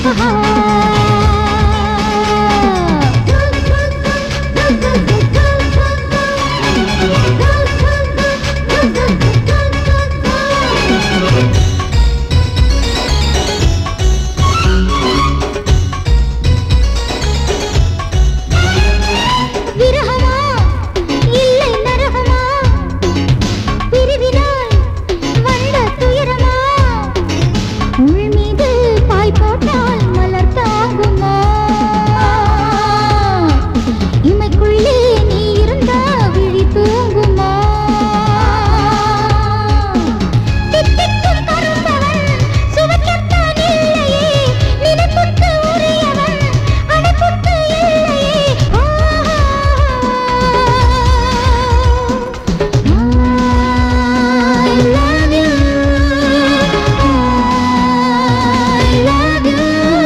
விரகமா இல்லை நரகமா பிரிவினால் வந்த துயரமா உள் மீது பாய் போட்டால் மலர் தாங்குமா இமைக்குள்ளே நீ இருந்த விழி தூங்குமா தித்திக்கும் கரும்பவன் சுவைக்கத்தான் இல்லையே நினைப்புக்கு உரியவன் அடைப்புக்கு இல்லையே I love you I love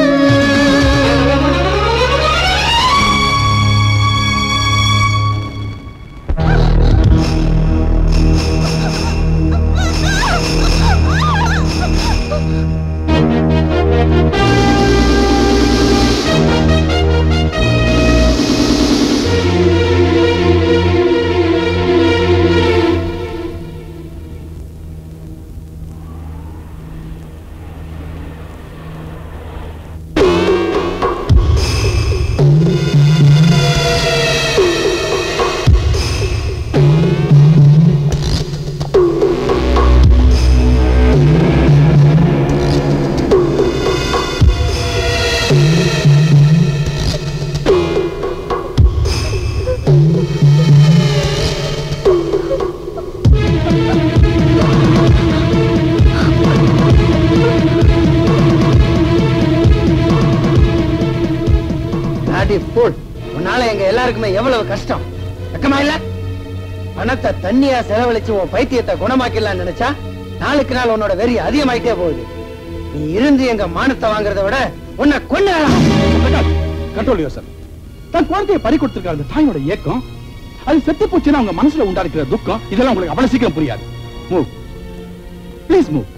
நாட்டி fool. உன்னால எங்க எல்லாருக்குமே எவ்வளவு கஷ்டம் வெக்கமா இல்ல பணத்தை தண்ணியா செலவழிச்சு உன் பைத்தியத்தை குணமாக்கிடலாம்னு நினைச்சா நாளுக்கு நாள் உன்னோட வெறி அதிகமாயிட்டே போகுது நீ இருந்து எங்க மானத்தை வாங்குறத விட உன்னை கொண்டு கண்ட்ரோல் யோசன் தன் குழந்தையை பறி கொடுத்திருக்கிற அந்த தாயோட ஏக்கம் அது செத்து போச்சுன்னா அவங்க மனசுல உண்டாடுக்கிற துக்கம் இதெல்லாம் உங்களுக்கு அவ்வளவு சீக்கிரம் புரியாது மூவ் ப்ளீஸ் மூவ்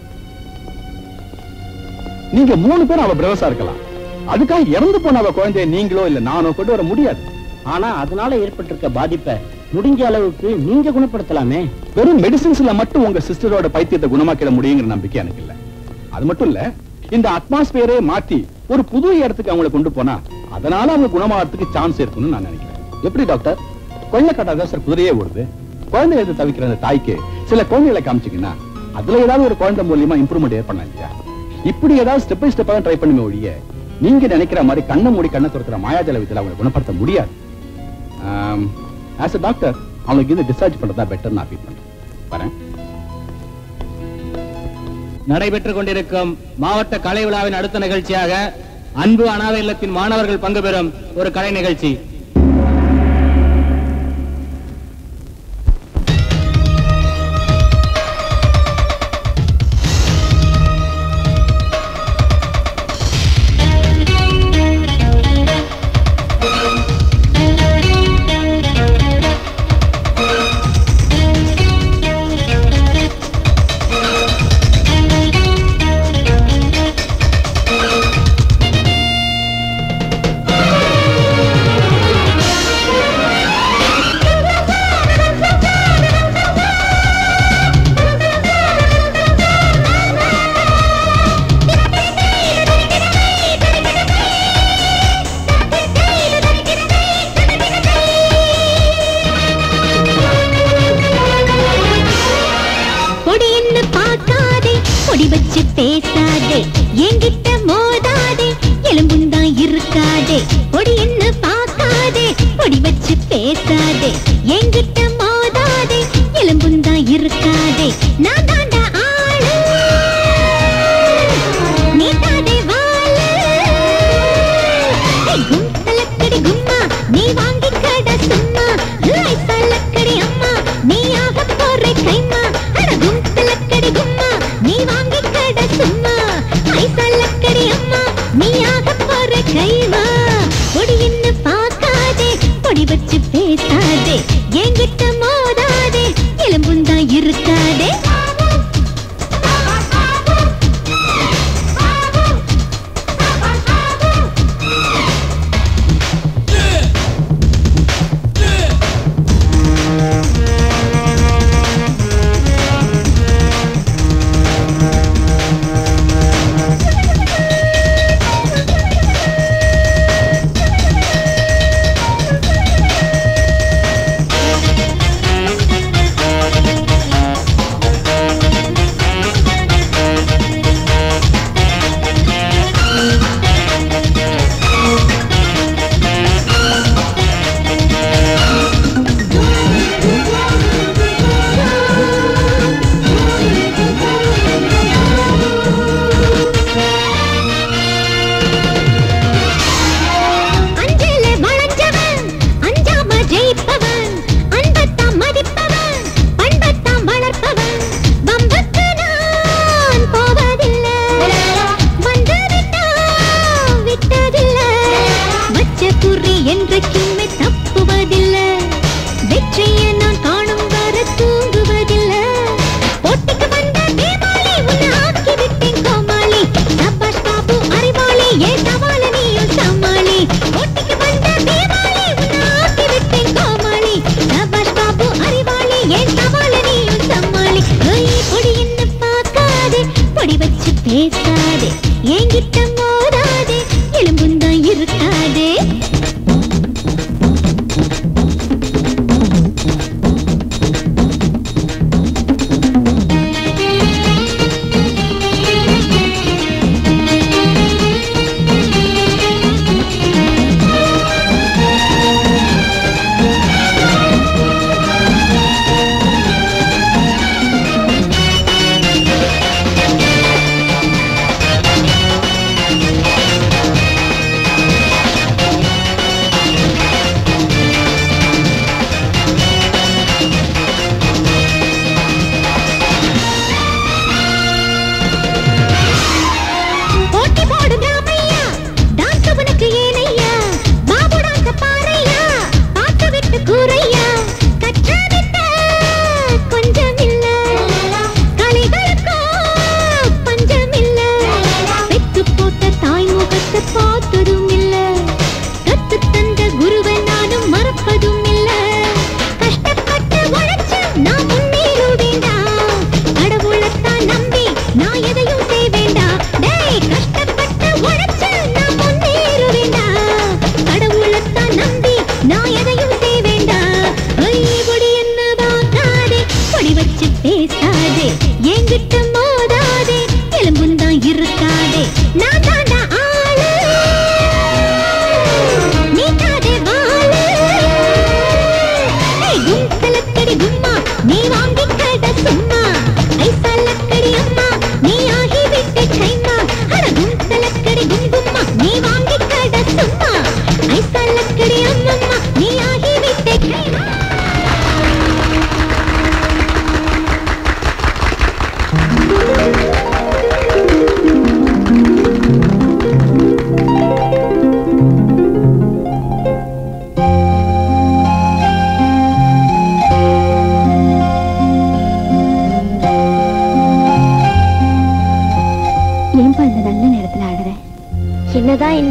நீங்க மூணு பேரும் அவ பிரவசா இருக்கலாம் அதுக்காக இறந்து போன அவ குழந்தைய நீங்களோ இல்ல நானோ கொண்டு வர முடியாது ஆனா அதனால ஏற்பட்டிருக்க பாதிப்பை முடிஞ்ச அளவுக்கு நீங்க குணப்படுத்தலாமே வெறும் மெடிசின்ஸ்ல மட்டும் உங்க சிஸ்டரோட பைத்தியத்தை குணமாக்கிட முடியுங்கிற நம்பிக்கை எனக்கு இல்ல அது மட்டும் இல்ல இந்த அட்மாஸ்பியரே மாத்தி ஒரு புது இடத்துக்கு அவங்களை கொண்டு போனா அதனால அவங்க குணமாகறதுக்கு சான்ஸ் இருக்குன்னு நான் நினைக்கிறேன் எப்படி டாக்டர் கொள்ளை கட்டாத சார் குதிரையே ஓடுது குழந்தை எடுத்து தவிக்கிற அந்த தாய்க்கு சில குழந்தைகளை காமிச்சீங்கன்னா அதுல ஏதாவது ஒரு குழந்தை மூலியமா இம்ப்ரூவ்மெண்ட் ஏற்படலாம் இல்லையா இப்படி ஏதாவது ஸ்டெப் பை ஸ்டெப்பா தான் ட்ரை பண்ணுமே ஒழிய நீங்க நினைக்கிற மாதிரி கண்ணை மூடி கண்ணை துறக்கிற மாயாஜல விதத்துல அவங்களை குணப்படுத்த முடியாது ஆஸ் அ டாக்டர் அவங்களுக்கு இது டிஸ்சார்ஜ் பண்றதா பெட்டர் நான் ஃபீல் பண்றேன் வரேன் நடைபெற்றுக் கொண்டிருக்கும் மாவட்ட கலை விழாவின் அடுத்த நிகழ்ச்சியாக அன்பு அனாதை இல்லத்தின் மாணவர்கள் பங்கு பெறும் ஒரு கலை நிகழ்ச்சி பொடின்னு பார்க்காதே பொடி வச்சு பேசாதே என்கிட்ட மோதாதே எலும்புந்தான் இருக்காதே பொடின்னு பார்க்காதே பொடி வச்சு பேசாதே என்கிட்ட மோதாதே எலும்புந்தான் இருக்காதே நான் தாண்டா ஆளு நீ தாண்டே வாழு ஏய், கும் தலக்கடி கும்மா நீ வாங்கி கட சும்மா லாய் சலக்கடி அம்மா நீ ஆக போற கைமா அட கும் தலக்கடி கும்மா நீ வாங்கி கட சும்மா ஐ சலக்கடி அம்மா நீ ஆக போற கைமா பொடின்னு பார்க்காதே பொடி வச்சு பேசாதே என்கிட்ட மோதாதே எலும்புந்தா இருக்காதே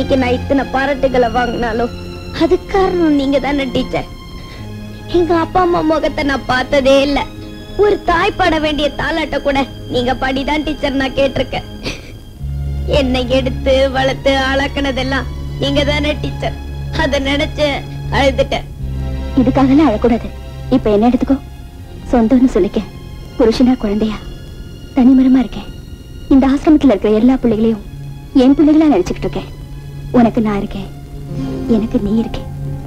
இன்னைக்கு நான் இத்தனை பாராட்டுகளை வாங்கினாலும் அது காரணம் நீங்க தானே டீச்சர் எங்க அப்பா அம்மா முகத்தை நான் பார்த்ததே இல்ல ஒரு தாய் பாட வேண்டிய தாலாட்ட கூட நீங்க படிதான் டீச்சர் நான் கேட்டிருக்கேன் என்னை எடுத்து வளர்த்து ஆளாக்குனதெல்லாம் நீங்க தானே டீச்சர் அத நினைச்சு அழுதுட்டேன் இதுக்காகலாம் அழக்கூடாது இப்ப என்ன எடுத்துக்கோ சொந்தம்னு சொல்லிக்க புருஷனா குழந்தையா தனிமரமா இருக்கேன் இந்த ஆசிரமத்துல இருக்கிற எல்லா பிள்ளைகளையும் என் பிள்ளைகளா நினைச்சுக்கிட்டு இருக்கேன் உனக்கு நான் இருக்கேன் எனக்கு நீ இருக்கேன்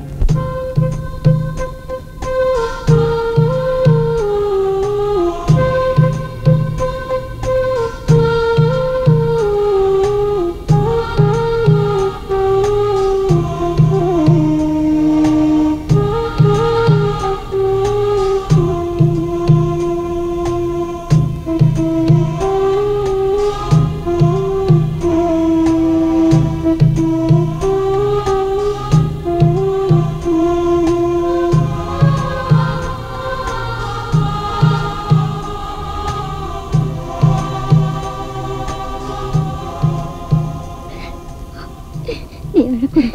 நீ அழக்கூடாது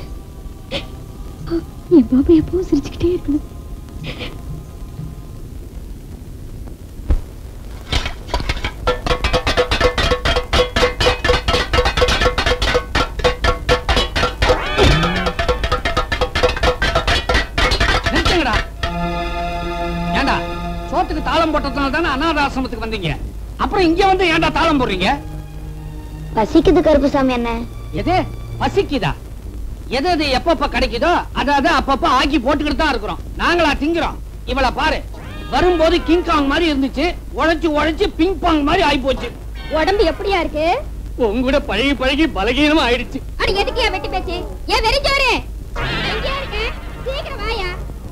என் பாபா எப்பவும் சிரிச்சுக்கிட்டே இருக்கணும் நிறுத்துங்கடா ஏண்டா சோத்துக்கு தாளம் போட்டதுனால தானே அநாத ஆசிரமத்துக்கு வந்தீங்க அப்புறம் இங்க வந்து ஏன்டா தாளம் போடுறீங்க பசிக்குது கருப்புசாமி என்ன எது பசிக்குதா எது எது எப்பப்ப கிடைக்குதோ அதை அதை அப்பப்ப ஆக்கி போட்டுக்கிட்டு தான் இருக்கிறோம் நாங்களா திங்கிறோம் இவள பாரு வரும்போது கிங்காங் மாதிரி இருந்துச்சு உழைச்சு உழைச்சு பிங் பாங் மாதிரி ஆயி போச்சு உடம்பு எப்படியா இருக்கு உங்கூட பழகி பழகி பலகீனமா ஆயிடுச்சு அட எதுக்கு ஏன் வெட்டி பேச்சு ஏன் வெறிஞ்சோரு எங்கேயா இருக்க சீக்கிரம் வாயா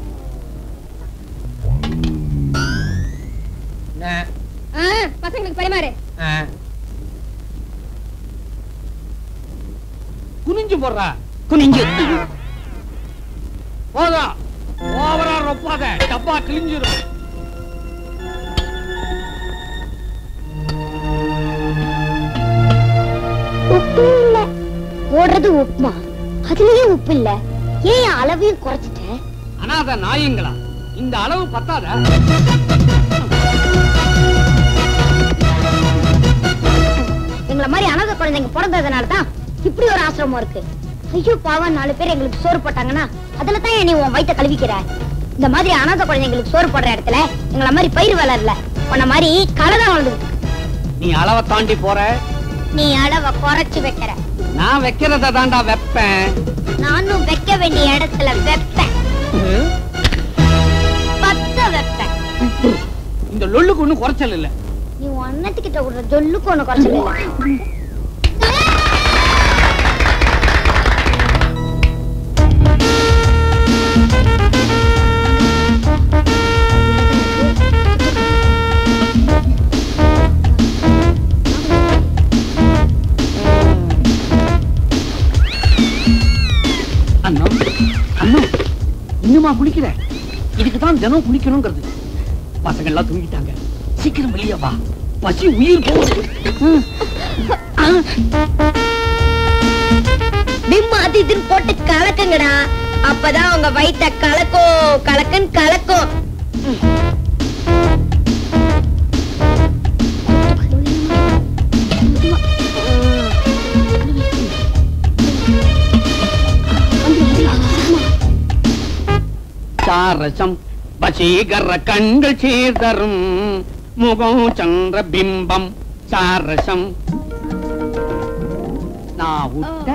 ஆ, பசங்களுக்கு பரிமாறு குனிஞ்சு போடுறா குனிஞ்சு போதும் ஓவரா ரொப்பாத டப்பா கிழிஞ்சிரும் உப்பு இல்ல போடுறது உப்புமா அதுலயே உப்பு இல்ல ஏன் அளவையும் குறைச்சிட்ட அனாத நாயங்களா இந்த அளவு பத்தாத எங்கள மாதிரி அனாதை குழந்தைங்க பிறந்ததுனால தான் இப்படி ஒரு ஆசிரமம் இருக்கு ஐயோ பாவம் நாலு பேர் எங்களுக்கு சோறு போட்டாங்கன்னா அதுல தான் நீ உன் வயித்தை கழுவிக்கிற இந்த மாதிரி அனாதை குழந்தைங்களுக்கு சோறு போடுற இடத்துல எங்கள மாதிரி பயிர் வளரல உன்ன மாதிரி களை தான் வளர்ந்துருக்கு நீ அளவை தாண்டி போற நீ அளவை குறைச்சு வைக்கிற நான் வைக்கிறத தாண்டா வைப்பேன் நானும் வைக்க வேண்டிய இடத்துல வைப்பேன் பத்த வைப்பேன் இந்த லொல்லுக்கு ஒண்ணும் குறைச்சல் இல்ல நீ உன் அண்ணத்துக்கிட்ட விடுற ஜொல்லுக்கு ஒண்ணு குறைச்சல அண்ணா அண்ணா இன்னுமா குளிக்கிற இதுக்கு தான் தினம் குளிக்கணுங்கிறது பசங்க எல்லாம் தூங்கிட்டாங்க சீக்கிரம் வெளியே வா பசி உயிர் போகுது பிம் அது இதுன்னு போட்டு கலக்குங்கடா அப்பதான் உங்க வயித்த கலக்கும் கலக்குன்னு கலக்கும் சாரசம் வசீகர கண்கள் சீர்தரும் முகம் சந்திர பிம்பம் சாரசம் நான் ஊட்ட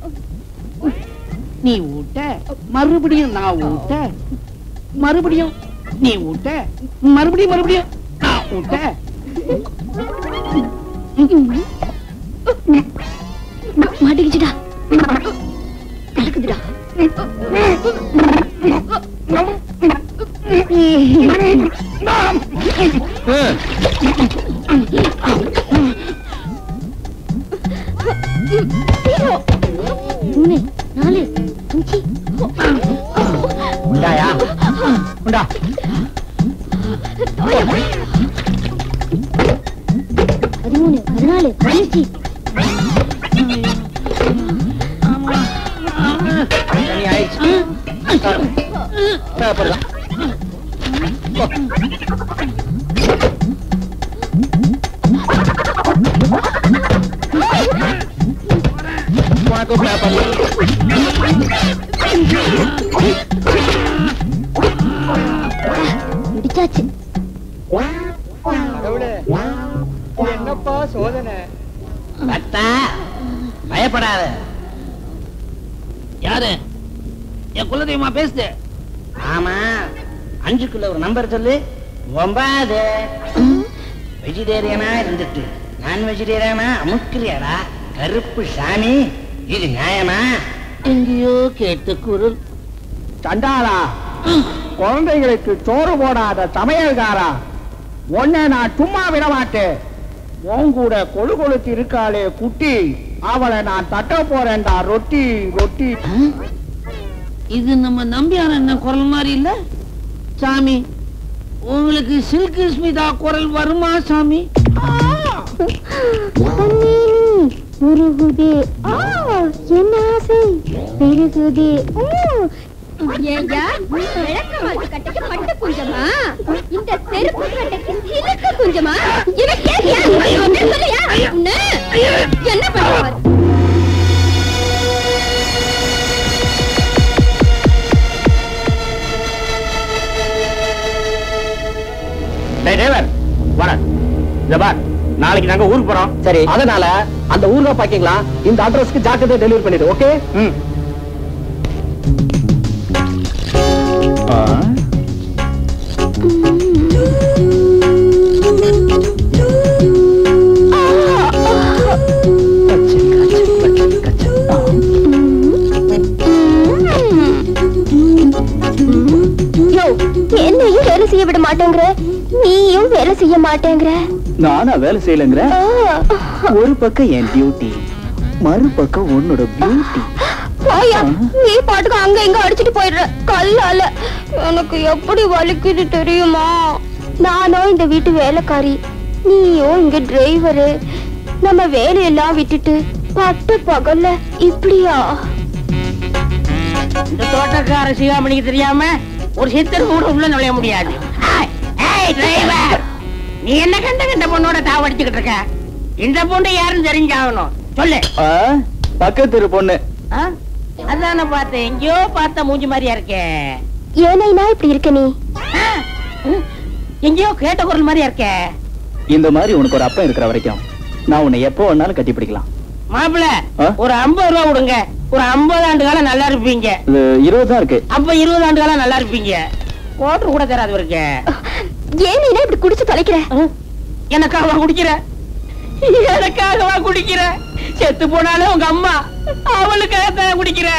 நீ ஊட்ட மறுபடியும் நான் ஊட்ட மறுபடியும் நீ ஊட்ட மறுபடியும் மறுபடியும் நான் ஊட்ட மாட்டிக்கிச்சுடா கலக்குதுடா மூணு நாலு அஞ்சு உண்டாயா உண்டா பதிமூணு பதினாலு பதினஞ்சு பேப்பர் தான் உனக்கு பேப்பர் முடிச்சாச்சு கடவுளே என்னப்பா சோதனை பத்தா பயப்படாத யாரு என் குலதெய்வமா பேசுது ஆமா அஞ்சுக்குள்ள ஒரு நம்பர் சொல்லு ஒன்பது வெஜிடேரியனா இருந்துட்டு நான் வெஜிடேரியனா அமுக்கிறியாடா கருப்பு சாமி இது நியாயமா எங்கேயோ கேட்டு குரல் சண்டாளா குழந்தைகளுக்கு சோறு போடாத சமையல்காரா உன்னை நான் சும்மா விட மாட்டேன் உன் கூட கொழு கொழுத்து இருக்காளே குட்டி அவளை நான் தட்ட போறேன்டா ரொட்டி ரொட்டி இது நம்ம நம்பியார் என்ன குரல் மாதிரி இல்ல சாமி உங்களுக்கு சில்கு ஸ்மிதா குரல் வருமா சாமி உருகுதே ஆ, என்ன ஆசை பெருகுதே ஊ. ஏய்யா, விளக்கமாத்து கட்டைக்கு பட்டு குஞ்சமா இந்த செருப்பு கட்டைக்கு சிலுக்கு குஞ்சமா இவன் கேட்டியா? என்ன சொல்றியா? உன்னை? என்ன பண்ணுவார் நாளைக்கு நாங்க ஊருக்கு போறோம் சரி அதனால அந்த ஊர்ல பாக்கீங்களா இந்த அட்ரஸ்க்கு ஜாக்கிரதை டெலிவரி பண்ணிடு ஓகே யோ, என்னையும் வேலை செய்ய விட மாட்டேங்கிற நீயும் வேலை செய்ய மாட்டேங்கிற நானா வேலை செய்யலங்கிற ஆ. ஒரு பக்கம் என் டியூட்டி மறுபக்கம் உன்னோட பியூட்டி போயா நீ பாட்டுக்கு அங்க இங்க அடிச்சிட்டு போயிடுற கல்லால எனக்கு எப்படி வலிக்குது தெரியுமா நானும் இந்த வீட்டு வேலைக்காரி நீயும் இங்க டிரைவரு நம்ம வேலையெல்லாம் விட்டுட்டு பட்டு பகல்ல இப்படியா இந்த தோட்டக்கார சிகாமணிக்கு தெரியாம ஒரு சித்தர் கூட உள்ள நுழைய முடியாது ஏய், ஏய் டிரைவர் நீ என்ன கண்ட கண்ட பொண்ணோட தாவடிச்சுக்கிட்டு இருக்க இந்த பொண்ணு யாருன்னு தெரிஞ்சாகணும் சொல்லு பக்கத்து தெரு பொண்ணு ஆ? அதான பார்த்தேன் எங்கேயோ பார்த்த மூஞ்சி மாதிரியா இருக்கே ஏனைனா இப்படி இருக்க நீ ஆ? ம், எங்கேயோ கேட்ட குரல் மாதிரியா இருக்கே இந்த மாதிரி உனக்கு ஒரு அப்பன் இருக்கிற வரைக்கும் நான் உன்னை எப்போ வேணாலும் கட்டி பிடிக்கலாம் மாப்பிள ஆ? ஒரு ஐம்பது ரூபா கொடுங்க ஒரு ஐம்பது ஆண்டு காலம் நல்லா இருப்பீங்க இது இருபது தான் இருக்கு அப்ப இருபது ஆண்டு காலம் நல்லா இருப்பீங்க கோட்டர் கூட தராது இருக்கு ஏனைனா இப்படி குடிச்சு தொலைக்கிற எனக்காகவா குடிக்கிற எனக்காகவா குடிக்கிற செத்து போனாலும் உங்க அம்மா அவளுக்காக தான் குடிக்கிற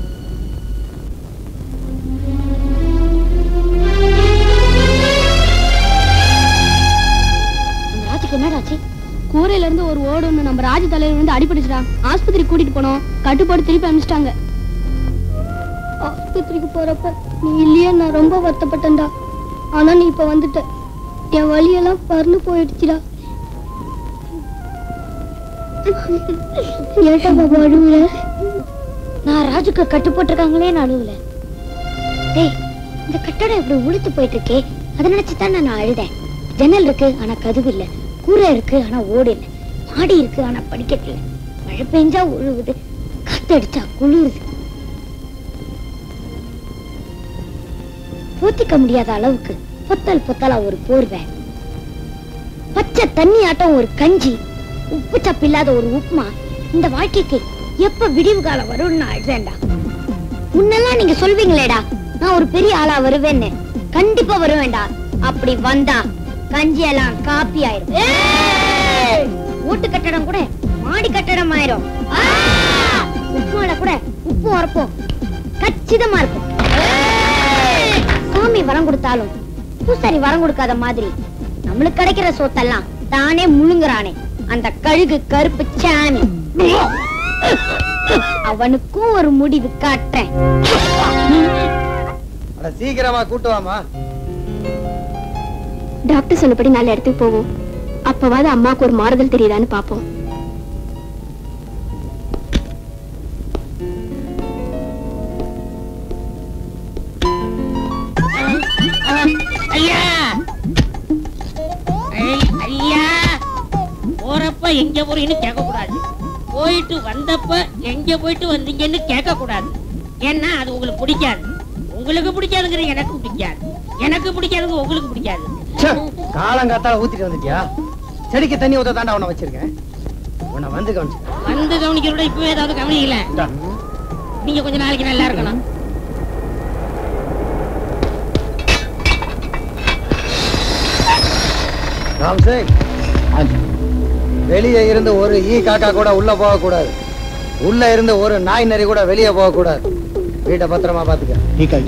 ராஜுக்கு என்னடாச்சு கூரையில இருந்து ஒரு ஓடு ஒண்ணு நம்ம ராஜு தலைவர் வந்து அடிபட்டுச்சுடா ஆஸ்பத்திரி கூட்டிட்டு போனோம் கட்டுப்பாடு திருப்பி அனுப்பிச்சிட்டாங்க ஆஸ்பத்திரிக்கு போறப்ப நீ இல்லையே நான் ரொம்ப வருத்தப்பட்டேன்டா ஆனா நீ இப்ப வந்துட்ட என் வலியெல்லாம் பறந்து போயிடுச்சுடா ஏட்டா பாபா அழுவுல நான் ராஜுக்கு கட்டு போட்டிருக்காங்களே நான் அழுவுல டேய் இந்த கட்டடம் இப்படி உளுத்து போயிட்டு இருக்கே அதை நினைச்சுதான் நான் அழுதேன் ஜன்னல் இருக்கு ஆனா கதவு இல்ல கூரை இருக்கு ஆனா ஓடு இல்ல மாடி இருக்கு ஆனா படிக்கட்டு இல்ல மழை பெஞ்சா ஒழுகுது காத்தடிச்சா குளிருது போத்திக்க முடியாத அளவுக்கு பொத்தல் பொத்தலா ஒரு போர்வை பச்சை தண்ணி ஆட்டம் ஒரு கஞ்சி உப்பு சப்பு இல்லாத ஒரு உப்புமா இந்த வாழ்க்கைக்கு எப்ப விடிவு காலம் வரும்னு நான் அழுதேன்டா முன்னெல்லாம் நீங்க சொல்வீங்களேடா நான் ஒரு பெரிய ஆளா வருவேன்னு கண்டிப்பா வருவேன்டா அப்படி வந்தா கஞ்சி எல்லாம் காப்பி ஆயிரும் வீட்டு கட்டடம் கூட மாடி கட்டடம் ஆயிரும் ஆ! உப்புமால கூட உப்பு வரப்போம் கச்சிதமா இருக்கும் சாமி வரம் கொடுத்தாலும் பூசாரி வரம் கொடுக்காத மாதிரி நம்மளுக்கு கிடைக்கிற சோத்தெல்லாம் தானே முழுங்குறானே அந்த கழுகு கருப்பு சாமி அவனுக்கும் ஒரு முடிவு காட்டுறேன் அட சீக்கிரமா கூட்டு வாமா டாக்டர் சொன்னபடி நல்ல இடத்துக்கு போவோம் அப்பவாது அம்மாவுக்கு ஒரு மாறுதல் தெரியுதான்னு பாப்போம் போறப்ப எங்க போறீன்னு கேட்க கூடாது போயிட்டு வந்தப்ப எங்க போயிட்டு வந்தீங்கன்னு கேட்க கூடாது ஏன்னா அது உங்களுக்கு பிடிக்காது உங்களுக்கு பிடிக்காதுங்கிற எனக்கு பிடிக்காது எனக்கு பிடிக்காதுங்க உங்களுக்கு பிடிக்காது ச்சே, காலங்காத்தால ஊத்திட்டு வந்துட்டியா செடிக்கு தண்ணி ஊத்த தாண்டா உன்னை வச்சிருக்கேன் உன்னை வந்து கவனிச்சு வந்து கவனிக்கிறோட இப்பவே ஏதாவது கவனிக்கல நீங்க கொஞ்ச நாளைக்கு நல்லா இருக்கணும் ராம் சிங் வெளியே இருந்து ஒரு ஈ காக்கா கூட உள்ள போக கூடாது உள்ள இருந்து ஒரு நாய் நரி கூட வெளியே போக கூடாது வீட்டை பத்திரமா பாத்துக்க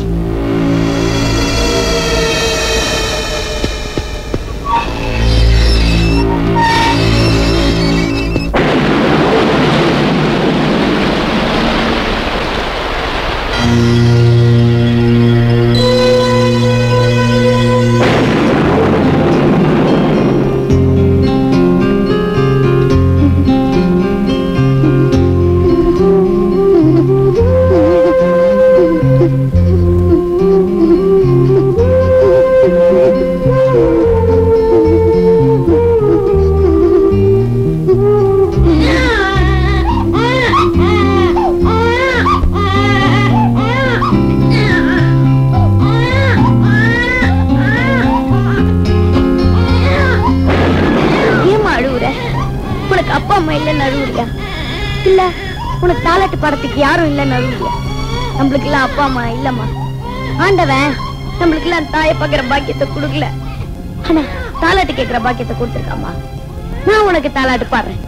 ஏமா அழுவுற உனக்கு அப்பா அம்மா இல்லைன்னு அழுவுறியா இல்ல உனக்கு தாலாட்டு பாடத்துக்கு யாரும் இல்லைன்னு அழுவுறியா நம்மளுக்கு எல்லாம் அப்பா அம்மா இல்லம்மா ஆண்டவன் நம்மளுக்கு எல்லாம் தாயை பார்க்கிற பாக்கியத்தை கொடுக்கல ஆனா தாலாட்டு கேட்கிற பாக்கியத்தை கொடுத்துருக்காமா நான் உனக்கு தாலாட்டு பாடுறேன்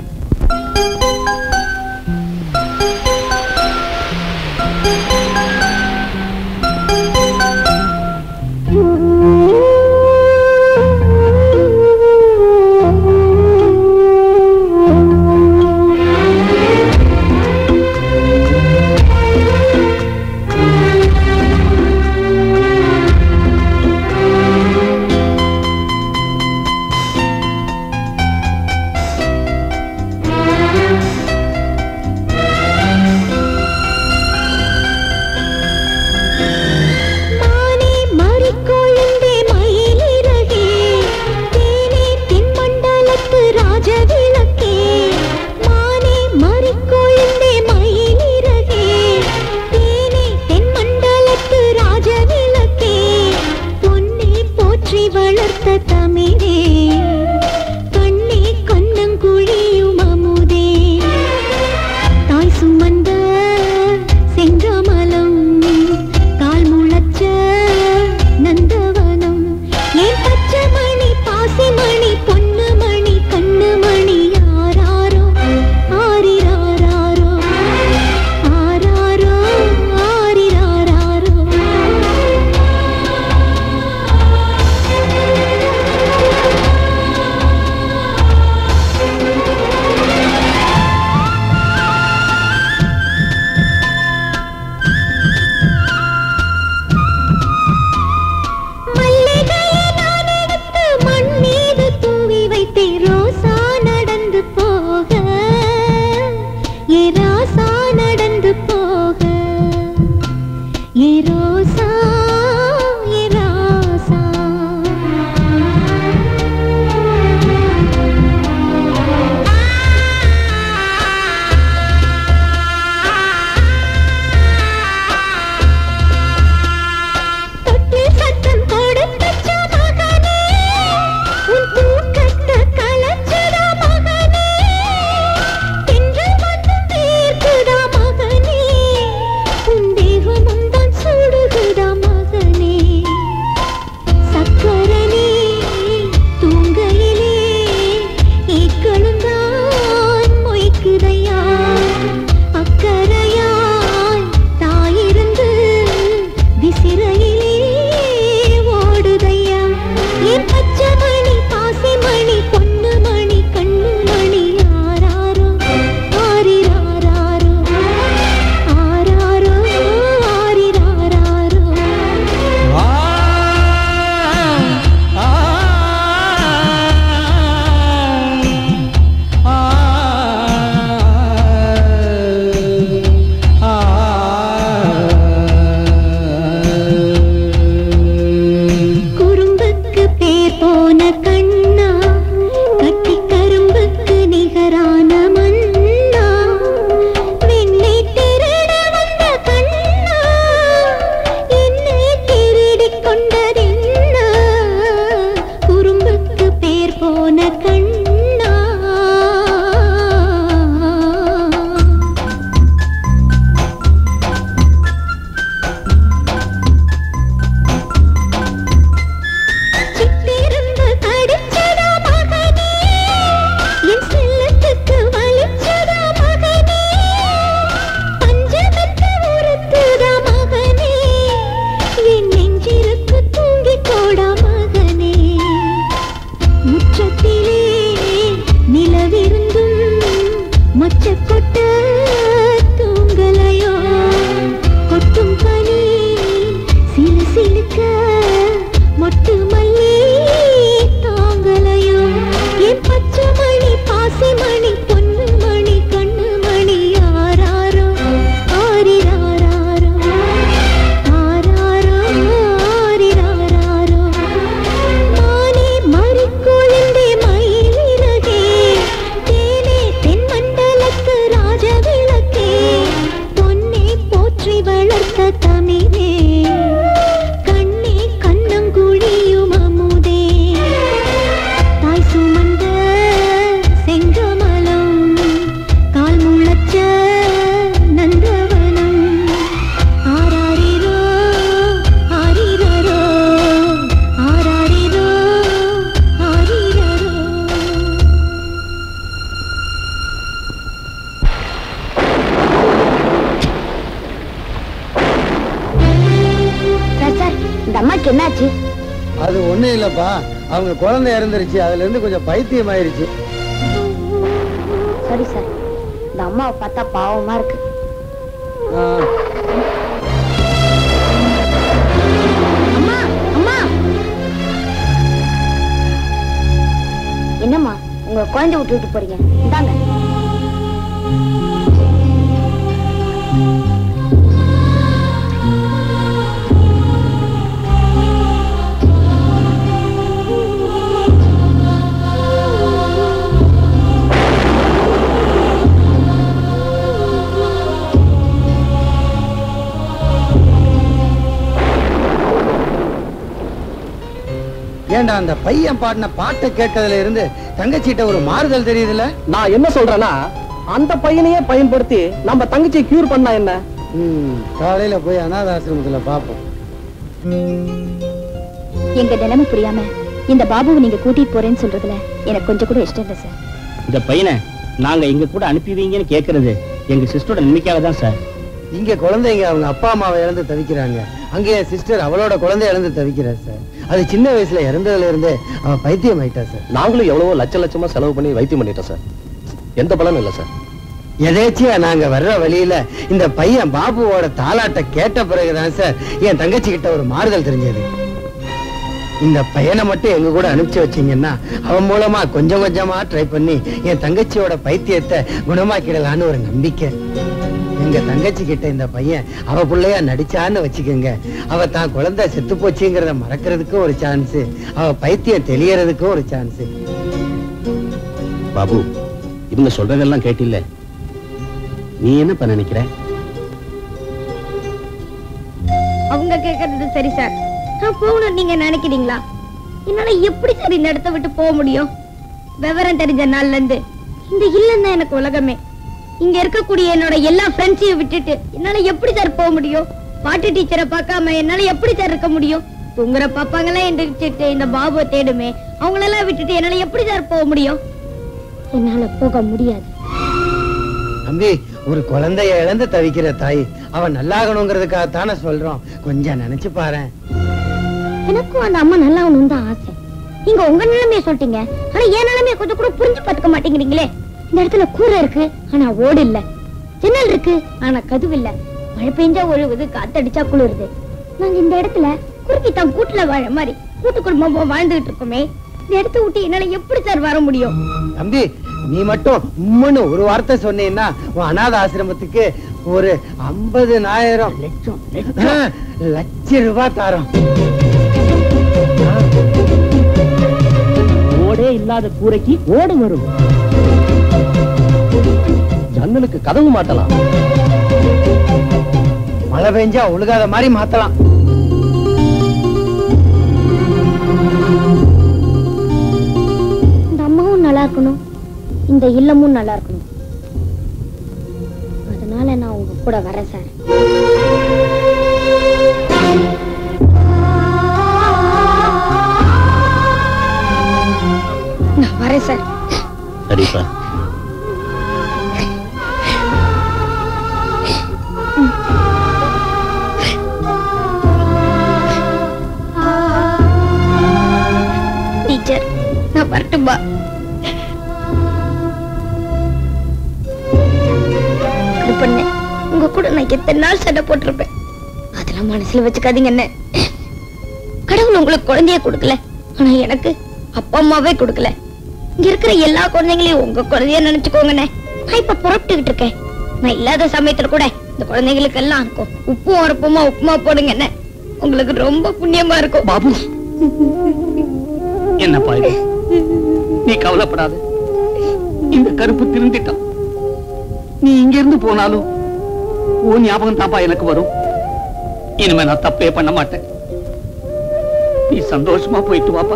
மானே மாறிக்கொழுந்தே மயிலிறகே தேனே தென்மண்டலத்து ராஜவிளக்கே மானே மாறிக்கொழுந்தே மயிலிறகே தேனே தென்மண்டலத்து ராஜவிளக்கே பொன்னே போற்றி வளர்த்த தமிழே கண்ணே கண்ணங்குழியும் அமுதே தாய் சுமந்த செங்கமலம் கால் முளைச்ச நந்தவனம் ஏன் பச்சை மணி பாசி மணி பொன்னு மணி கண்ணு மணி யாராரோ ஆரிராரோ ஆராரோ ஆரிராரோ மல்லிகையை நான் எடுத்து மண் மீது தூவி வைத்தேன் ரோசா நடந்து போக ஏ ராசா நடந்து போக ஏ ரோசா ஏ ராசா தொட்டில் சத்தம் கொடுத்துச்ச மகனே உன் தூக்கத்தை கலைச்சதா மகனே தென்றல் வந்து வேர்க்குதா மகனே உன் தேகமும் தான் சுடுகுதா போற்றி வளர்த்த தமிழே கண்ணே கண்ணங்குழியும் அமுதே தாய் சுமந்த செங்கமலம் கால் முளைச்ச நந்தவனம் ஆராரிரோ ஆரிரரோ ஆராரிரோ ஆரிரரோ சார் சார் இந்த அம்மாக்கு என்னாச்சு அது ஒண்ணும் இல்லப்பா அவங்க குழந்தை இறந்துருச்சு அதுல இருந்து கொஞ்சம் பைத்தியம் ஆயிருச்சு சரி சார் இந்த அம்மாவை பார்த்தா பாவமா இருக்கு அம்மா அம்மா என்னம்மா உங்க குழந்தை விட்டுட்டு போறீங்க இந்தாங்க ஏண்டா அந்த பையன் பாடின பாட்டை கேட்டதுல இருந்து தங்கச்சிட்ட ஒரு மாறுதல் தெரியுதுல்ல நான் என்ன சொல்றேன்னா அந்த பையனையே பயன்படுத்தி நம்ம தங்கச்சியை கியூர் பண்ணா என்ன ம், காலையில போய் அனாத ஆசிரமத்துல பாப்போம் எங்க நிலைமை புரியாம இந்த பாபுவை நீங்க கூட்டிட்டு போறேன்னு சொல்றதுல எனக்கு கொஞ்சம் கூட இஷ்டம் இல்லை சார் இந்த பையனை நாங்க இங்க கூட அனுப்பிடுவீங்கன்னு கேக்குறது எங்க சிஸ்டரோட நன்மைக்காக தான் சார் இங்க குழந்தைங்க அவங்க அப்பா அம்மாவை இழந்து தவிக்கிறாங்க அங்க என் சிஸ்டர் அவளோட குழந்தை இழந்து தவிக்கிறா சார் அது சின்ன வயசுல இறந்ததுல இருந்தே அவ பைத்தியம் ஆயிட்டா சார் நாங்களும் எவ்வளவோ லட்ச லட்சமா செலவு பண்ணி வைத்தியம் பண்ணிட்டோம் சார் எந்த பலனும் இல்லை சார் எதேச்சியா நாங்க வர்ற வழியில இந்த பையன் பாபுவோட தாலாட்ட கேட்ட பிறகுதான் சார் என் தங்கச்சி கிட்ட ஒரு மாறுதல் தெரிஞ்சது இந்த பையனை மட்டும் எங்க கூட அனுப்பிச்சு வச்சீங்கன்னா அவன் மூலமா கொஞ்சம் கொஞ்சமா ட்ரை பண்ணி என் தங்கச்சியோட பைத்தியத்தை குணமாக்கிடலான்னு ஒரு நம்பிக்கை எங்க தங்கச்சி கிட்ட இந்த பையன் அவ பிள்ளையா நடிச்சான்னு வச்சுக்கோங்க அவ தான் குழந்தை செத்து போச்சுங்கிறத மறக்கிறதுக்கும் ஒரு சான்ஸ் அவ பைத்தியம் தெளியறதுக்கும் ஒரு சான்ஸ் பாபு இவங்க சொல்றதெல்லாம் கேட்டில்ல நீ என்னப்பா நினைக்கிற அவங்க கேக்குறது சரி சார் நான் போகணும் நீங்க நினைக்கிறீங்களா என்னால எப்படி சார் இந்த இடத்த விட்டு போக முடியும் விவரம் தெரிஞ்ச நாள்ல இருந்து இந்த இல்லம் தான் எனக்கு உலகமே இங்க இருக்கக்கூடிய என்னோட எல்லா ஃப்ரெண்ட்ஸையும் விட்டுட்டு என்னால எப்படி சார் போக முடியும் பாட்டு டீச்சரை பார்க்காம என்னால எப்படி சார் இருக்க முடியும் தூங்குற பாப்பாங்கெல்லாம் எந்திரிச்சிட்டு இந்த பாபுவை தேடுமே அவங்களெல்லாம் விட்டுட்டு என்னால எப்படி சார் போக முடியும் என்னால போக முடியாது தம்பி ஒரு குழந்தைய இழந்து தவிக்கிற தாய் அவன் நல்லாகணுங்கிறதுக்காக தானே சொல்றோம் கொஞ்சம் நினைச்சு பாரேன் எனக்கும் அந்த அம்மா நல்லா தான் ஆசை நீங்க உங்க நிலைமைய சொல்லிட்டீங்க ஆனா என் நிலைமைய கொஞ்சம் கூட புரிஞ்சு பார்த்துக்க மாட்டேங்கிறீங்களே இந்த இடத்துல கூரை இருக்கு ஆனா ஓடு இல்ல ஜன்னல் இருக்கு ஆனா கதவு இல்ல மழை பெஞ்சா ஒழுகுது காத்தடிச்சா குளிருது நாங்க இந்த இடத்துல குறுக்கி தான் கூட்டுல வாழ மாதிரி கூட்டு குடும்பமா வாழ்ந்துகிட்டு இருக்கோமே இந்த இடத்த விட்டு என்னால எப்படி சார் வர முடியும் தம்பி நீ மட்டும் உம்முன்னு ஒரு வார்த்தை சொன்னீன்னா உன் அநாத ஆசிரமத்துக்கு ஒரு ஐம்பதுனாயிரம் லட்சம் லட்சம் ரூபாய் தாரோம் ஓடே இல்லாத கூரைக்கு ஓடு வரும் ஜன்னலுக்கு கதவு மாட்டலாம் மழை பெஞ்சா ஒழுகாத மாதிரி மாத்தலாம் இந்த அம்மாவும் நல்லா இருக்கணும் இந்த இல்லமும் நல்லா இருக்கணும் அதனால நான் உங்க கூட வரேன் சார் நான் வரேன் சார் சரிப்பா டீச்சர் நான் வரட்டுமா கருப்பண்ணே உங்க கூட நான் எத்தனை நாள் சண்டை போட்டிருப்பேன் அதெல்லாம் மனசுல வச்சுக்காதீங்க என்ன கடவுள் உங்களுக்கு குழந்தைய கொடுக்கல ஆனா எனக்கு அப்பா அம்மாவே கொடுக்கல இங்க இருக்கிற எல்லா குழந்தைங்களையும் உங்க குழந்தைய நினைச்சுக்கோங்கண்ணே நான் இப்ப புறப்பட்டுக்கிட்டு இருக்கேன் நான் இல்லாத சமயத்துல கூட இந்த குழந்தைங்களுக்கு எல்லாம் இருக்கும் உப்பும் உரப்புமா உப்புமா போடுங்க என்ன உங்களுக்கு ரொம்ப புண்ணியமா இருக்கும் பாபு என்னப்பா இது நீ கவலைப்படாத இந்த கருப்பு திருந்திட்டான் நீ இங்க இருந்து போனாலும் உன் ஞாபகம் தாப்பா எனக்கு வரும் இனிமே நான் தப்பே பண்ண மாட்டேன் நீ சந்தோஷமா போயிட்டு வாப்பா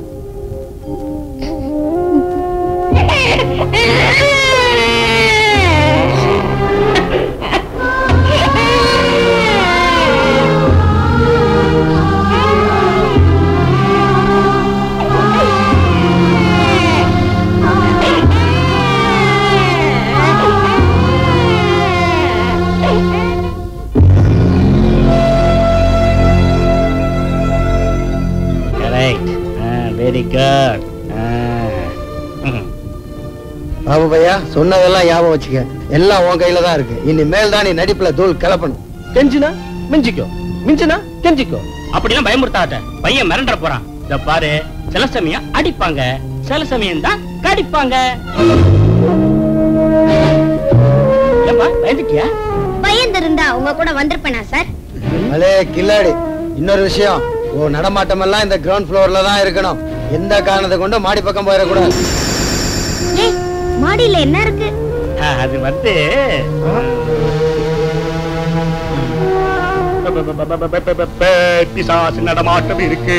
கரெக்ட் வெரி குட் பாபு பையா சொன்னதெல்லாம் ஞாபகம் வச்சுக்க எல்லாம் உன் கையில தான் இருக்கு இனிமேல் தான் நீ நடிப்புல தூள் கிளப்பணும் கெஞ்சினா மிஞ்சிக்கோ மிஞ்சினா கெஞ்சிக்கோ அப்படிலாம் பயமுறுத்தாத பையன் மிரண்ட போறான் இத பாரு சில சமயம் அடிப்பாங்க சில சமயம் தான் கடிப்பாங்க ஏப்பா பயந்துட்டியா பயந்திருந்தா உங்க கூட வந்திருப்பேனா சார் அலே கில்லாடி இன்னொரு விஷயம் உன் நடமாட்டம் எல்லாம் இந்த கிரவுண்ட் ஃப்ளோர்ல தான் இருக்கணும் எந்த காரணத்தை கொண்டு மாடி பக்கம் போயிடக்கூடாது ஏய் மாடியில என்ன இருக்கு அது வந்து பிசாசு நடமாட்டம் இருக்கு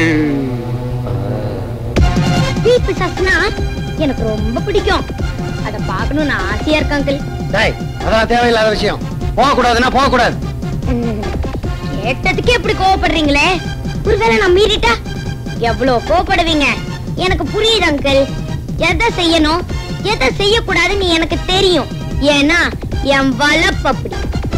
தீப்பு சஸ்னா எனக்கு ரொம்ப பிடிக்கும் அத பார்க்கணும்னு ஆசையா இருக்கு அங்கிள் டேய் அதெல்லாம் தேவையில்லாத விஷயம் போக கூடாதுன்னா போக கூடாது கேட்டதுக்கே இப்படி கோவப்படுறீங்களே ஒருவேளை நான் மீறிட்டா எவ்வளவு கோவப்படுவீங்க எனக்கு புரியுது அங்கிள் எதை செய்யணும் எதை செய்யக்கூடாதுன்னு எனக்கு தெரியும் ஏன்னா என் வளர்ப்பு அப்படி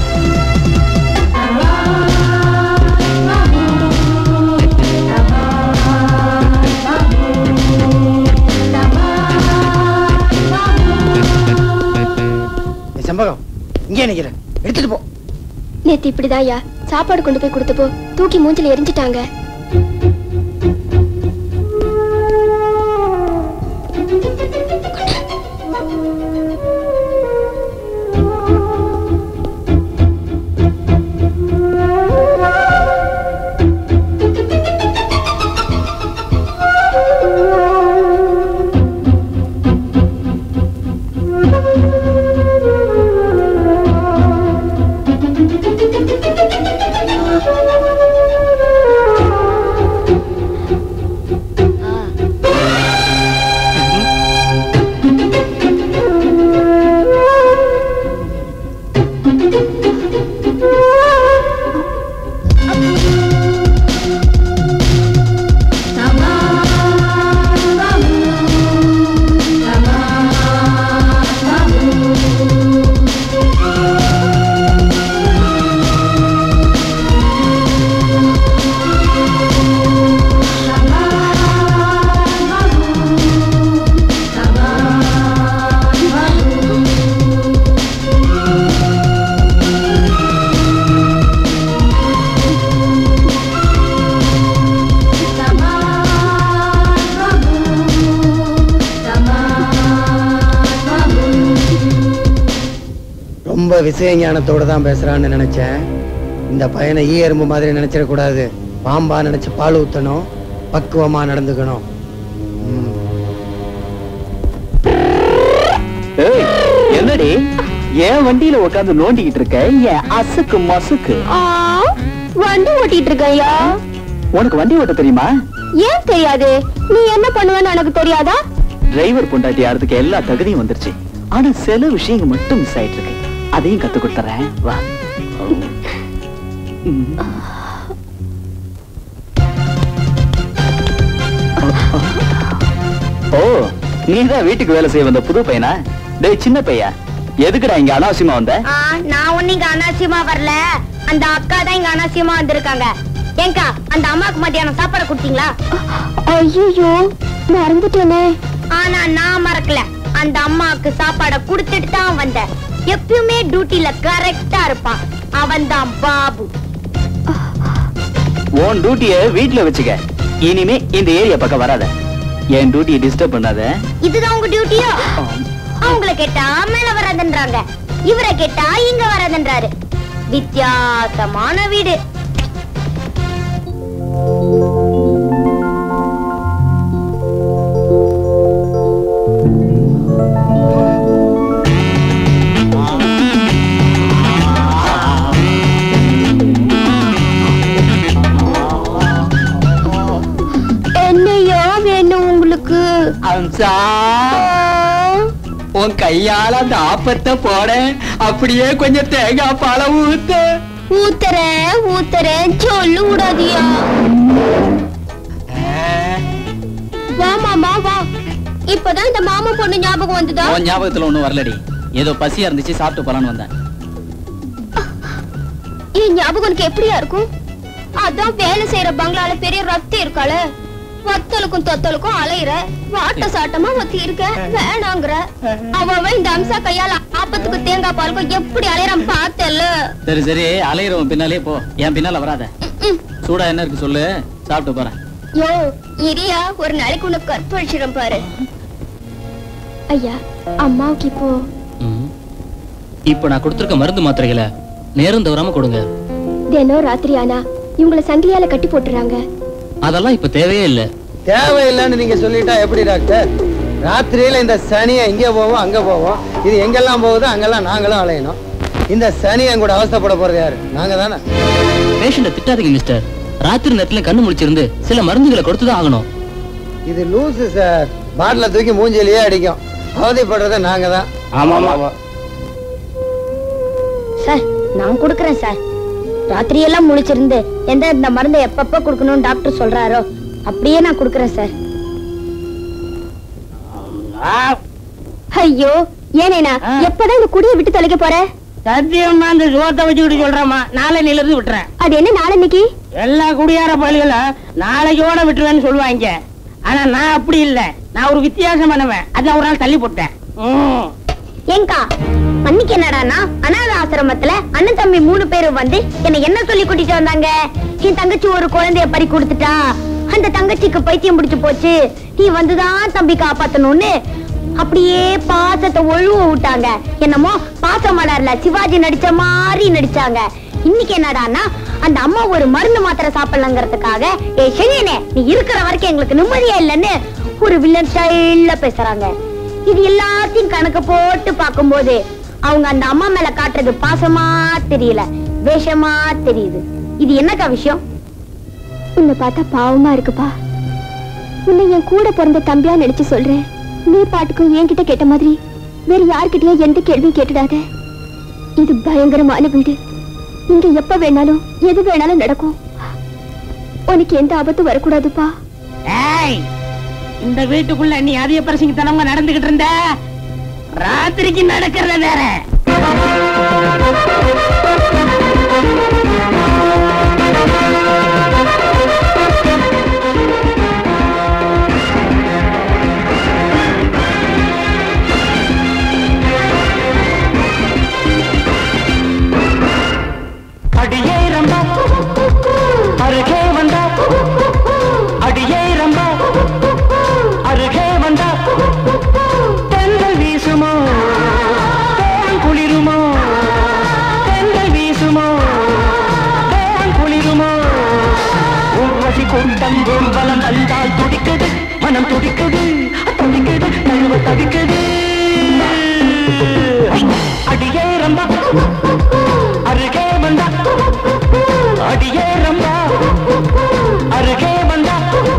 ஏய், செம்பகம் இங்கே நிக்கிறேன் எடுத்துட்டு போ நேத்து இப்படிதான்யா சாப்பாடு கொண்டு போய் கொடுத்தப்போ தூக்கி மூஞ்சில எரிஞ்சிட்டாங்க ரொம்ப விஷய ஞானத்தோட தான் பேசுறான்னு நினைச்சேன் இந்த பையனை ஈ எறும்பு மாதிரி நினைச்சிடக்கூடாது பாம்பா நினைச்சு பால் ஊத்தணும் பக்குவமா நடந்துக்கணும் ம். ஏய், என்னடி என் வண்டியில உட்கார்ந்து நோண்டிக்கிட்டு இருக்க என் அசுக்கு மசுக்கு வண்டி ஓட்டிட்டு இருக்கையா உனக்கு வண்டி ஓட்ட தெரியுமா ஏன் தெரியாது நீ என்ன பண்ணுவேன்னு எனக்கு தெரியாதா டிரைவர் பொண்டாட்டி ஆறதுக்கு எல்லா தகுதியும் வந்துருச்சு ஆனா சில விஷயங்கள் மட்டும் மிஸ் ஆயிட்டு இருக்கு அதையும் கத்து கொடுத்துறேன் வா ம். ஓ நீதான் வீட்டுக்கு வேலை செய்ய வந்த புது பையனா டேய் சின்ன பையன் எதுக்குடா இங்க அனாவசியமா வந்த ஆ, நான் ஒண்ணு இங்க அனாவசியமா வரல அந்த அக்கா தான் இங்க அனாவசியமா வந்திருக்காங்க ஏங்கா அந்த அம்மாக்கு மத்தியானம் சாப்பாடு கொடுத்தீங்களா ஐயோ மறந்துட்டேனே ஆனா நான் மறக்கல அந்த அம்மாக்கு சாப்பாட குடுத்துட்டு தான் வந்தேன் எப்பயுமே டியூட்டில கரெக்டா இருப்பான் அவன் தான் பாபு உன் டியூட்டிய வீட்ல வச்சுக்க இனிமே இந்த ஏரியா பக்கம் வராத என் டியூட்டியை டிஸ்டர்ப் பண்ணாத இதுதான் உங்க டியூட்டியோ அவங்கள கேட்டா மேல வராதுன்றாங்க இவரை கேட்டா இங்க வராதுன்றாரு வித்தியாசமான வீடு கம்சா உன் கையால அந்த ஆப்பத்தை போட அப்படியே கொஞ்சம் தேங்காய் பாலை ஊத்து ஊத்துறேன் ஊத்துறேன் சொல்லு விடாதியா வா மாமா வா இப்பதான் இந்த மாமா பொண்ணு ஞாபகம் வந்துதா உன் ஞாபகத்துல ஒண்ணும் வரலடி ஏதோ பசியா இருந்துச்சு சாப்பிட்டு போலான்னு வந்தேன் என் ஞாபகம் உனக்கு எப்படியா இருக்கும் அதான் வேலை செய்யற பங்களால பெரிய ரத்தி இருக்காள வத்தலுக்கும் தொத்தலுக்கும் அலையிற வாட்ட சாட்டமா ஒத்தி இருக்க வேணாங்கிற அவன் அவன் இந்த அம்சா கையால ஆப்பத்துக்கு தேங்காய் பாலுக்கும் எப்படி அலையறான் பார்த்தல சரி சரி அலையிறவன் பின்னாலே போ என் பின்னால வராத சூடா என்ன இருக்கு சொல்லு சாப்பிட்டு போறேன் யோ இரியா ஒரு நாளைக்கு உனக்கு கற்பழிச்சிடும் பாரு ஐயா அம்மாவுக்கு இப்போ ம். இப்ப நான் கொடுத்திருக்க மருந்து மாத்திரைகளை நேரம் தவறாம கொடுங்க தினம் ராத்திரி ஆனா இவங்களை சங்கிலியால கட்டி போட்டுறாங்க அதெல்லாம் இப்ப தேவையே இல்ல தேவையில்லைன்னு நீங்க சொல்லிட்டா எப்படி டாக்டர் ராத்திரியில இந்த சனியை இங்கே போவோம் அங்க போவோம் இது எங்கெல்லாம் போகுதோ அங்கெல்லாம் நாங்களும் அலையணும் இந்த சனியை கூட அவஸ்தைப்பட போறது யாரு நாங்க தானே பேஷண்ட திட்டாதீங்க மிஸ்டர் ராத்திரி நேரத்துல கண்ணு முழிச்சிருந்து சில மருந்துகளை கொடுத்துதான் ஆகணும் இது லூசு சார் பாட்டில தூக்கி மூஞ்சிலேயே அடிக்கும் அவதிப்படுறது நாங்க தான் ஆமா ஆமா சார் நான் கொடுக்கறேன் சார் ராத்திரி எல்லாம் முழிச்சிருந்து எந்த இந்த மருந்தை எப்பப்ப கொடுக்கணும்னு டாக்டர் சொல்றாரோ அப்படியே நான் கொடுக்கறேன் சார் ஐயோ ஏனேனா எப்பதான் இந்த குடியை விட்டு தொலைக்க போற சத்தியமா அந்த சோத்தை வச்சுக்கிட்டு சொல்றேம்மா நாளை நிலந்து விட்டுறேன் அது என்ன நாளன்னைக்கு எல்லா குடியார பயல்களும் நாளைக்கோட விட்டுருவேன்னு சொல்லுவாங்க ஆனா நான் அப்படி இல்ல நான் ஒரு வித்தியாசம் பண்ணுவேன் அதான் ஒரு நாள் தள்ளி போட்டேன் ம். ஏங்கா அன்னைக்கு என்னடானா அனாத ஆசிரமத்துல அண்ணன் தம்பி மூணு பேரும் வந்து என்ன என்ன சொல்லி கூட்டிட்டு வந்தாங்க என் தங்கச்சி ஒரு குழந்தைய பறி கொடுத்துட்டா அந்த தங்கச்சிக்கு பைத்தியம் பிடிச்சு போச்சு நீ வந்துதான் தம்பி காப்பாத்தணும்னு அப்படியே பாசத்தை ஒழுவ விட்டாங்க என்னமோ பாச மலர்ல சிவாஜி நடிச்ச மாதிரி நடிச்சாங்க இன்னைக்கு என்னடான்னா அந்த அம்மா ஒரு மருந்து மாத்திரை சாப்பிடலங்கிறதுக்காக ஏ செழியனே நீ இருக்கிற வரைக்கும் எங்களுக்கு நிம்மதியா இல்லைன்னு ஒரு வில்லன் ஸ்டைல்ல பேசுறாங்க இது எல்லாத்தையும் கணக்கு போட்டு பார்க்கும்போது அவங்க அந்த அம்மா மேல காட்டுறது பாசமா தெரியல வேஷமா தெரியுது இது என்னக்கா விஷயம் உன்னை பார்த்தா பாவமா இருக்குப்பா உன்னை என் கூட பிறந்த தம்பியா நினைச்சு சொல்றேன் நீ பாட்டுக்கும் என்கிட்ட கேட்ட மாதிரி வேற யார்கிட்டயும் எந்த கேள்வியும் கேட்டுடாத இது பயங்கரமான வீடு இங்க எப்ப வேணாலும் எது வேணாலும் நடக்கும் உனக்கு எந்த ஆபத்தும் வரக்கூடாதுப்பா ஏய் இந்த வீட்டுக்குள்ள நீ அதிக பிரசங்கித்தனமா நடந்துகிட்டு இருந்த ராத்திரிக்கு நடக்கிறத வேற அடியே ரம்பா அருகே வந்தா அடியே ரம்பா அருகே வந்தா தென்றல் வீசுமோ தேன் குளிருமோ தென்றல் வீசுமோ தேன் குளிருமோ ஊர்வசி கூட்டம் ஊர்வலம் வந்தால் துடிக்குது மனம் துடிக்குது துடிக்குது நழுவ தவிக்குது அடியே ரம்பா அருகே வந்தா அடியே ரம்பா அருகே வந்தா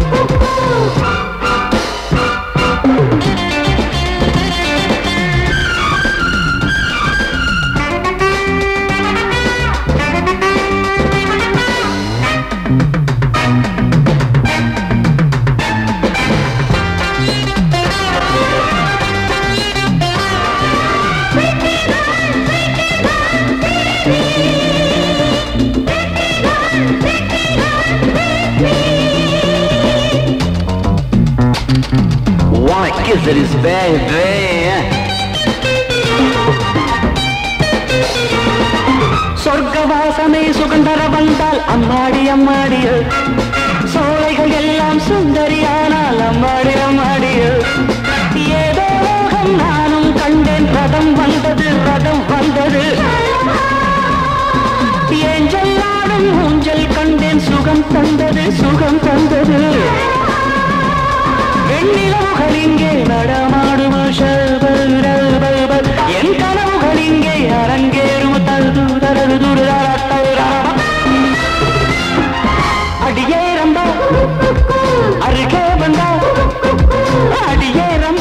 Wanna kiss it is baby சொர்க்க வாசனை சுகந்தர வந்தால் அம்மாடி அம்மாடியோ சோலைகள் எல்லாம் சுந்தரியானால் அம்மாடி அம்மாடியோ ஏதோ லோகம் நானும் கண்டேன் ரதம் வந்தது ரதம் வந்தது ஏஞ்சல் நாடும் ஊஞ்சல் கண்டேன் சுகம் தந்தது சுகம் தந்தது வெண்ணிலவுகள் இங்கே நடமாடும் ஷல்பல் ரல்பல் என் கனவுகள் இங்கே அரங்கேறும் தருது தரது துருதரா அடியே ரம்பா அருகே வந்தா அடியே ரம்பா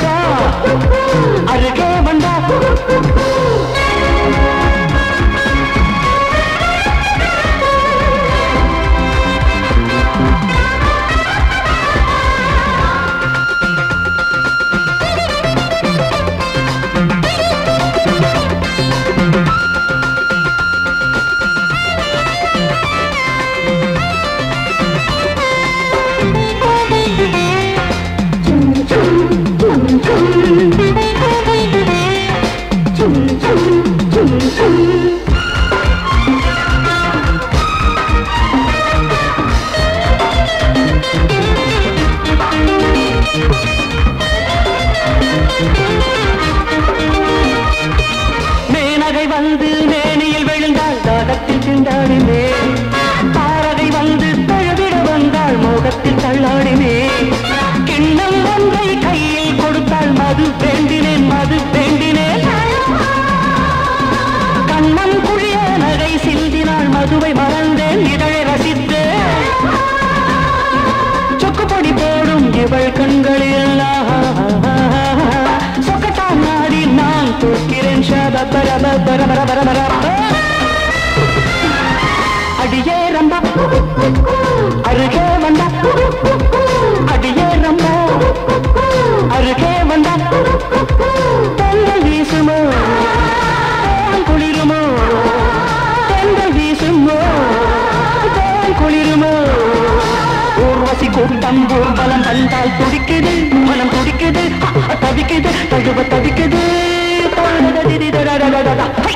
மது வேண்டினேன் மது வேண்டினேன் கண்ணம் குழிய நகை சிந்தினாள் மதுவை மறந்தேன் இதழை ரசித்தேன் சொக்குப்பொடி போடும் இவள் கண்களில் சொக்கட்டான் நாடி நான் தோற்கிறேன் ஷப பர பர பர பர பர அடியே ரம்பா அருகே வந்தா அடியே ரம்பா அருகே வந்தா தென்றல் வீசுமோ தேன் குளிருமோ தென்றல் வீசுமோ தேன் குளிருமோ ஊர்வசி கூட்டம் ஊர்வலம் வந்தால் துடிக்குது மனம் துடிக்குது தவிக்குது தழுவ தவிக்குது தடடடடடடடடடா. ஹை!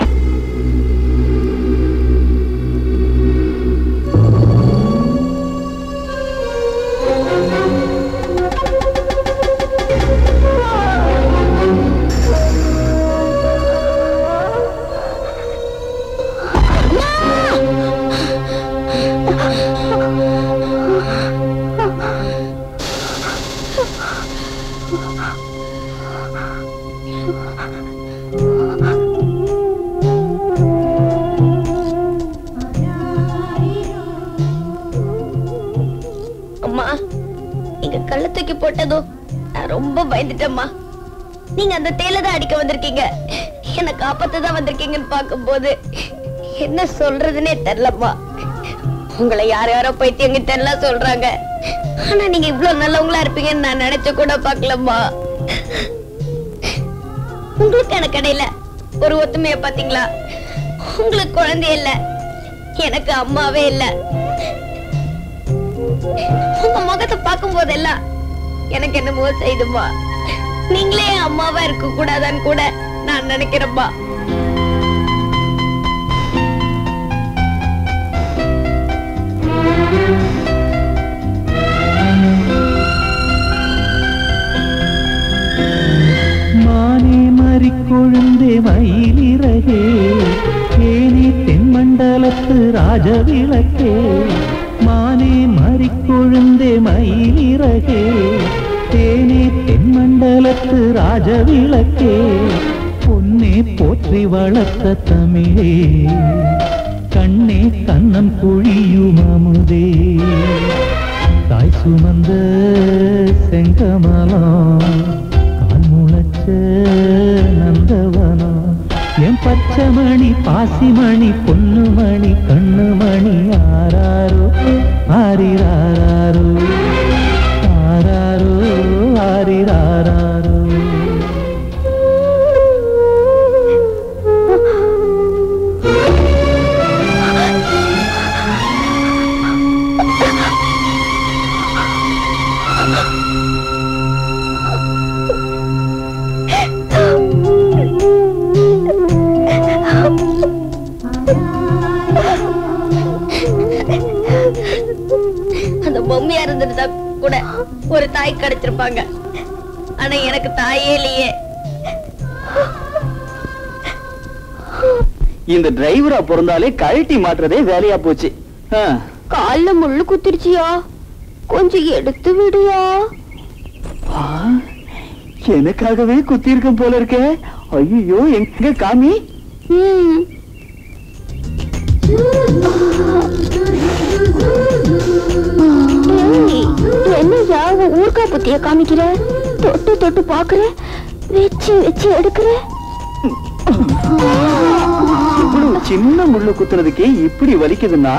அம்மா நீங்க கள்ள தூக்கி போட்டதோ நான் ரொம்ப பயந்துட்டேம்மா நீங்க அந்த தேயிலை தான் அடிக்க வந்திருக்கீங்க என்ன காப்பாத்த தான் வந்திருக்கீங்கன்னு பார்க்கும்போது என்ன சொல்றதுன்னே தெரியலம்மா உங்களை யார் யாரோ பைத்தியங்கிட்ட எல்லாம் சொல்றாங்க ஆனா நீங்க இவ்வளவு நல்லவங்களா இருப்பீங்கன்னு நான் நினைச்சு கூட பார்க்கலம்மா உங்களுக்கு எனக்கு இடையில ஒரு ஒத்துமைய பாத்தீங்களா உங்களுக்கு குழந்தை இல்ல எனக்கு அம்மாவே இல்லை உங்க முகத்தை பார்க்கும் போதெல்லாம் எனக்கு என்னமோ செய்துமா நீங்களே என் அம்மாவா இருக்க கூடாதான்னு கூட நான் நினைக்கிறேன்பா மானே மறிக்கொழுந்தே மயிலிறகே ஏனி தென்மண்டலத்து ராஜவிளக்கே மானே மறிக்கொழுந்தே மயிலிறகே தேனே தென்மண்டலத்து ராஜவிளக்கே பொன்னே போற்றி வளர்த்த தமிழே கண்ணே கண்ணம் குழியும் அமுதே தாய் சுமந்த செங்கமலம் கால் முளைச்ச நந்தவனம் என் பச்சைமணி பாசிமணி பொன்னுமணி கண்ணுமணி ஆராரோ ஆரிராரோ ஆராரோ ஆரிராரோ அந்த பொம்மையா இருந்திருந்தா கூட ஒரு தாய் கிடைச்சிருப்பாங்க ஆனா எனக்கு தாயே இல்லையே இந்த டிரைவரா பிறந்தாலே கழட்டி மாட்டுறதே வேலையா போச்சு ஆ. கால்ல முள்ளு குத்திருச்சியா கொஞ்சம் எடுத்து விடுயா ஆ, எனக்காகவே குத்திருக்கும் போல இருக்கே ஐயோ எங்க காமி ம். ஏய், என்னய்யா உன் ஊர்க்கா புத்திய காமிக்கிற தொட்டு தொட்டு பாக்குற வச்சு வச்சு எடுக்கிற இவ்வளவு சின்ன முள்ளு குத்துறதுக்கே இப்படி வலிக்குதுன்னா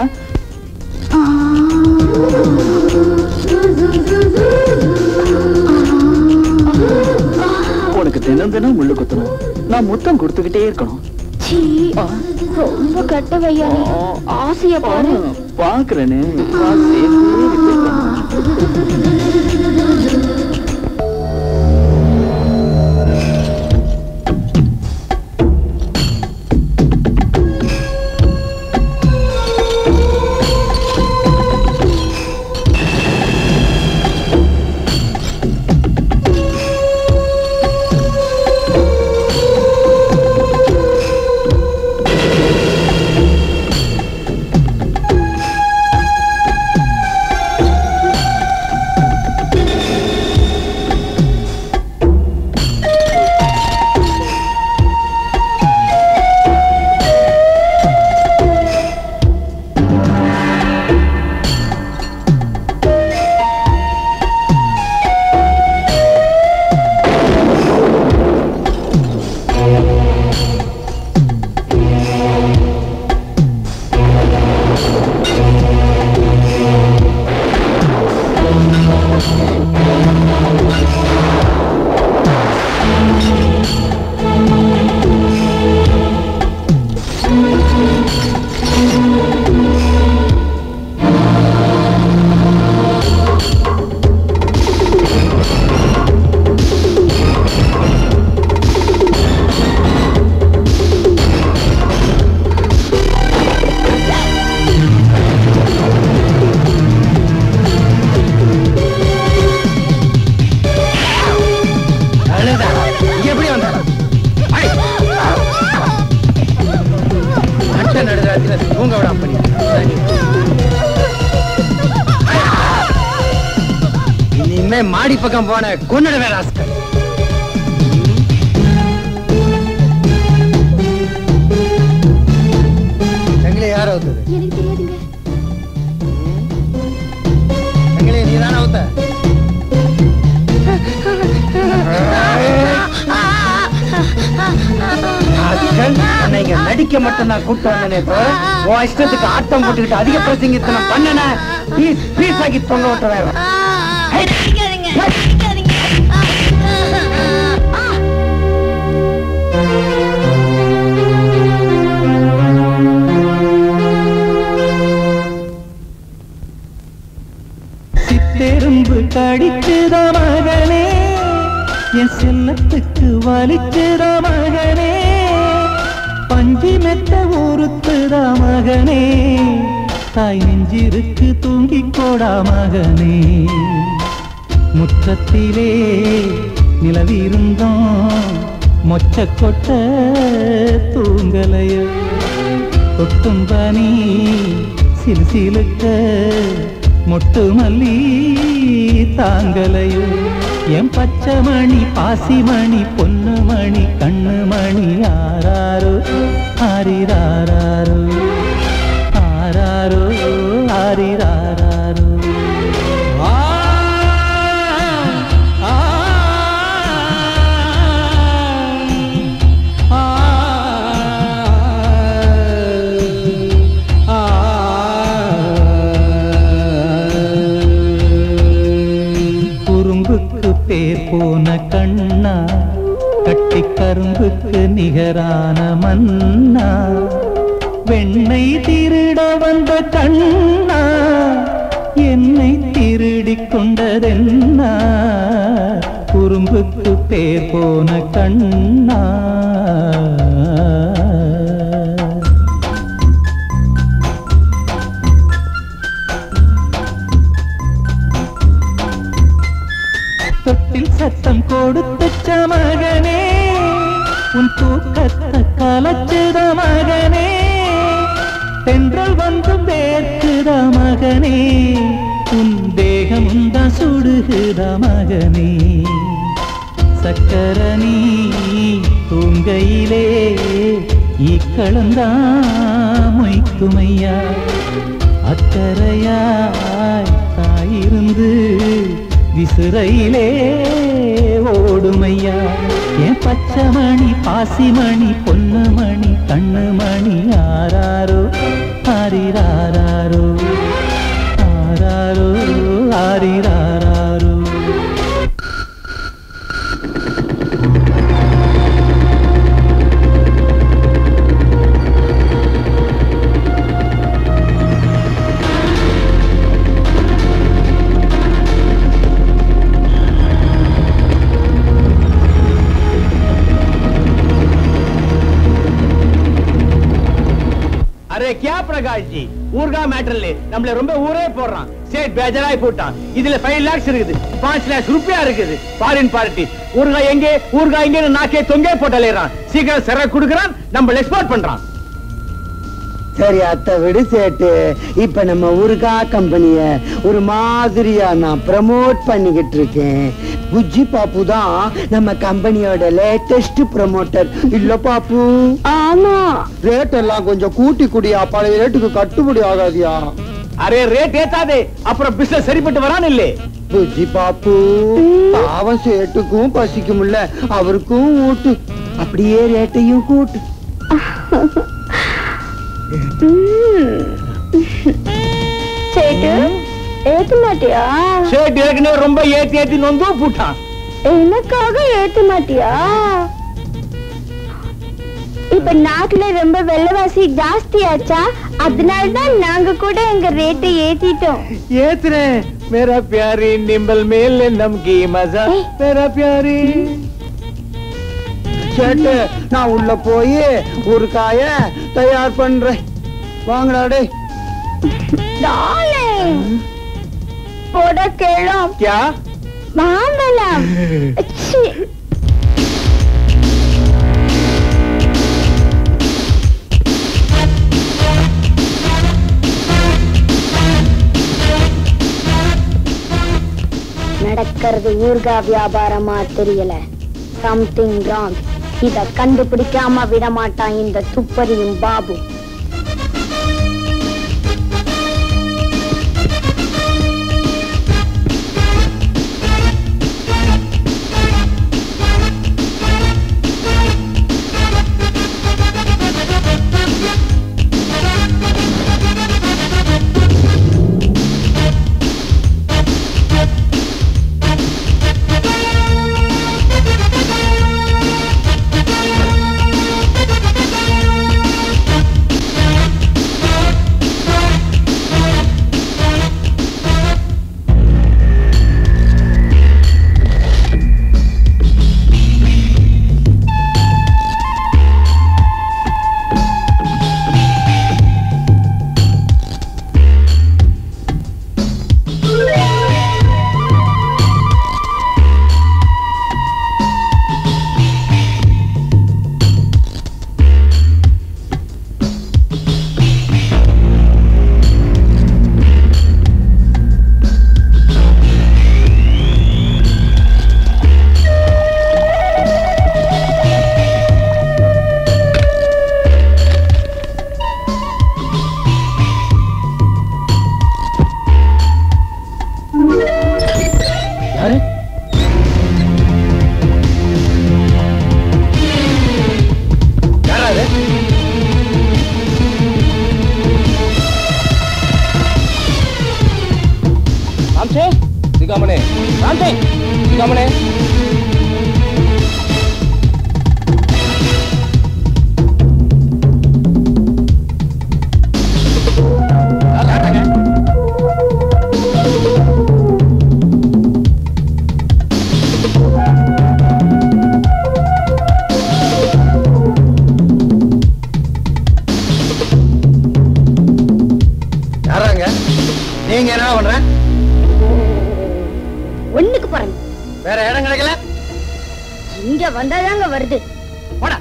உனக்கு தினம் தினம் முள்ளு குத்தணும் நான் முத்தம் கொடுத்துக்கிட்டே இருக்கணும் சீ, ரொம்ப கெட்ட வையா நீ. ஆசைய பாரு பாக்குறேன்னு வா, சேர்ந்தே repeat பண்ணலாம். இனிமே மாடி பக்கம் போன கொன்னுடுவேன் ராஸ்கல் சங்கிலி யார் அவுத்தது எனக்கு தெரியாதுங்க சங்கிலி நீ தானே அவுத்த ராஸ்கல், உன்னை இங்க நடிக்க மட்டும் நான் கூட்டு வந்தனே தவிர உன் இஷ்டத்துக்கு ஆட்டம் போட்டுக்கிட்டு அதிக பிரசங்கித்தனம் பண்ணன பீஸ் பீஸ் ஆக்கி தொங்க விட்ட வேற சித்தெரும்பு கடிச்சுத மகனே என் செல்லத்துக்கு வலிச்சுத மகனே பஞ்சி மெத்த ஊறுத்துத மகனே தாய் நெஞ்சிருக்கு தூங்கிக் கோடா மகனே முற்றத்திலே நிலவிருந்தோம் மொச்ச கொட்ட தூங்கலையோ கொட்டும் பனி சிலு சிலுக்க மொட்டு மல்லி தாங்கலையோ என் பச்சை மணி பாசிமணி பொன்னு மணி கண்ணு மணி ஆராரோ ஆரிராரோ ஆராரோ ஆரிராரோ ஆ ஆ குறும்புக்கு பேர் போன கண்ணா கட்டி கரும்புக்கு நிகரான மன்னா வெண்ணை திருட வந்த கண்ணா என்னை திருடிக் கொண்டதென்னா குறும்புக்கு பேர் போன கண்ணா தொட்டில் சத்தம் கொடுத்த மகனே உன் தூக்கத்தை கலச்சுத மகனே தென்றல் வந்தும் வேர்க்குத மகனே உன் தேகம் தான் சுடுகுத மகனே சக்கரணி தூங்கையிலே ஈக்களந்தா மொய்க்குமையா அக்கறையாய் தாயிருந்து விசுரையிலே ஓடுமையா என் பச்சைமணி பாசிமணி பொன்னுமணி கண்ணுமணி ஆராரோ ஆரிராரோ ஆராரோ ஆரிராரோ அரே கியா பிரகாஷ் ஜி ஊர்கா மேட்டர்ல நம்மள ரொம்ப ஊரே போடுறான் சேட் பேஜராய் போட்டான் இதுல ஃபைவ் லேக்ஸ் இருக்குது பாஞ்ச் லேக்ஸ் ருப்பியா இருக்குது ஃபாரின் பார்ட்டி ஊர்கா எங்கே ஊர்கா எங்கே நாக்கே தொங்கே போட்டலைறான் சீக்கிரம் சிறை கொடுக்கறான் நம்ம எக்ஸ்போர்ட் பண்றான் சரி அத்தை விடு சேட்டு இப்ப நம்ம ஊருக்கா கம்பெனிய ஒரு மாதிரியா நான் ப்ரமோட் பண்ணிக்கிட்டு இருக்கேன் புஜ்ஜி பாப்பு தான் நம்ம கம்பெனியோட லேட்டஸ்ட் ப்ரமோட்டர் இல்ல பாப்பு ஆமா ரேட் எல்லாம் கொஞ்சம் கூட்டி குடியா பழைய ரேட்டுக்கு கட்டுப்படி ஆகாதியா அரே ரேட் ஏத்தாதே அப்புறம் பிசினஸ் சரிப்பட்டு வரான் இல்லே புஜ்ஜி பாப்பு பாவம் சேட்டுக்கும் பசிக்கும்ல அவருக்கும் ஊட்டு அப்படியே ரேட்டையும் கூட்டு சேட்டு ஏத்த மாட்டியா சேட் ஏற்கனவே ரொம்ப ஏத்தி ஏத்தி நொந்து போட்டான் எனக்காக ஏத்த மாட்டியா இப்ப நாட்டுல ரொம்ப வெள்ளவாசி ஜாஸ்தி ஆச்சா அதனால தான் நாங்க கூட எங்க ரேட்டை ஏத்திட்டோம் ஏத்துறேன் மேரா பியாரி நிம்பல் மேல் நம்கி மஜா மேரா பியாரி சேட்டு நான் உள்ள போய் ஒரு காய தயார் பண்றேன் வாங்கடா டேய் டார்லிங் போட கேளும் क्या மாம்பழம் ச்சீ. நடக்கிறது ஊர்கா வியாபாரமா தெரியல சம்திங் ராங் இத கண்டுபிடிக்காம விட மாட்டான் இந்த துப்பறியும் பாபு யாரு யாரா அது ராம்சே சிகாமணே ராம்சே சிகாமணே யாராங்க நீங்க என்ன பண்ற ஒண்ணுக்கு போறேன் வேற இடம் கிடைக்கல இங்க வந்தாதாங்க வருது போடா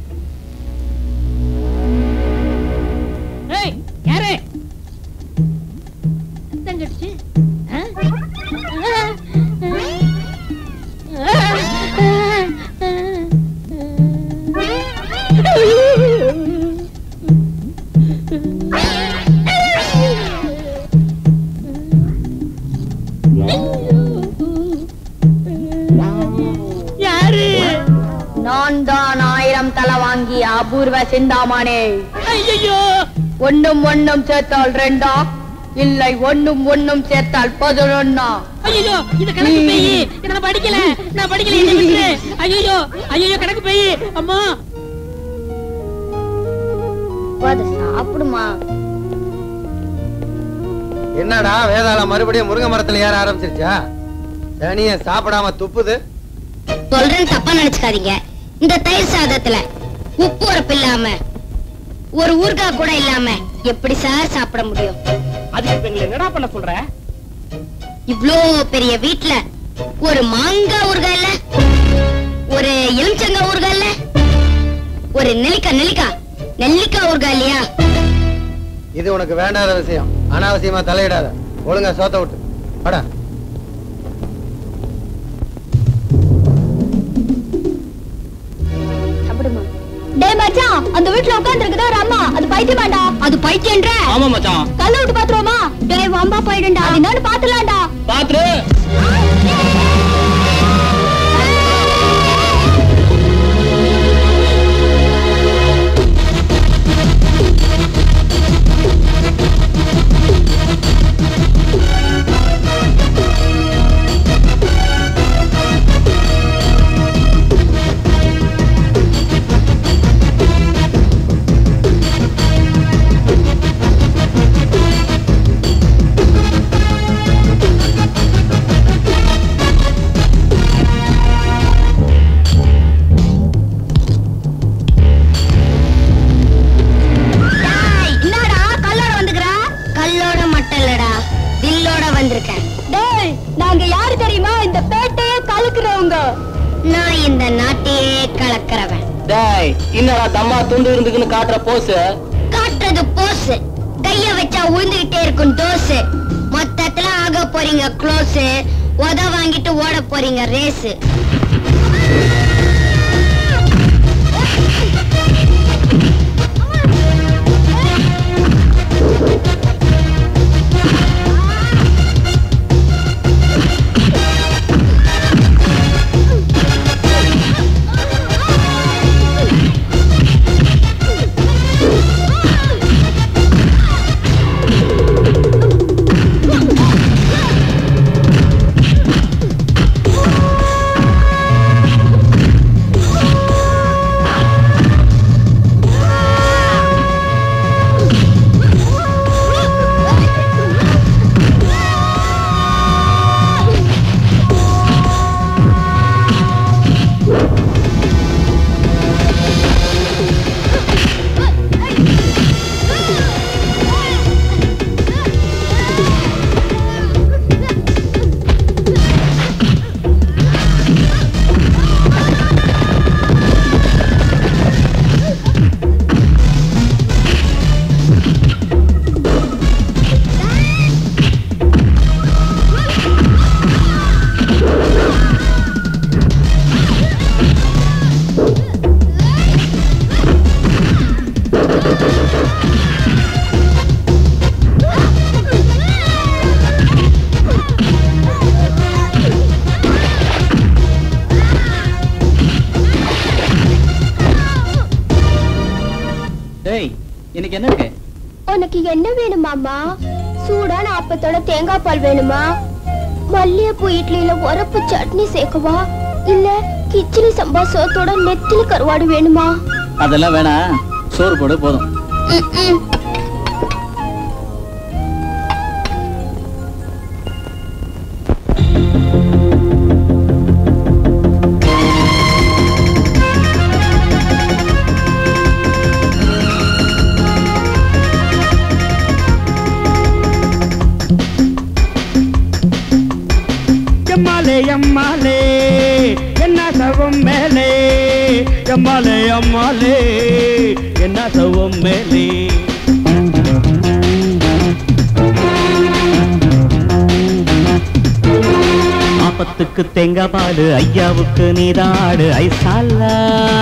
ஏய் யாரு சத்தம் கட்டுச்சு ஆ? யாரு நான் தான் ஆயிரம் தலை வாங்கி அபூர்வ சிந்தாமணி ஐயோ ஒண்ணும் ஒண்ணும் சேர்த்தால் ரெண்டா இல்லை ஒண்ணும் ஒண்ணும் சேர்த்தால் பதினொன்னா ஐயோ இது கணக்கு பேயி இதை நான் படிக்கல நான் படிக்கல என்ன விட்டுரு ஐயோ ஐயோ கணக்கு பேயி அம்மா அதை சாப்பிடுமா என்னடா வேதாளம் மறுபடியும் முருங்கை மரத்துல ஏற ஆரம்பிச்சிருச்சா சனிய சாப்பிடாம துப்புது சொல்றேன் தப்பா நினைச்சுக்காதீங்க இந்த தயிர் சாதத்துல உப்பு உரப்பு இல்லாம ஒரு ஊறுகாய் கூட இல்லாம எப்படி சார் சாப்பிட முடியும் அதுக்கு இப்ப எங்களை என்னடா பண்ண சொல்ற இவ்ளோ பெரிய வீட்ல ஒரு மாங்காய் ஊறுகாய் இல்ல ஒரு எலுமிச்சங்காய் ஊறுகாய் இல்ல ஒரு நெல்லிக்காய் நெல்லிக்காய் நெல்லிக்காய் ஊறுகாய் இல்லையா இது உனக்கு வேண்டாத விஷயம் அனாவசியமா தலையிடாத ஒழுங்கா சோத்த விட்டு வாடா சாப்பிடுமா டேய் மச்சான் அந்த வீட்ல உட்கார்ந்து இருக்குதா ஒரு அம்மா அது பைத்தியமாடா அது பைத்தியன்ற ஆமா மச்சான் கல்ல விட்டு பாத்துருவோமா டேய் வம்பா போயிடும்டா அது என்னன்னு பாத்துலாம்டா பாத்துரு டேய், என்னடா கல்லோட வந்துக்கற கல்லோட மட்டும் இல்லடா தில்லோட வந்திருக்கேன் டேய் நாங்க யாரு தெரியுமா இந்த பேட்டையே கலக்குறவங்க நான் இந்த நாட்டையே கலக்கிறவன் டேய் என்னடா தம்மா துண்டு இருந்துக்குன்னு காட்டுற போஸ் காட்டுறது போஸ் கைய வச்சா உழுந்துகிட்டே இருக்கும் தோசு மொத்தத்துல ஆக போறீங்க க்ளோஸ் உத வாங்கிட்டு ஓட போறீங்க ரேஸ் டேய் இன்னைக்கு என்ன இருக்கு உனக்கு என்ன வேணுமாமா சூடான அப்பத்தோட தேங்காய் பால் வேணுமா மல்லிகைப்பூ இட்லியில உரப்பு சட்னி சேர்க்கவா இல்ல கிச்சடி சம்பா சோத்தோட நெத்திலி கருவாடு வேணுமா அதெல்லாம் வேணாம் சோறு போடு போதும் ம்ம். எம்மாலே எம்மாலே என்ன சவம் மேலே எம்மாலே எம்மாலே என்ன சவம் மேலே ஆபத்துக்கு தேங்காய் பாலு ஐயாவுக்கு நீதாடு ஐசாலா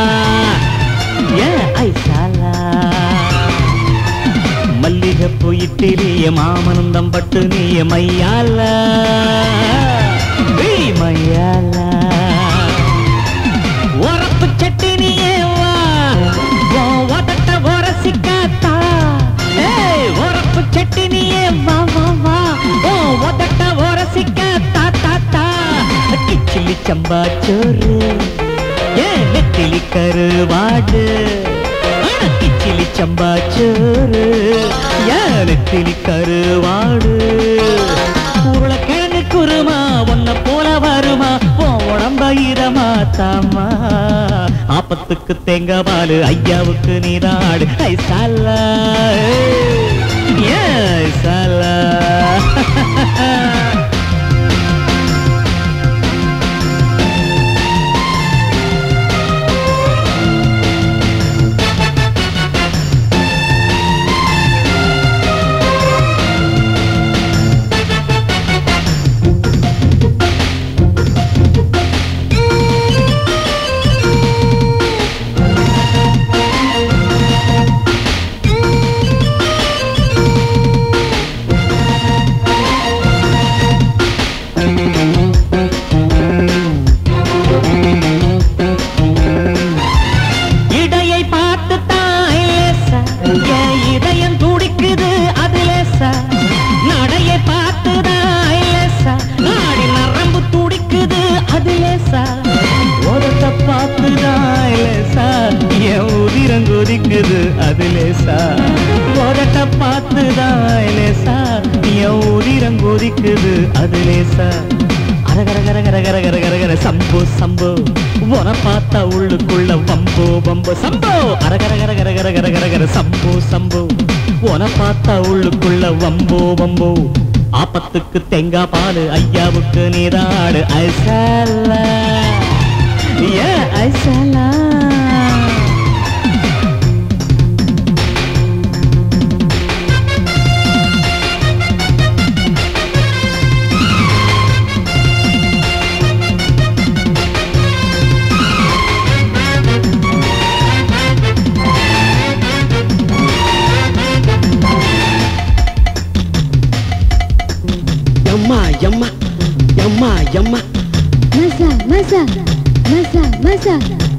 ஏ ஐசாலா மல்லிகைப்பூ இட்டிலிய மாமனந்தம் பட்டு நீய மையால ஏய் மையால உரப்பு சட்டினியே வா உன் உதட்ட உரசிக்காத்தா ஏய் உரப்பு சட்டினியே வா வா வா உன் உதட்ட உரசிக்காத்தா தா தா கிச்சிலி சம்பா சோறு ஏ நெத்திலி கருவாடு அட கிச்சிலி சம்பா சோறு ஏ நெத்திலி கருவாடு உருளைக்கிழங்கு குருமா உன்னை போல வருமா உன் உடம்ப இதமா தாமா ஆப்பத்துக்கு தேங்காய் பாலு ஐயாவுக்கு நீராடு ஐசாலா ஏ ஐசாலா இடையை பார்த்து தான் லேசா என் இதயம் துடிக்குது அது லேசா நடையை பார்த்து தான் லேசா நாடி நரம்பு துடிக்குது அது லேசா உதட்ட பார்த்து தான் லேசா என் உதிரம் கொதிக்குது அது லேசா உதட்ட பார்த்து தான் லேசா என் உதிரம் கொதிக்குது அது லேசா அரகர கர கர கர கர கர கர சம்போ சம்போ உன பார்த்தா உள்ளுக்குள்ள வம்போ வம்போ சம்போ அரகர கர கர கர கர கர கர சம்போ சம்போ உன பார்த்தா உள்ளுக்குள்ள வம்போ வம்போ ஆப்பத்துக்கு தேங்காய் பாலு ஐயாவுக்கு நீராடு ஐசாலா ஏ ஐசாலா எம்மா எம்மா எம்மா எம்மா மசா மசா மசா மசா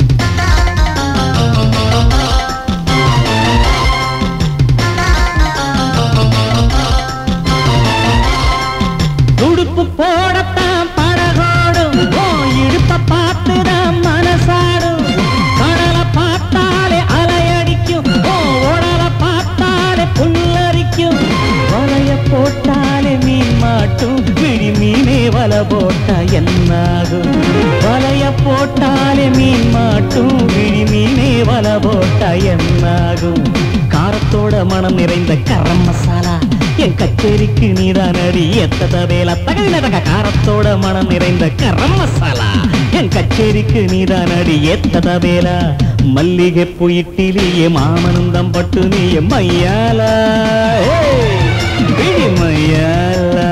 துடுப்பு போடத்தான் படகோடும் ஓ இடுப்ப பார்த்துதான் மனசாடும் கடலை பார்த்தாலே அலையடிக்கும் ஓ உடலை பார்த்தாலே புல்லரிக்கும் வலைய போட்டாலே மீன் மாட்டும் விழி மீனே வலை போட்டா என்னாகும் வலைய போட்டாலே மீன் மாட்டும் விழி மீனே வலை போட்டா என்னாகும் காரத்தோட மனம் நிறைந்த கரம் மசாலா என் கச்சேரிக்கு நீதான் அடி எத்தத வேலை தகதினதக காரத்தோட மனம் நிறைந்த கரம் மசாலா என் கச்சேரிக்கு நீதான் அடி எத்தத வேலை மல்லிகை புயிட்டிலேயே மாமனும் தம்பட்டு நீ மையாலா ஏய், விழி மையாலா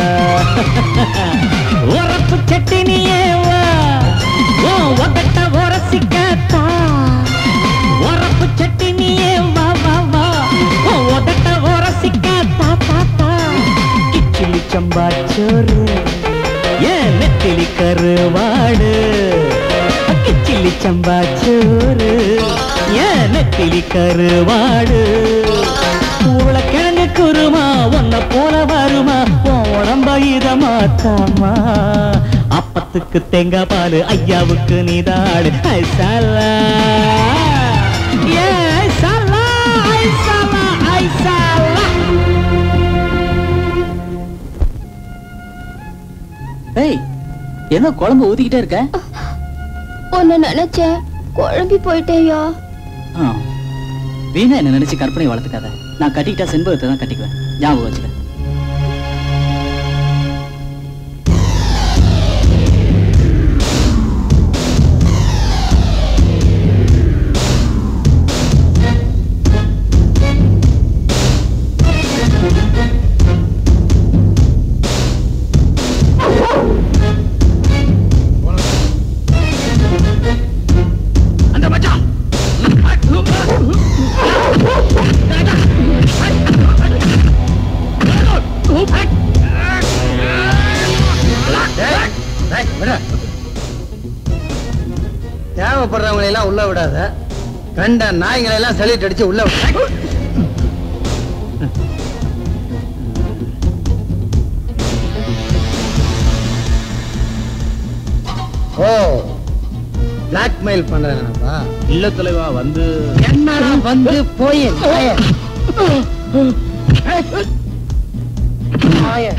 உரப்பு சட்டினியே வா ஓ ஒகட்ட உரசிக்கத்தா உரப்பு சட்டினியே வா வா வா ஓ ஒகட்ட உரசிக்கத்தா தா தா கிச்சிலி சம்பாச்சோறு ஏன் நெத்திலி கருவாடு கிச்சிலி சம்பாச்சோறு ஏன் நெத்திலி கருவாடு உருளைக்கிழங்கு குருமா உன்னை போல வருமா உன் உடம்ப இதமா தாமா அப்பத்துக்கு தேங்காய் பால் ஐயாவுக்கு நீதாடு ஐசாலா ஏ ஐசாலா ஐசாலா ஐசாலா ஏய் என்ன குழம்பு ஊத்திக்கிட்டே இருக்க உன்னை நினைச்சேன் குழம்பி போயிட்டேயா ஆ. வீணா என்ன நினைச்சு கற்பனை வளர்த்துக்காத நான் கட்டிக்கிட்டா செண்பகத்தை தான் கட்டிக்குவேன் ஞாபகம் வச்சுக்க அந்த மச்சான் டேய், டேய், விடு. தேவைப்படுறவங்களை எல்லாம் உள்ள விடாத கண்ட நாய்களை எல்லாம் சலிட்டு அடிச்சு உள்ள விட ஓ பிளாக்மெயில் பண்றாங்கப்பா இல்ல தலைவா வந்து என்னடா வந்து போய் நாயே. நாயே.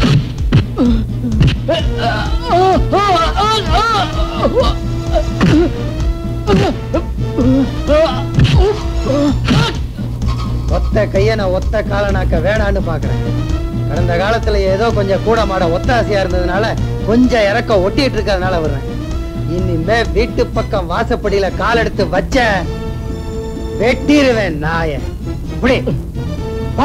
ஒத்த கைய நான் ஒத்த காலனாக்க வேணான்னு பாக்குறேன் கடந்த காலத்துல ஏதோ கொஞ்சம் கூட மாட ஒத்தாசையா இருந்ததுனால கொஞ்சம் இறக்க ஒட்டிட்டு இருக்கிறதுனால வர்றேன் இனிமே வீட்டு பக்கம் வாசப்படியில கால் எடுத்து வச்ச வெட்டிருவேன் நாய இப்படி போ.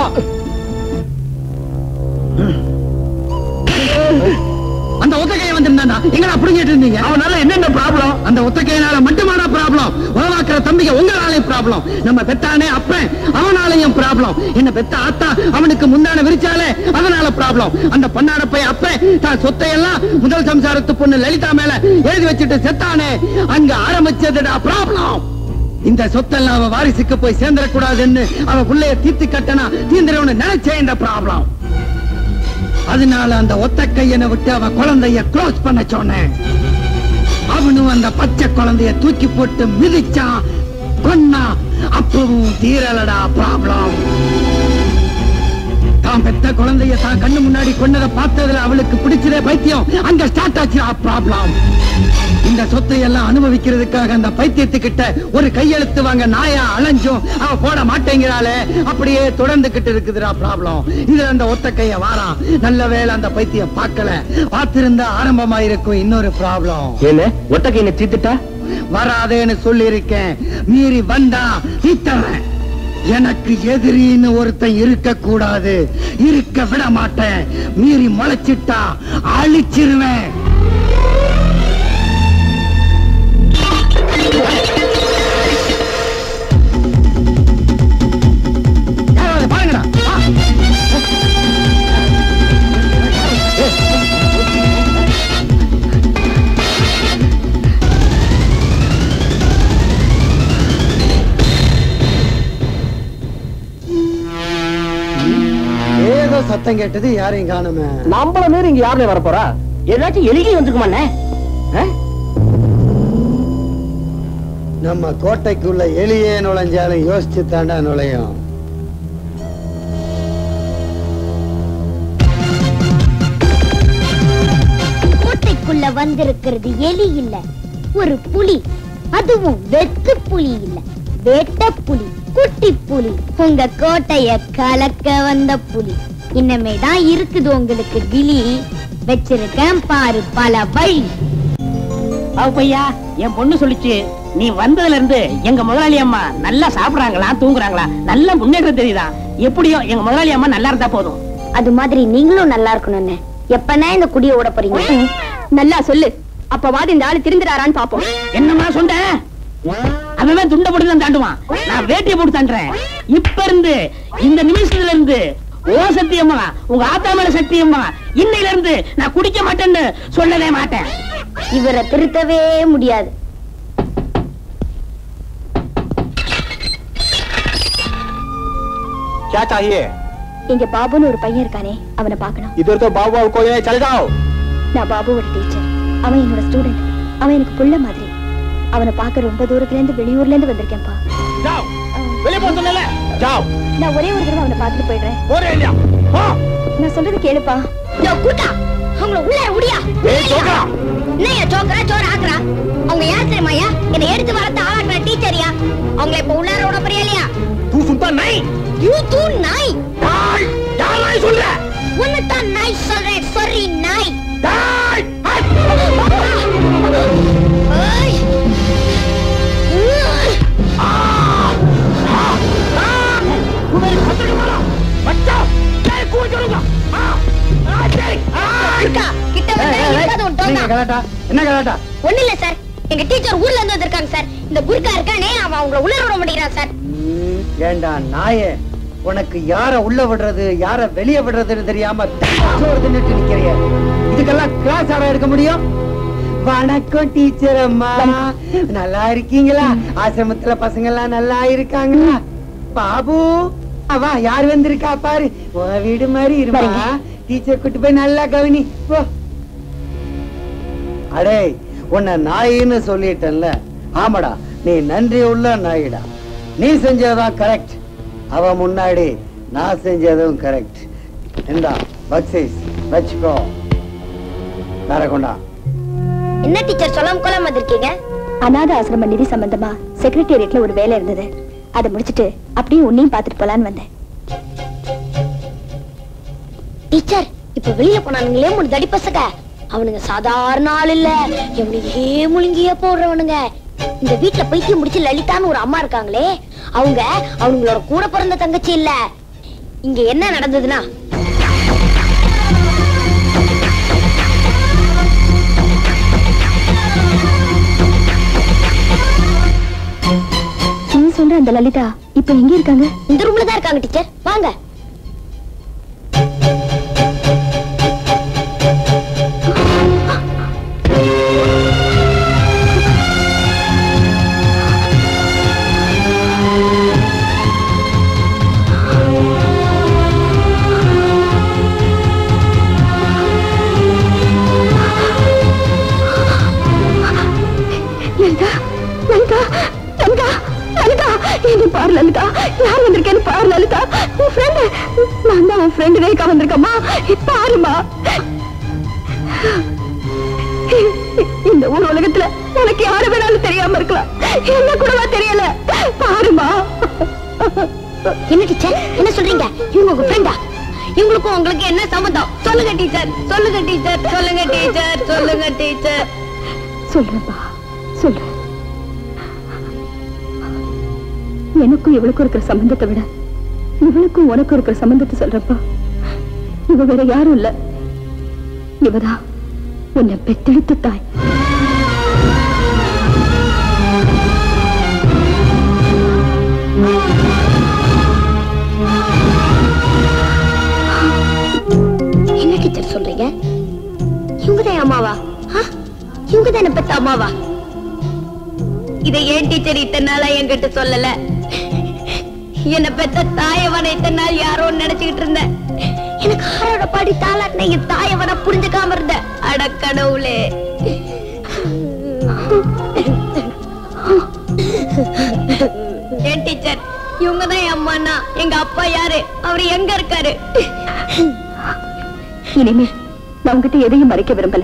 அந்த ஒத்தக்கைய வந்திருந்தாண்டா எங்கடா புடுங்கிட்டு இருந்தீங்க அவனால என்னென்ன ப்ராப்ளம் அந்த ஒத்தக்கையினால மட்டுமான ப்ராப்ளம் உலவாக்குற தம்பிங்க உங்களாலே ப்ராப்ளம் நம்ம பெத்தானே அப்பன் அவனாலையும் ப்ராப்ளம் என்ன பெத்த ஆத்தா அவனுக்கு முந்தான விரிச்சாலே அதனால ப்ராப்ளம் அந்த பண்ணாட போய் அப்பன் தான் சொத்தையெல்லாம் முதல் சம்சாரத்து பொண்ணு லலிதா மேல எழுதி வச்சுட்டு செத்தானே அங்க ஆரம்பிச்சதுடா ப்ராப்ளம் இந்த சொத்தெல்லாம் அவ வாரிசுக்கு போய் சேர்ந்துடக்கூடாதுன்னு அவ புள்ளைய தீர்த்து கட்டனா தீந்திரவனு நினைச்சேன் இந்த ப்ராப்ளம் அதனால அந்த ஒத்த கையனை விட்டு அவ குழந்தைய க்ளோஸ் பண்ண சொன்னேன் அவனும் அந்த பச்சை குழந்தைய தூக்கி போட்டு மிதிச்சான் கொன்னா அப்பவும் தீரலடா ப்ராப்ளம் தான் பெத்த குழந்தைய தான் கண்ணு முன்னாடி கொன்னதை பார்த்ததுல அவளுக்கு பிடிச்சதே பைத்தியம் அங்க ஸ்டார்ட் ஆச்சு ப்ராப்ளம் இந்த சொத்தை எல்லாம் அனுபவிக்கிறதுக்காக அந்த பைத்தியத்துக்கிட்ட ஒரு கையெழுத்து வாங்க நாயா அலைஞ்சும் அவ போட மாட்டேங்கிறாளே அப்படியே தொடர்ந்துகிட்டு இருக்குதுடா ப்ராப்ளம் இதுல அந்த ஒத்த கைய வாரான் நல்ல வேளை அந்த பைத்தியம் பார்க்கல பார்த்திருந்தா ஆரம்பமா இருக்கும் இன்னொரு ப்ராப்ளம் என்ன ஒத்த கையில தீத்துட்டா வராதேன்னு சொல்லியிருக்கேன் மீறி வந்தா தீத்தவன் எனக்கு எதிரின்னு ஒருத்தன் இருக்க கூடாது இருக்க விட மாட்டேன் மீறி முளைச்சிட்டா அழிச்சிருவேன் யாராவது பாருங்கடா வா. சத்தம் கேட்டது யாரையும் காணுமே நம்மள மீறி இங்க யாருல வர போறா ஏதாச்சும் எலிகை வந்துருக்குமாண்ணே நம்ம கோட்டைக்குள்ள எலியே நுழைஞ்சாலும் யோசிச்சு தாண்டா நுழையும் கோட்டைக்குள்ள வந்திருக்கிறது எலி இல்ல ஒரு புலி அதுவும் வெத்து புலி இல்ல வேட்ட புலி குட்டி புலி உங்க கோட்டைய கலக்க வந்த புலி இன்னமே தான் இருக்குது உங்களுக்கு கிளி வச்சிருக்கேன் பாரு பல வழி பையா என் பொண்ணு சொல்லிச்சு நீ வந்ததுல இருந்து எங்க முதலாளி அம்மா நல்லா சாப்பிடுறாங்களா தூங்குறாங்களா நல்ல முன்னேற்றம் தெரியுதா எப்படியோ எங்க முதலாளி அம்மா நல்லா இருந்தா போதும் அது மாதிரி நீங்களும் நல்லா இருக்கணும்னு எப்பனா இந்த குடிய ஓட போறீங்க நல்லா சொல்லு அப்பவாது இந்த ஆளு திருந்துறாரான்னு பாப்போம் என்னம்மா சொன்ன அவன் துண்டை போட்டு தான் தாண்டுவான் நான் வேட்டியை போட்டு தாண்டுறேன் இப்ப இருந்து இந்த நிமிஷத்துல இருந்து ஓ சத்தியம்மா உங்க ஆத்தா மேல சத்தியம்மா இன்னையில இருந்து நான் குடிக்க மாட்டேன்னு சொல்லவே மாட்டேன் இவரை திருத்தவே முடியாது क्या चाहिए இங்க பாபுன்னு ஒரு பையன் இருக்கானே அவனை பார்க்கணும் इधर तो बाबू और कोई नहीं चले जाओ நான் பாபுவோட டீச்சர் அவன் என்னோட ஸ்டூடெண்ட் அவன் எனக்கு புள்ள மாதிரி அவனை பார்க்க ரொம்ப தூரத்துல இருந்து வெளியூர்ல இருந்து வந்திருக்கேன்ப்பா जाओ வெளிய போ சொல்லல जाओ நான் ஒரே ஒரு தடவை அவனை பார்த்துட்டு போயிடுறேன் போறே இல்லையா போ நான் சொல்றது கேளுப்பா யோ குட்டா அவங்கள உள்ள உடியா ஏய் சோக்கா என்னையா சோக்கரா சோறு ஆக்குறா அவங்க யார் தெரியுமாயா என்னை எடுத்து வளர்த்து ஆளாக்குற டீச்சரியா அவங்கள இப்ப உள்ளார விட போறியா இல்லையா तू सुनता नहीं யூ தூ நாய் डाल डाल नहीं सुन रहा உன்னை தான் நாய் சொல்றேன் sorry நாய் डाल ஏய். உம். तू मेरे खतरे में मारा बच्चा मैं कूद करूंगा हाँ आ तेरी குட்டா, கிட்ட வந்தா இருக்காது உன் நீங்க டோனா. கலாட்டா என்ன கலாட்டா ஒண்ணு இல்ல சார் எங்க டீச்சர் ஊர்ல இருந்து வந்திருக்காங்க சார் இந்த குர்கா இருக்கானே அவன் அவங்கள உள்ள விட மாட்டேங்கிறான் சார் ம், ஏண்டா நாயே உனக்கு யார உள்ள விடுறது யார வெளிய விடுறதுன்னு தெரியாம சோறு தின்னுட்டு நிக்கிறிய இதுக்கெல்லாம் கிளாஸ் ஆட எடுக்க முடியும் வணக்கம் டீச்சர் அம்மா நல்லா இருக்கீங்களா ஆசிரமத்துல பசங்க எல்லாம் நல்லா இருக்காங்களா பாபு வா யார் வந்திருக்கா பாரு உன் வீடு மாதிரி இருப்பா டீச்சர் கூட்டு போய் நல்லா கவனி போ அடே உன்னை நாயின்னு சொல்லிட்டேன்ல ஆமாடா நீ நன்றி உள்ள நாயிடா நீ செஞ்சதுதான் கரெக்ட் அவ முன்னாடி நான் செஞ்சதும் கரெக்ட் இந்தா பக்ஸிஸ் வச்சுக்கோ வேற கொண்டா என்ன டீச்சர் சொல்லாம கொள்ளாம வந்திருக்கீங்க அநாத ஆசிரம நிதி சம்பந்தமா செக்ரட்டேரியட்ல ஒரு வேலை இருந்தது அதை முடிச்சிட்டு அப்படியே உன்னையும் பார்த்துட்டு போலான்னு வந்தேன் டீச்சர் இப்ப வெளியில போனானுங்களே மூணு தடி பசங்க அவனுங்க சாதாரண ஆள் இல்ல எவனுக்கே முழுங்கியே போடுறவனுங்க இந்த வீட்ல பைத்தியம் முடிச்சு லலிதான்னு ஒரு அம்மா இருக்காங்களே அவங்க அவங்களோட கூட பிறந்த தங்கச்சி இல்ல இங்க என்ன நடந்ததுன்னா நீ சொல்ற அந்த லலிதா இப்ப எங்க இருக்காங்க இந்த ரூம்ல தான் இருக்காங்க டீச்சர் வாங்க லலிதா லலிதா லலிதா லலிதா என்ன பாரு லலிதா யார் வந்திருக்கேன்னு பாரு லலிதா உன் ஃப்ரெண்டு நான் தான் உன் ஃப்ரெண்டு ரேகா வந்திருக்கம்மா பாருமா இந்த ஊர் உலகத்துல உனக்கு யாரு வேணாலும் தெரியாம இருக்கலாம் என்ன கூடவா தெரியல பாருமா என்ன டீச்சர் என்ன சொல்றீங்க இவங்க உங்க ஃப்ரெண்டா இவங்களுக்கும் உங்களுக்கு என்ன சம்மந்தம் சொல்லுங்க டீச்சர் சொல்லுங்க டீச்சர் சொல்லுங்க டீச்சர் சொல்லுங்க டீச்சர் சொல்றேன்ப்பா சொல்றேன் எனக்கும் இவளுக்கும் இருக்கிற சம்பந்தத்தை விட இவளுக்கும் உனக்கும் இருக்கிற சம்பந்தத்தை சொல்றப்பா இவ வேற யாரும் இல்ல இவதான் உன்னை பெத்தெடுத்த தாய் என்ன டீச்சர் சொல்றீங்க இவங்க தான் அம்மாவா ஆ? இவங்க தானே பெத்த அம்மாவா இதை ஏன் டீச்சர் இத்தனை நாளா என்கிட்ட சொல்லல என்ன பெத்த தாயவனை இத்தனை நாள் யாரோ நினைச்சுக்கிட்டு இருந்தேன் எனக்கு ஆரோட பாடி தாளாட்டின என் தாயை வர புரிஞ்சுக்காம இருந்த அட கடவுளே ஏன் டீச்சர் இவங்க தான் என் அம்மானா எங்க அப்பா யாரு அவர் எங்க இருக்காரு இனிமே நான் உங்ககிட்ட எதையும் மறைக்க விரும்பல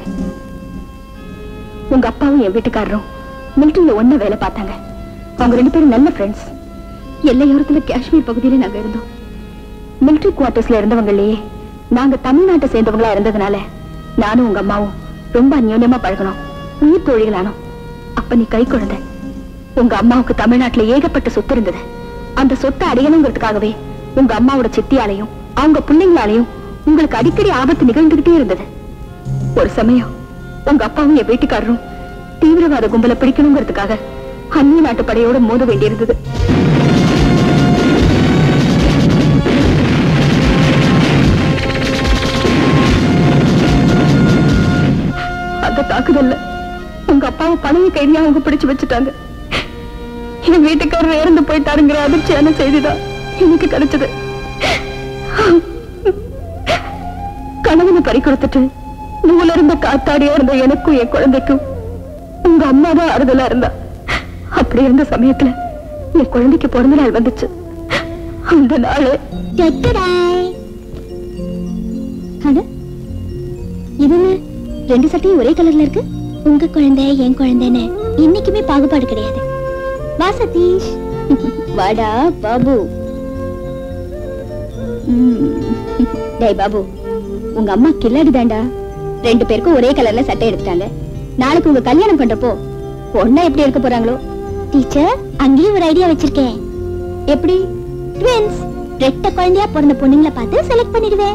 உங்க அப்பாவும் என் வீட்டுக்காரரும் மிலிட்டரியில ஒண்ணா வேலை பார்த்தாங்க அவங்க ரெண்டு பேரும் நல்ல ஃப்ரெண்ட்ஸ் எல்லையோரத்துல காஷ்மீர் பகுதியில நாங்க இருந்தோம் மிலிட்டரி குவார்டர்ஸ்ல இருந்தவங்களே நாங்க தமிழ்நாட்டை சேர்ந்தவங்களா இருந்ததுனால நானும் உங்க அம்மாவும் ரொம்ப அந்யோன்யமா பழகணும் உயிர் தோழிகளானோம் அப்ப நீ கை குழந்தை உங்க அம்மாவுக்கு தமிழ்நாட்டுல ஏகப்பட்ட சொத்து இருந்தது அந்த சொத்தை அடையணுங்கிறதுக்காகவே உங்க அம்மாவோட சித்தியாலையும் அவங்க பிள்ளைங்களாலையும் உங்களுக்கு அடிக்கடி ஆபத்து நிகழ்ந்துகிட்டே இருந்தது ஒரு சமயம் உங்க அப்பாவும் என் வீட்டுக்காரரும் தீவிரவாத கும்பலை பிடிக்கணுங்கிறதுக்காக அந்நிய நாட்டு படையோட மோத வேண்டியிருந்தது அந்த தாக்குதல்ல உங்க அப்பாவை பழைய கைதியா அவங்க பிடிச்சு வச்சுட்டாங்க என் வீட்டுக்காரர் இறந்து போயிட்டாருங்கிற அதிர்ச்சியான செய்திதான் எனக்கு கிடைச்சது கணவனை பறி கொடுத்துட்டு நூல இருந்த காத்தாடியா இருந்த எனக்கும் என் குழந்தைக்கும் உங்க அம்மா தான் ஆறுதலா இருந்தா அப்படி இருந்த சமயத்துல என் குழந்தைக்கு பிறந்த நாள் வந்துச்சு அந்த நாள் அட, இது என்ன ரெண்டு சட்டையும் ஒரே கலர்ல இருக்கு உங்க குழந்தை என் குழந்தைன்னு இன்னைக்குமே பாகுபாடு கிடையாது வா சதீஷ் வாடா பாபு ம். டேய் பாபு உங்க அம்மா கில்லாடி தாண்டா ரெண்டு பேருக்கும் ஒரே கலர்ல சட்டை எடுத்துட்டாங்க நாளைக்கு உங்க கல்யாணம் பண்றப்போ பொண்ணா எப்படி இருக்க போறாங்களோ டீச்சர் அங்கேயும் ஒரு ஐடியா வச்சிருக்கேன் எப்படி ட்வின்ஸ் ரெட்ட குழந்தையா பிறந்த பொண்ணுங்களை பார்த்து செலக்ட் பண்ணிடுவேன்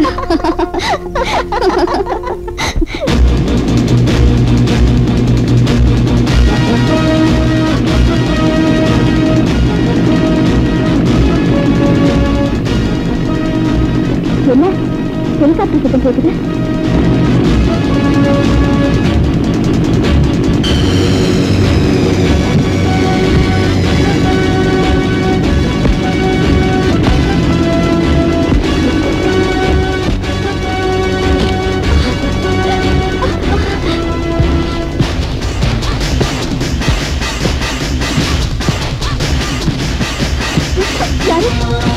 என்ன ஹெலிகாப்டர் சத்தம் கேக்குது யாரு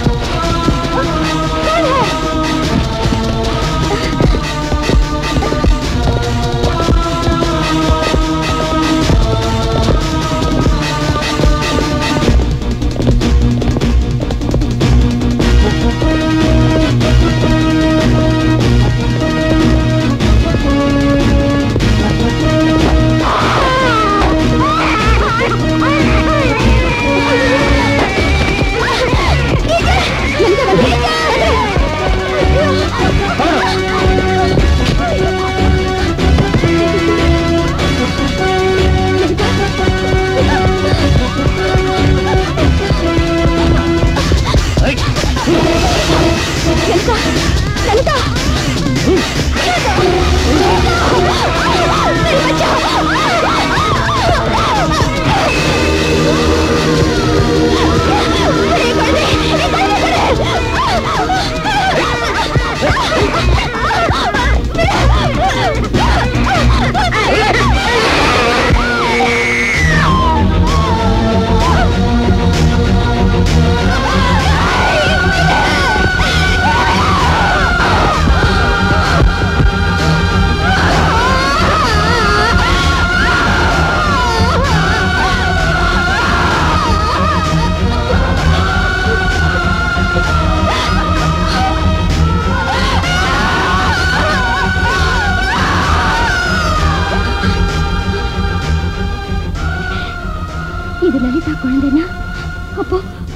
இது லலிதா குழந்தைனா அப்போ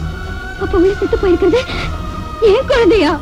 அப்போ உள்ள செத்து போயிருக்கிறது ஏன் குழந்தையா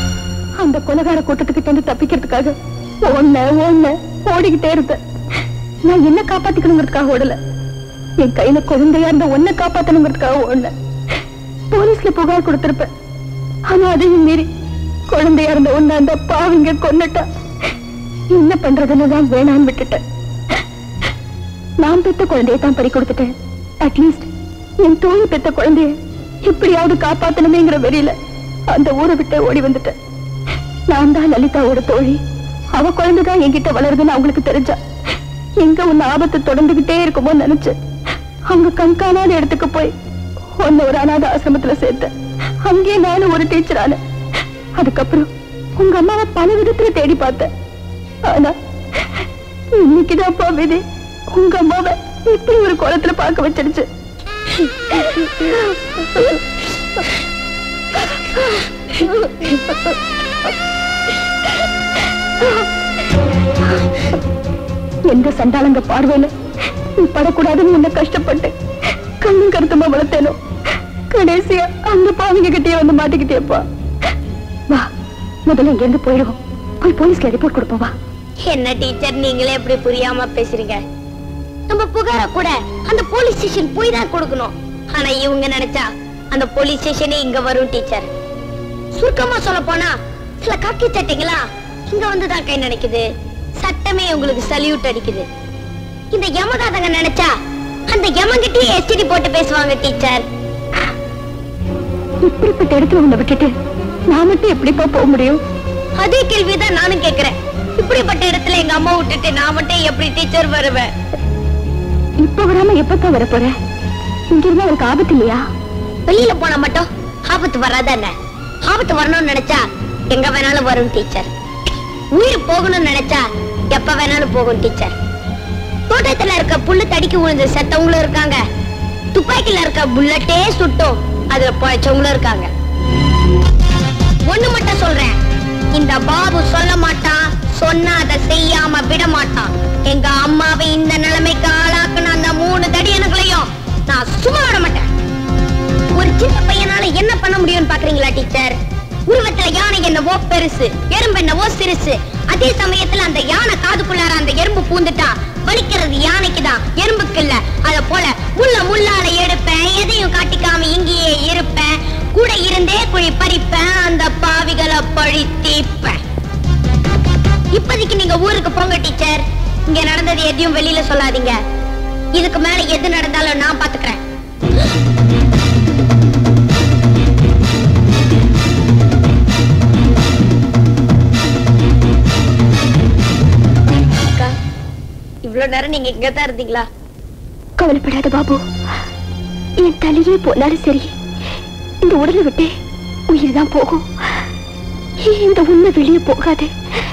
அந்த கொலகார கூட்டத்துக்கிட்ட இருந்து தப்பிக்கிறதுக்காக ஒண்ணு ஒண்ணு ஓடிக்கிட்டே இருந்தேன் நான் என்ன காப்பாத்திக்கணுங்கிறதுக்காக ஓடல என் கையில குழந்தையா இருந்த ஒன்ன காப்பாத்தணுங்கிறதுக்காக ஓடல போலீஸ்ல புகார் கொடுத்திருப்பேன் ஆனா அதையும் மீறி குழந்தையா இருந்த ஒண்ணு அந்த பாவிங்க கொன்னுட்டா என்ன பண்றதுன்னு தான் வேணான்னு விட்டுட்டேன் நான் பெத்த குழந்தைய தான் பறி கொடுத்துட்டேன் அட்லீஸ்ட் என் தோழி பெத்த குழந்தைய எப்படியாவது காப்பாத்தணுமேங்கிற வெறியில அந்த ஊரை விட்டு ஓடி வந்துட்டேன் நான் தான் லலிதாவோட தோழி அவ குழந்தைதான் என்கிட்ட வளருதுன்னு அவங்களுக்கு தெரிஞ்சா எங்க உன்ன ஆபத்து தொடர்ந்துகிட்டே இருக்குமோ நினைச்சேன் அவங்க கண்காணாத இடத்துக்கு போய் உன்னை ஒரு அநாத ஆசிரமத்துல சேர்த்தேன் அங்கேயே நானும் ஒரு டீச்சர் ஆனேன் அதுக்கப்புறம் உங்க அம்மாவை பல விதத்துல தேடி பார்த்தேன் ஆனா இன்னைக்குதான்ப்பா விதி உங்க அம்மாவை இப்படி ஒரு குளத்துல பார்க்க வச்சிடுச்சு எந்த சண்டாளங்க பார்வையில நீ படக்கூடாதுன்னு உன்னை கஷ்டப்பட்டு கண்ணும் கருத்துமா வளர்த்தேனோ கடைசியா அந்த பாவிங்க கிட்டே வந்து மாட்டிக்கிட்டேப்பா வா முதல்ல இங்க இருந்து போயிடுவோம் போய் போலீஸ்ல ரிப்போர்ட் கொடுப்போம் வா என்ன டீச்சர் நீங்களே எப்படி புரியாம பேசுறீங்க நம்ம புகார கூட அந்த போலீஸ் ஸ்டேஷன் போய் தான் கொடுக்கணும் ஆனா இவங்க நினைச்சா அந்த போலீஸ் ஸ்டேஷனே இங்க வரும் டீச்சர் சுருக்கமா சொல்ல போனா சில காக்கி சட்டைங்களா இங்க வந்து தான் கை நினைக்குது சட்டமே உங்களுக்கு சல்யூட் அடிக்குது இந்த யமகாதங்க நினைச்சா அந்த யமங்கிட்டயே எஸ்டிடி போட்டு பேசுவாங்க டீச்சர் இப்படிப்பட்ட இடத்துல உன்னை விட்டுட்டு நான் மட்டும் எப்படிப்பா போக முடியும் அதே கேள்விதான் நானும் கேக்குறேன் இப்படிப்பட்ட இடத்துல எங்க அம்மா விட்டுட்டு நான் மட்டும் எப்படி டீச்சர் வருவேன் இப்ப வராம எப்பத்தான் வர போற இங்க இருந்தா உனக்கு ஆபத்து இல்லையா வெளியில போனா மட்டும் ஆபத்து வராத என்ன ஆபத்து வரணும்னு நினைச்சா எங்க வேணாலும் வரும் டீச்சர் உயிர் போகணும்னு நினைச்சா எப்ப வேணாலும் போகும் டீச்சர் தோட்டத்துல இருக்க புல்லு தடிக்கு விழுந்து செத்தவங்களும் இருக்காங்க துப்பாக்கில இருக்க புல்லட்டே சுட்டும் அதுல பழைச்சவங்களும் இருக்காங்க ஒண்ணு மட்டும் சொல்றேன் இந்த பாபு சொல்ல மாட்டான் சொன்னா அதை செய்யாம விட மாட்டான் எங்க அம்மாவை இந்த நிலைமைக்கு ஆளாக்குன அந்த மூணு தடியனுங்களையும் நான் சும்மா விட மாட்டேன் ஒரு சின்ன பையனால என்ன பண்ண முடியும்னு பாக்குறீங்களா டீச்சர் உருவத்துல யானை என்னவோ பெருசு எறும்பு என்னவோ சிறுசு அதே சமயத்துல அந்த யானை காதுக்குள்ளார அந்த எறும்பு பூந்துட்டா வலிக்கிறது யானைக்கு தான் எறும்புக்கு இல்ல அத போல முள்ள முள்ளால எடுப்பேன் எதையும் காட்டிக்காம இங்கேயே இருப்பேன் கூட இருந்தே குழி பறிப்பேன் அந்த பாவிகளை பழி தீப்பேன் இப்போதைக்கு நீங்க ஊருக்கு போங்க டீச்சர் இங்க நடந்தது எதையும் வெளியில சொல்லாதீங்க இதுக்கு மேல எது நடந்தாலும் நான் பாத்துக்கிறேன் அக்கா, இவ்வளவு நேரம் நீங்க இங்க தான் இருந்தீங்களா கவலைப்படாத பாபு என் தலையே போனாலும் சரி இந்த உடலை விட்டு உயிர் தான் போகும் இந்த உண்மை வெளியே போகாது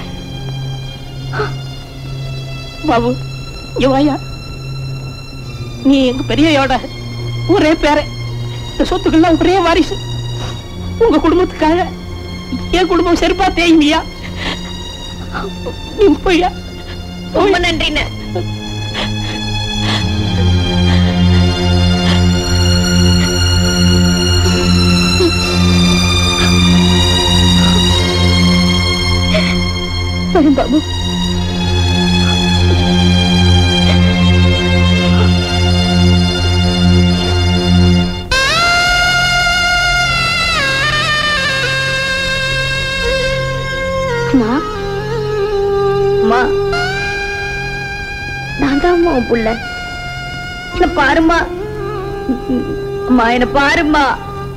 பாபு இங்க வாயா நீ எங்க பெரியயோட ஒரே பேரை இந்த சொத்துக்கெல்லாம் ஒரே வாரிசு உங்க குடும்பத்துக்காக என் குடும்பம் செருப்பா தேய்மியா நீ போய்யா ரொம்ப நன்றிண்ணே வரும் பாபு அம்மா அம்மா நான் தான் அம்மா உன் புள்ள என்ன பாருமா அம்மா என்ன பாருமா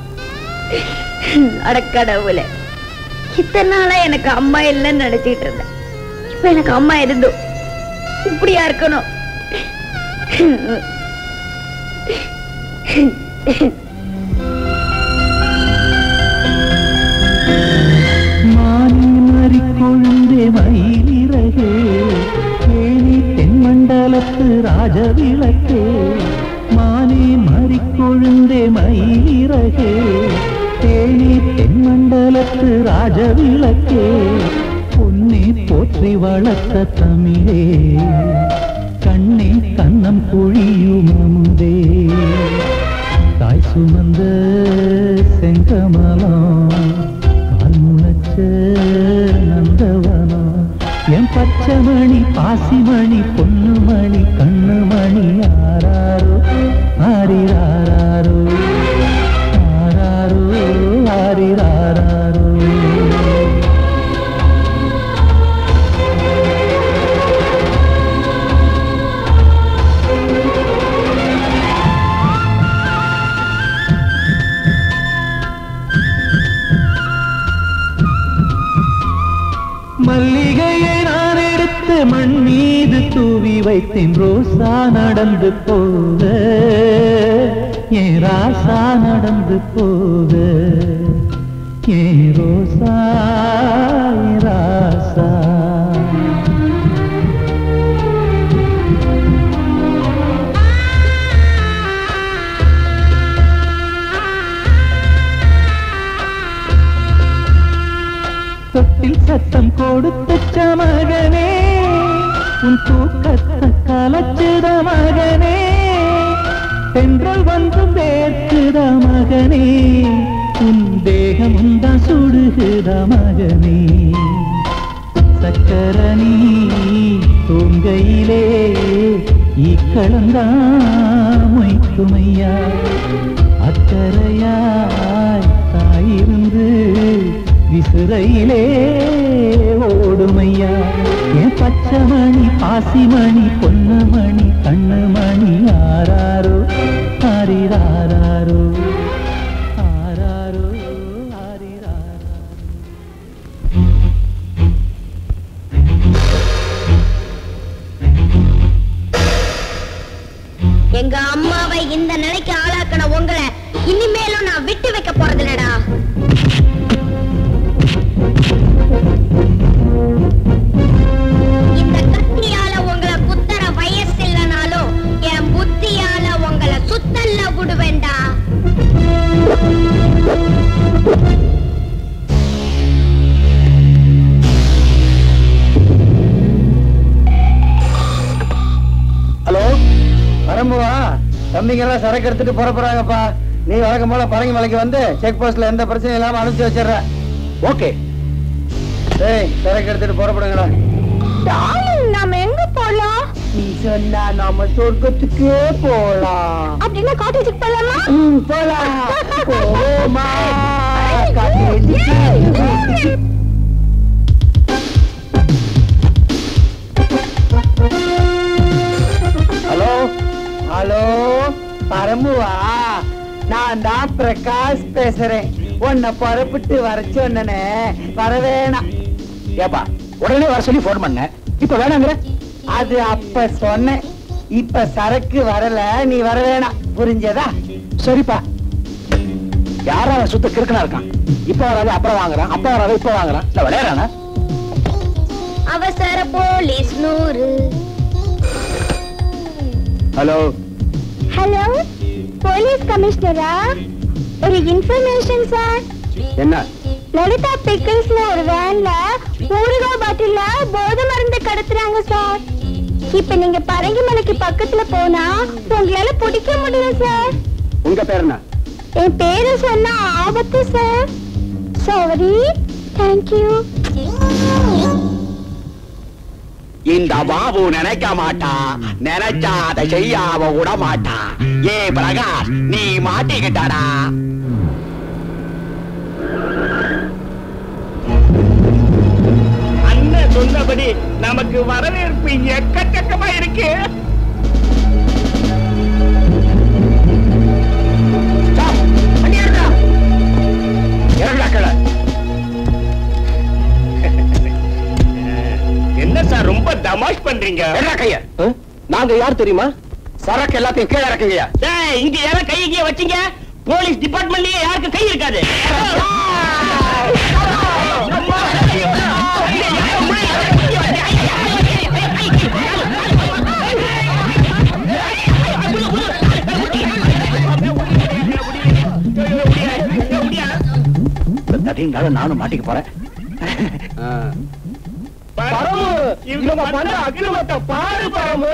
அடக்கடவுளே இத்தனை நாளா எனக்கு அம்மா இல்லைன்னு நினைச்சிட்டு இருந்தேன் இப்ப எனக்கு அம்மா இருந்தோம் இப்படியா இருக்கணும் மானி மறி கொழுந்தே மயிலிறகே தேனி தென்மண்டலத்து ராஜவிளக்கே மானே மறி கொழுந்தே மயிலிறகே தேனி தென்மண்டலத்து ராஜவிளக்கே பொன்னே போற்றி வளர்த்த தமிழே கண்ணே கண்ணம் பொழியும் அமுதே தாய் சுமந்த செங்கமலம் கால் முளைச்ச நந்தவனம் என் பச்சைமணி பாசிமணி பொன்னுமணி மணி கண்ணு மணி ஆராரோ ஆரிராரோ ஆராரோ ஆரிராரோ மல்லிகையை நான் எடுத்து மண் மீது தூவி வைத்தேன் ரோசா நடந்து போக ஏன் ராசா நடந்து போக ஏன் ரோசா ஏன் ராசா தொட்டில் சத்தம் கொடுத்த மகனே உன் தூக்கத்தை கலச்சுத மகனே தென்றல் வந்து வேர்க்குத மகனே உன் தேகம் தான் சுடுகுத மகனே சக்கரணி தூங்கையிலே ஈக்களந்தா மொய்க்குமையா அக்கறையாய் தாயிருந்து விசுரையிலே ஓடுமையா என் பச்சைமணி பாசிமணி பொன்னமணி கண்ணுமணி ஆராரோ ஆரிராரோ ஆராரோ ஆரிராரோ எங்க அம்மாவை இந்த நிலைக்கு ஆளாக்கின உங்களை இனிமேலும் நான் விட்டு வைக்க போறதில்லடா இந்த கத்தியால உங்களை குத்தற வயசு இல்லைனாலும் என் புத்தியால உங்களை சுத்தல்ல விடுவேண்டா ஹலோ வரம்புவா தம்பிங்க எல்லாம் சரக்கு எடுத்துட்டு புறப்படுறாங்கப்பா நீ வழக்கம் போல பரங்கி மலைக்கு வந்து செக் போஸ்ட்ல எந்த பிரச்சனையும் இல்லாம அனுப்பிச்சு வச்சிடுற ஓகே டேய் சரக்கு எடுத்துட்டு புறப்படுங்கடா நாம எங்க போலாம் நீ சொன்னா நாம சொர்க்கத்துக்கே போலாம் அப்படின்னா காட்டேஜுக்கு போலாமா ம், போலாம் போமா காட்டேஜுக்கு. ஹலோ ஹலோ பரம்புவா நான் தான் பிரகாஷ் பேசுறேன் உன்னை புறப்பட்டு வர சொன்னனே வர வேணாம் ஏப்பா உடனே வர சொல்லி போன் பண்ண இப்ப வேணாங்கிற அது அப்ப சொன்னேன் இப்ப சரக்கு வரல நீ வர வேணாம் புரிஞ்சதா சரிப்பா யாரா அவன் சுத்த கிறுக்கனா இருக்கான் இப்ப வராது அப்புறம் வாங்குறான் அப்ப வராது இப்ப வாங்குறான் இல்ல விளையாடுறானா அவசர போலீஸ் நூறு ஹலோ ஹலோ போலீஸ் கமிஷனரா ஒரு இன்ஃபர்மேஷன் சார் என்ன லலிதா பிக்கிள்ஸ்ல ஒரு வேன்ல ஊறுகாய் பாட்டில்ல போதை மருந்து கடத்துறாங்க சார் இப்ப நீங்க பரங்கிமலைக்கு பக்கத்துல போனா உங்களால பிடிக்க முடியல சார் உங்க பேர் என்ன என் பேரு சொன்னா ஆபத்து சார் சாரி தேங்க்யூ இந்த பாபு நினைக்க மாட்டா நினைச்சா அதை செய்யாம விட மாட்டா ஏ பிரகாஷ் நீ மாட்டிக்கிட்டாடா அண்ணன் சொன்னபடி நமக்கு வரவேற்பு எக்கச்சக்கமா இருக்கு என்ன சார் ரொம்ப தமாஷ் பண்றீங்க என்ன கைய நாங்க யார் தெரியுமா சரக்கு எல்லாத்தையும் கீழே இறக்குங்கய்யா டேய், இங்க யாரா கை கீழ வச்சீங்க போலீஸ் டிபார்ட்மெண்ட்லயே யாருக்கு கை இருக்காது தடிங்கால நானும் மாட்டிக்க போறேன் இவங்க பண்ற அக்கிரமத்தை பாரு பரமு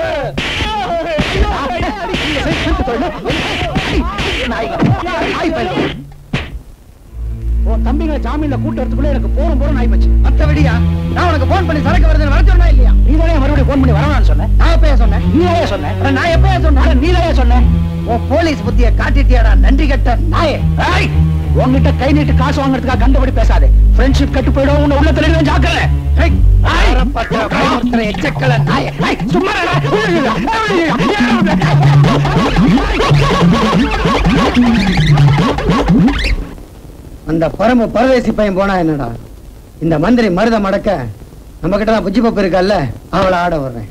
தம்பிங்களை ஜாமீன்ல கூட்டு வரதுக்குள்ள எனக்கு போறோம் போறோம் ஆயி போச்சு மத்தபடியா நான் உனக்கு போன் பண்ணி சரக்கு வருதுன்னு வர சொன்னா இல்லையா நீ தானே மறுபடியும் போன் பண்ணி வரணும்னு சொன்னேன் நான் எப்பயா சொன்னேன் நீ தானே சொன்ன அட, நான் எப்பயா சொன்னேன் நீ தானே சொன்ன உன் போலீஸ் புத்திய காட்டிட்டியாடா நன்றி கட்ட நாயே ஏய், உன்கிட்ட கை நீட்டு காசு வாங்குறதுக்காக கண்டபடி பேசாதே ஃப்ரெண்ட்ஷிப் கட்டு போயிடும் உன்னை உள்ள தலையில ஜாக்கிரதை ஏய், ஏய், பத்திர பயமுறுத்துற எச்சக்கல நாயே ஏய், சும்மா இருடா. அந்த பரம பரதேசி பையன் போனா என்னடா இந்த மந்திரி மருத மடக்க நம்ம கிட்ட தான் புஜ்ஜி பப்பு இருக்கல்ல அவளை ஆட வர்றேன்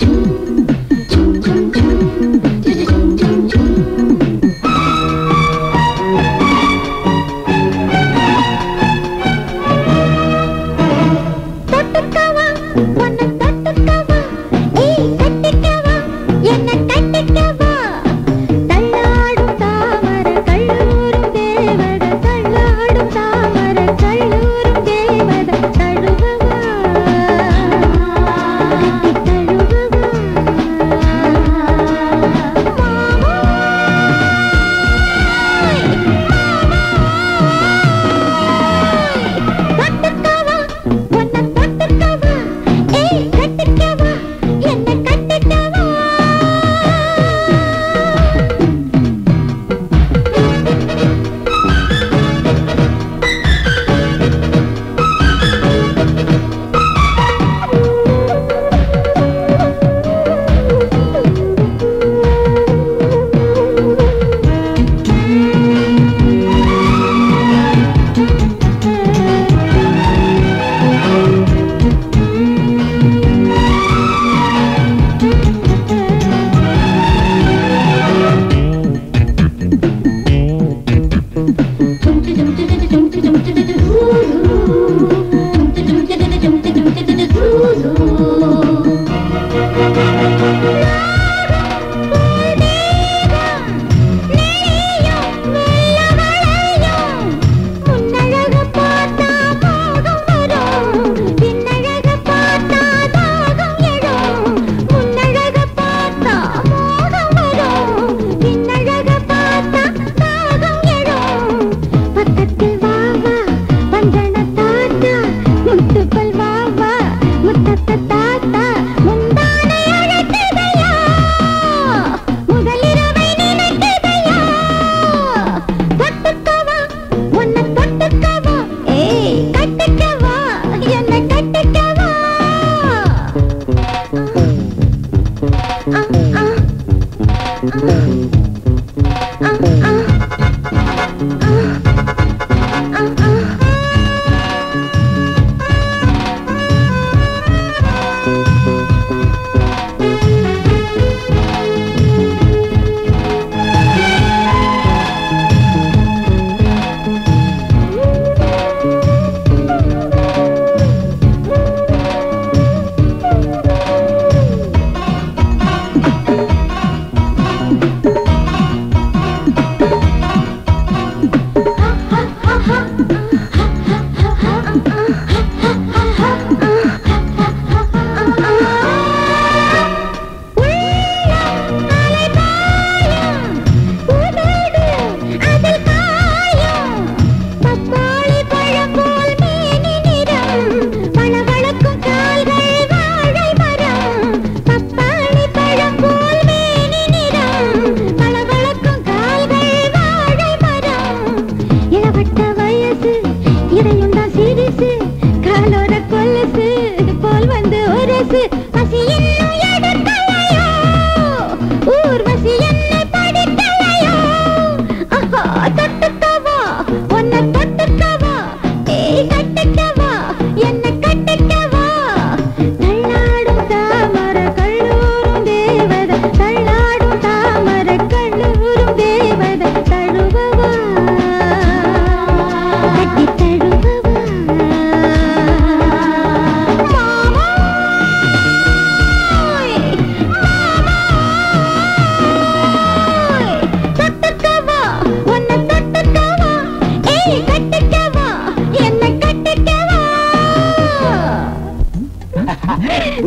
Chum chum chum,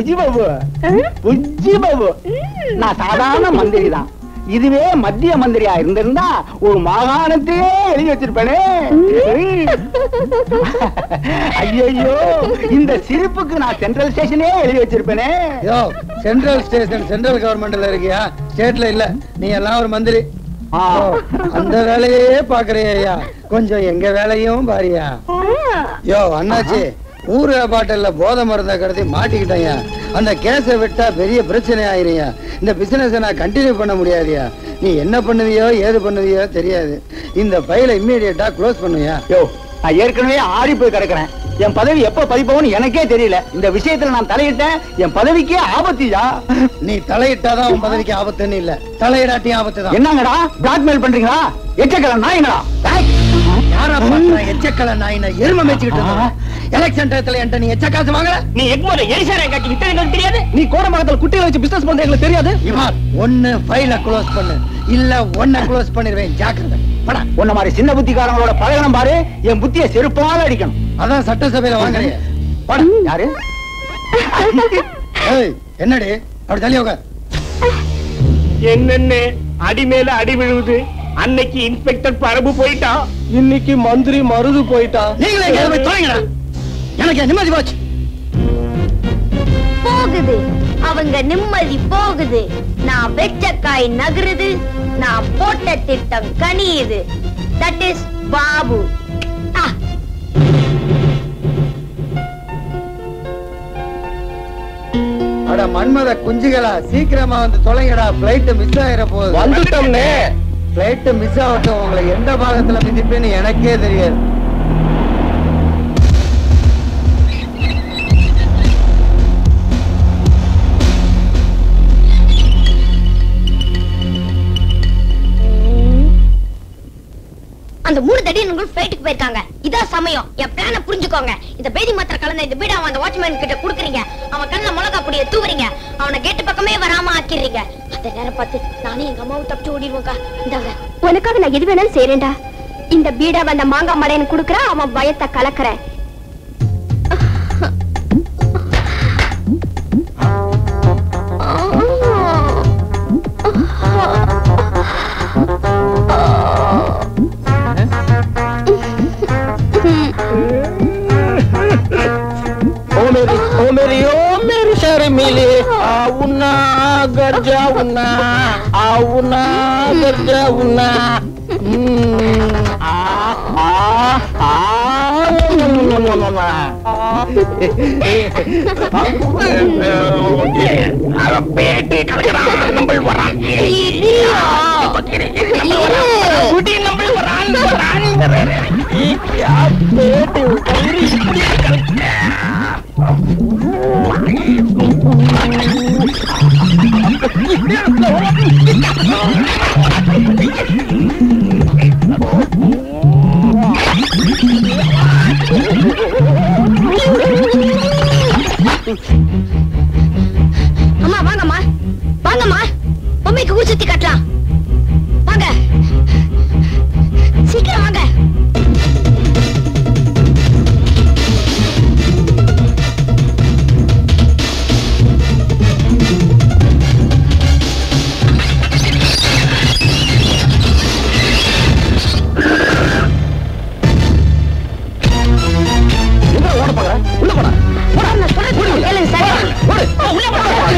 புஜி Babu புஜி Babu நான் சாதாரண மந்திரி தான் இதுவே மத்திய மந்திரியா இருந்திருந்தா ஒரு மாகாணத்தையே எழுதி வச்சிருப்பேனே ஐயோ இந்த சிரிப்புக்கு நான் சென்ட்ரல் ஸ்டேஷனே எழுதி வச்சிருப்பேனே யோ சென்ட்ரல் ஸ்டேஷன் சென்ட்ரல் கவர்மெண்ட்ல இருக்கியா ஸ்டேட்ல இல்ல நீ எல்லாம் ஒரு மந்திரி ஓ, அந்த வேலையே பாக்குறியா கொஞ்சம் எங்க வேலையும் பாரியா யோ அண்ணாச்சி ஊருகா பாட்டில்ல போதை மருந்த கடத்தி மாட்டிக்கிட்டேயா அந்த கேஸை விட்டா பெரிய பிரச்சனை ஆயிருயா இந்த பிசினஸ் நான் கண்டினியூ பண்ண முடியாதுயா நீ என்ன பண்ணுவியோ ஏது பண்ணுவியோ தெரியாது இந்த ஃபைலை இம்மீடியட்டா க்ளோஸ் பண்ணுவியா யோ நான் ஏற்கனவே ஆறி போய் கிடக்குறேன் என் பதவி எப்ப பதிப்போன்னு எனக்கே தெரியல இந்த விஷயத்துல நான் தலையிட்டேன் என் பதவிக்கே ஆபத்தியா நீ தலையிட்டாதான் உன் பதவிக்கு ஆபத்துன்னு இல்ல தலையிடாட்டியும் ஆபத்து தான் என்னங்கடா பிளாக்மெயில் பண்றீங்களா எச்சக்கல நாயங்களா யாரா பாக்குற எச்சக்கல நாயின எருமை மேய்ச்சிக்கிட்டு இருந்தா எலெக்ஷன் டயத்துல என்கிட்ட நீ எச்ச காசு வாங்கல நீ எக்மோல எரிசாரை காட்டி வித்தது எங்களுக்கு தெரியாது நீ கோடமங்கலத்துல குட்டிகளை வச்சு பிசினஸ் பண்றது எங்களுக்கு தெரியாது இமார் ஒன்னு ஃபைல க்ளோஸ் பண்ணு இல்ல ஒன்ன க்ளோஸ் பண்ணிடுவேன் ஜாக்கிரதை படா உன்ன மாதிரி சின்ன புத்திக்காரங்களோட பழகணும் பாரு என் புத்தியை செருப்பால அடிக்கணும் அதான் சட்டசபையில வாங்குறீங்க படா யாரு ஏய் என்னடி அப்படி தள்ளி உட்கார் என்னென்ன அடி மேல அடி விழுவுது அன்னைக்கு இன்ஸ்பெக்டர் பரபு போயிட்டான் இன்னைக்கு மந்திரி மருது போயிட்டான் நீங்களே எங்கேயாவது போய் தொலைங்கடா எனக்கு நிம்மதி போச்சு போகுது அவங்க நிம்மதி போகுது நான் வெச்ச காய் நகருது நான் போட்ட திட்டம் கனியுது தட் இஸ் பாபு ஆ, அட மன்மத குஞ்சுகளா சீக்கிரமா வந்து தொலைங்கடா பிளைட் மிஸ் ஆயிர போகுது வந்துட்டோம்னே பிளைட் மிஸ் ஆகட்டும் உங்களை எந்த பாகத்துல மிதிப்பேன்னு எனக்கே தெரியாது அந்த மூணு தடியன்கள் ஃபிளைட்டுக்கு போயிருக்காங்க இதான் சமயம் என் பிளான புரிஞ்சுக்கோங்க இந்த பேதி மாத்திரை கலந்த இந்த பீடா அந்த வாட்ச்மேன் கிட்ட குடுக்குறீங்க அவன் கண்ணுல மிளகா பொடிய தூவுறீங்க அவனை கேட்டு பக்கமே வராம ஆக்கிடுறீங்க அந்த நேரம் பார்த்து நானே எங்க அம்மாவும் தப்பிச்சு ஓடிடுவோங்க இந்தாங்க உனக்காக நான் எது வேணாலும் செய்யறேன்டா இந்த பீடாவை அந்த மாங்காய் மடையன் குடுக்கறேன் அவன் பயத்தை கலக்குறேன் ओ मेरी ओ मेरी ओ मेरी शर्मिले आउना घर जाऊना आउना घर जाऊना हम्म, आ आ आ பேட்டி கிடக்கிறான் நம்ம வரான் குடி நம்ம வரான் வரான் அம்மா வாங்கம்மா வாங்கம்மா பொம்மைக்கு ஊர் சுத்தி காட்டலாம் வாங்க சீக்கிரம் வாங்க நான் சொல்றது கேளுங்க சார்.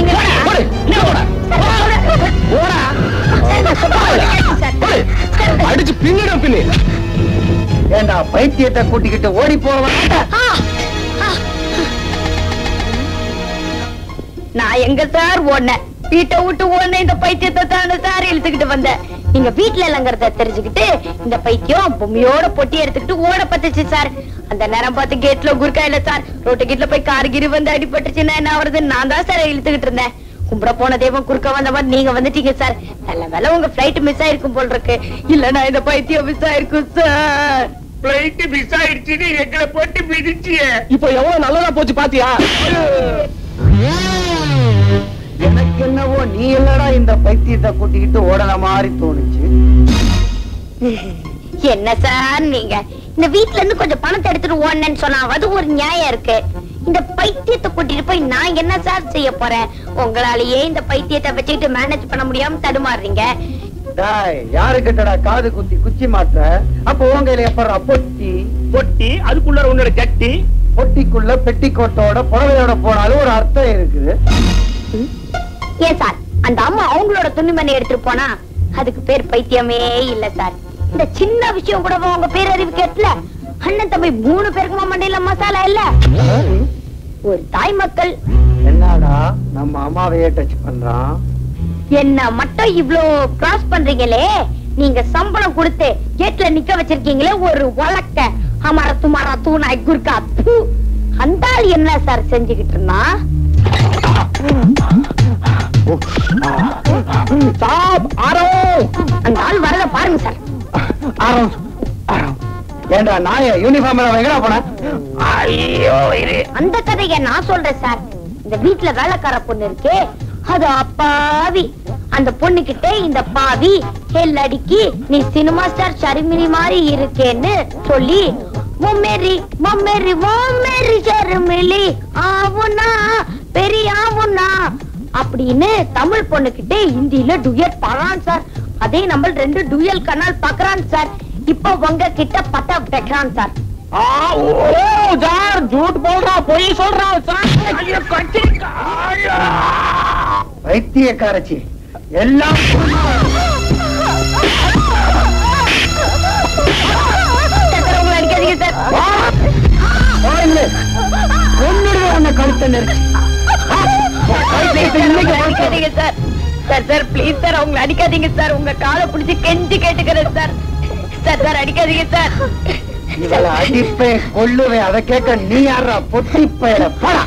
அடிச்சு பின்னிடும் பின்னி ஏண்டா பைத்தியத்தை கூட்டிக்கிட்டு ஓடி போவன் நான் எங்க சார் ஓடினேன் வீட்டை விட்டு ஓடின இந்த பைத்தியத்தை தானே சார் இழுத்துக்கிட்டு வந்தேன் நீங்க வீட்டுல இல்லங்கிறத தெரிஞ்சுக்கிட்டு இந்த பைத்தியம் பொம்மையோட பொட்டி எடுத்துக்கிட்டு ஓட பத்துச்சு சார் அந்த நேரம் பார்த்து கேட்ல குறுக்கா இல்ல சார் ரோட்டு கேட்ல போய் கார் கிரி வந்து அடிபட்டுச்சுன்னா என்ன ஆவறது நான் தான் சார் இழுத்துக்கிட்டு இருந்தேன் கும்பிட போன தெய்வம் குறுக்க வந்த மாதிரி நீங்க வந்துட்டீங்க சார் நல்ல வேலை உங்க பிளைட் மிஸ் ஆயிருக்கும் போல் இருக்கு இல்லன்னா இந்த பைத்தியம் மிஸ் ஆயிருக்கும் சார் பிளைட் மிஸ் ஆயிடுச்சுன்னு எங்களை போட்டு மிதிச்சியே இப்போ எவ்வளவு நல்லதா போச்சு பாத்தியா எனக்கு என்னவோ நீ இல்லடா இந்த பைத்தியத்தை கூட்டிக்கிட்டு ஓடன மாதிரி தோணுச்சு என்ன சார் நீங்க இந்த வீட்ல இருந்து கொஞ்சம் பணத்தை எடுத்துட்டு ஓடனேன்னு சொன்னா அது ஒரு நியாயம் இருக்கு இந்த பைத்தியத்தை கூட்டிட்டு போய் நான் என்ன சார் செய்ய போறேன் உங்களாலேயே இந்த பைத்தியத்தை வச்சுக்கிட்டு மேனேஜ் பண்ண முடியாம தடுமாறுறீங்க டாய் யாரு கிட்டடா காது குத்தி குச்சி மாற்ற அப்ப உங்க கையில எப்பறா பொட்டி பொட்டி அதுக்குள்ள உன்னோட ஜட்டி பொட்டிக்குள்ள பெட்டிக்கோட்டோட புடவையோட போனாலும் ஒரு அர்த்தம் இருக்குது ஏன் சார் அந்த அம்மா அவங்களோட துணிமணி எடுத்துட்டு போனா அதுக்கு பேர் பைத்தியமே இல்ல சார் இந்த சின்ன விஷயம் கூட உங்க பேரறிவு கேட்டல அண்ணன் தம்பி மூணு பேருக்குமா மண்டையில மசாலா இல்ல ஒரு தாய் மக்கள் என்னடா நம்ம அம்மாவையே டச் பண்றான் என்ன மட்டும் இவ்ளோ கிராஸ் பண்றீங்களே நீங்க சம்பளம் கொடுத்து கேட்ல நிக்க வச்சிருக்கீங்களே ஒரு வழக்க அமர துமாரா தூணாய் குர்கா தூ. அந்த ஆள் என்ன சார் செஞ்சுக்கிட்டு இருந்தா அந்த ஆள் வரத பாருங்க சார் ஏண்டா நாய யூனிஃபார்ம் எங்கடா போன ஐயோ இரு அந்த கதைய நான் சொல்றேன் சார் இந்த வீட்டுல வேலைக்கார பொண்ணு இருக்கே அது அப்பாவி அந்த பொண்ணு கிட்ட இந்த பாவி ஹெல் அடிக்கி நீ சினிமா ஸ்டார் ஷர்மினி மாதிரி இருக்கேன்னு சொல்லி மொம்மேரி மொம்மேரி மொம்மேரி ஷர்மிலி ஆவுனா பெரிய ஆவுனா அப்படின்னு தமிழ் பொண்ணு கிட்ட ஹிந்தியில டுயட் பாடுறான் சார் அதே நம்ம ரெண்டு டுயல் கனால் பாக்குறான் சார் இப்போ உங்க கிட்ட பட்ட வைக்கிறான் சார் சார் ஜூட் போடுறா பொய் சொல்றா வைத்தியக்காரச்சி எல்லாம் உங்களை அடிக்காதீங்க சார் ஒன்னுடைய உன்னை கழுத்த நெரிச்சு அடிக்காதீங்க sir sir sir please sir அவங்களை அடிக்காதீங்க சார் உங்க காலை பிடிச்சு கெஞ்சி கேட்டுக்கிறேன் சார் சார் சார் அடிக்காதீங்க சார் இவளை அடிப்பேன் கொல்லுவேன் அதை கேட்க நீ யாரா பொட்டி பயல போடா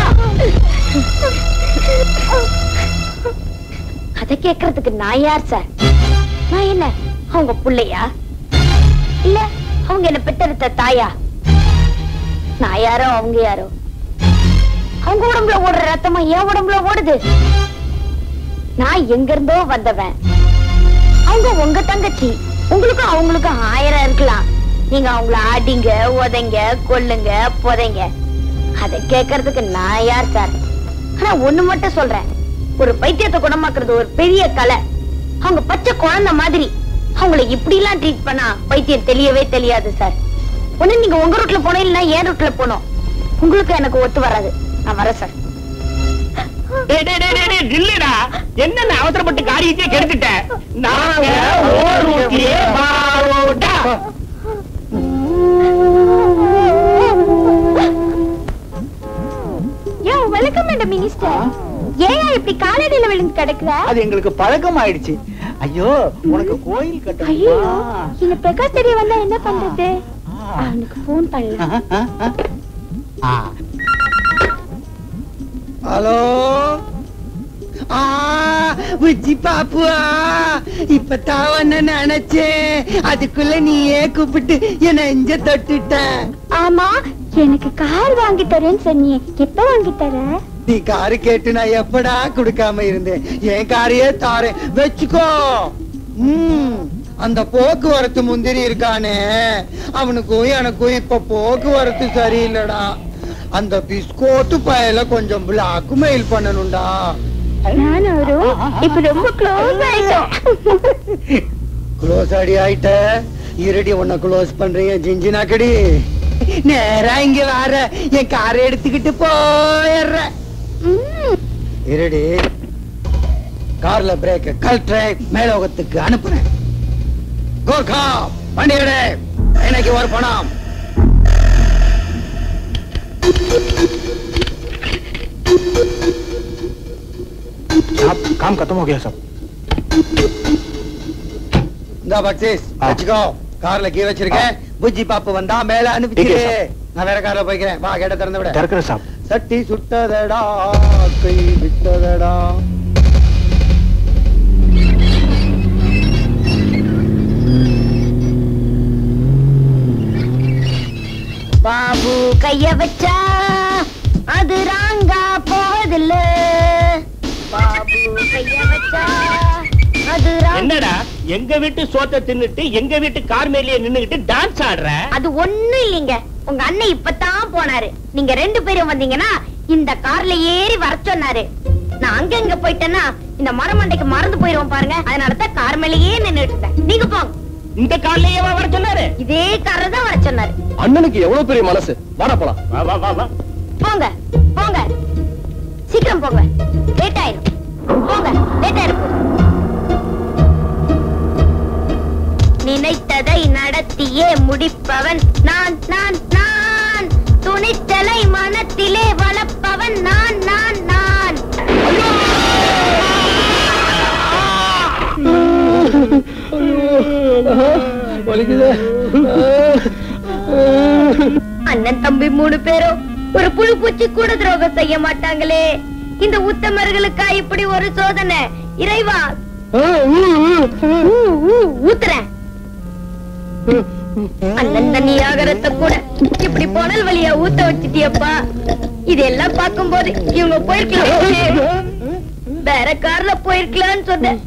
அத கேக்குறதுக்கு நான் யார் சார் நான் என்ன அவங்க புள்ளையா இல்ல அவங்க என்ன பெற்றெடுத்த தாயா நான் யாரோ அவங்க யாரோ அவங்க உடம்புல ஓடுற ரத்தமா என் உடம்புல ஓடுது நான் எங்க இருந்தோ வந்தவன் அவங்க உங்க தங்கச்சி உங்களுக்கும் அவங்களுக்கும் ஆயிரம் இருக்கலாம் நீங்க அவங்கள அடிங்க உதைங்க கொல்லுங்க புதைங்க அதை கேட்கறதுக்கு நான் யார் சார் ஆனா ஒண்ணு மட்டும் சொல்றேன் ஒரு பைத்தியத்தை குணமாக்குறது ஒரு பெரிய கலை அவங்க பச்சை குழந்தை மாதிரி அவங்கள இப்படி எல்லாம் ட்ரீட் பண்ணா பைத்தியம் தெரியவே தெரியாது சார் ஒண்ணு நீங்க உங்க ரூட்ல போனோம் இல்லைன்னா என் ரூட்ல போனோம் உங்களுக்கு எனக்கு ஒத்து வராது நான் வரேன் சார் டேய், டேய், டேய், டேய், டேய், இல்லடா என்னென்ன அவசரப்பட்டு காரியத்தையே கெடுத்துட்ட நாங்க ஓரூட்டியே பாரோட்டா யோ வெல்கம் மேடம் மினிஸ்டர் ஏன் இப்படி காலடியில விழுந்து கிடக்குற அது எங்களுக்கு பழக்கம் ஆயிடுச்சு ஐயோ உனக்கு கோயில் ஐயோ கட்டணுமா இந்த பிரகாஷ் தெரிய வந்தா என்ன பண்றது அவனுக்கு போன் பண்ணலாம் ஹலோ ஆ உச்சி பாப்புவா இப்பதான் ஒன்னு நினைச்சேன் அதுக்குள்ள நீயே கூப்பிட்டு என்ன எஞ்ச தொட்டுட்ட ஆமா எனக்கு கார் வாங்கி தரேன்னு சொன்னியே எப்ப வாங்கி தர நீ காரு கேட்டு நான் எப்படா கொடுக்காம இருந்தேன் என் காரையே தாரேன் வச்சுக்கோ ம், அந்த போக்குவரத்து முந்திரி இருக்கானே அவனுக்கும் எனக்கும் இப்ப போக்குவரத்து சரியில்லடா அந்த பிஸ்கோட்டு பயல கொஞ்சம் பிளாக் மெயில் பண்ணணும்டா நானும் ஒரு இப்ப ரொம்ப க்ளோஸ் ஆயிட்டோம் க்ளோஸ் அடி ஆயிட்ட இருடி உன்னை க்ளோஸ் பண்றீங்க ஜிஞ்சினாக்கடி நேரா இங்க வர என் காரை எடுத்துக்கிட்டு போயிடுற இருடி கார்ல பிரேக் கழட்டுறேன் மேலோகத்துக்கு அனுப்புறேன் கோர்கா வண்டியடே எனக்கு ஒரு பணம் काम खत्म हो गया सब இந்த பக்சீஸ் வச்சுக்கோ கார்ல கீ வச்சிருக்கேன் புஜ்ஜி பாப்பு வந்தா மேல அனுப்பிச்சிரு ठीक है, நான் வேற கார்ல போய்க்கிறேன் வா கேட்ட திறந்து விட திறக்கிறேன் சாப் சட்டி சுட்டதடா கை விட்டதடா பாபு கைய வச்சா அது ராங்கா போவதில்ல பாபு கைய வச்சா அது ராங்கா என்னடா எங்க வீட்டு சோத்தை தின்னுட்டு எங்க வீட்டு கார் மேலேயே நின்னுகிட்டு டான்ஸ் ஆடுற அது ஒண்ணும் இல்லைங்க உங்க அண்ணன் இப்பதான் போனாரு நீங்க ரெண்டு பேரும் வந்தீங்கன்னா இந்த கார்ல ஏறி வர சொன்னாரு நான் அங்க இங்க போயிட்டேன்னா இந்த மரமண்டைக்கு மறந்து போயிருவோம் பாருங்க அதனால தான் கார் மேலேயே நின்னுட்டு இருந்தேன் நீங்க போங்க இந்த காலையே வர சொன்னாரு இதே கார்ல தான் வர சொன்னாரு அண்ணனுக்கு எவ்வளவு பெரிய மனசு வாடா போலாம் வா வா வா வா போங்க போங்க சீக்கிரம் போங்க லேட் ஆயிரும் போங்க லேட் ஆயிரும் நினைத்ததை நடத்தியே முடிப்பவன் நான் நான் நான் துணிச்சலை மனத்திலே வளர்ப்பவன் நான் நான் நான் அண்ணன் தம்பி மூணு பேரும் ஒரு புழு பூச்சி கூட துரோகம் செய்ய மாட்டாங்களே இந்த உத்தமர்களுக்கா இப்படி ஒரு சோதனை இறைவா ஊ, ஊ, ஊத்துறேன் அண்ணன் தண்ணி ஆகரத்தை கூட இப்படி புனல் வழியா ஊத்த வச்சிட்டியப்பா இதெல்லாம் பார்க்கும்போது இவங்க போயிருக்கலாம் வேற கார்ல போயிருக்கலாம்னு சொன்னேன்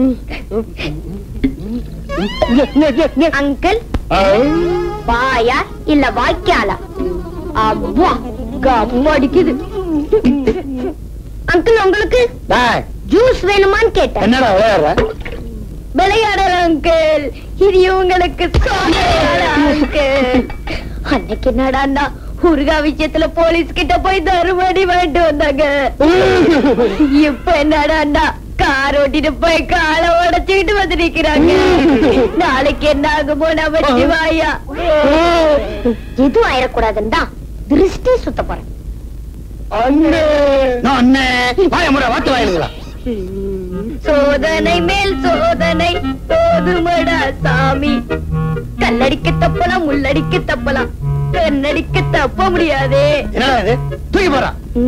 அங்கிள் வாயா இல்ல வாய்க்காலா அவ்வா கம்ம அடிக்குது அங்கிள் உங்களுக்கு ஜூஸ் வேணுமான்னு கேட்டேன் என்னடா விளையாடுற விளையாடுற அங்கிள் இது உங்களுக்கு அங்கிள் அன்னைக்கு என்னடான்னா ஊர்கா விஷயத்துல போலீஸ் கிட்ட போய் தருமடி வாங்கிட்டு வந்தாங்க இப்ப என்னடான்னா கார் ஓட்டிட்டு போய் காலை உடைச்சுக்கிட்டு வந்து நிக்கிறாங்க நாளைக்கு என்ன ஆகுமோ நம்ம சிவாயா எதுவும் ஆயிடக்கூடாதுன்னு தான் திருஷ்டி சுத்த போறேன் நான் அண்ணே வாய முறை வாட்டு வாயிலுங்களா சோதனை மேல் சோதனை சோதுமடா சாமி கல்லடிக்க தப்பலாம் முள்ளடிக்க தப்பலாம் கண்ணடிக்க தப்ப முடியாதே என்னடா இது தூக்கி போறா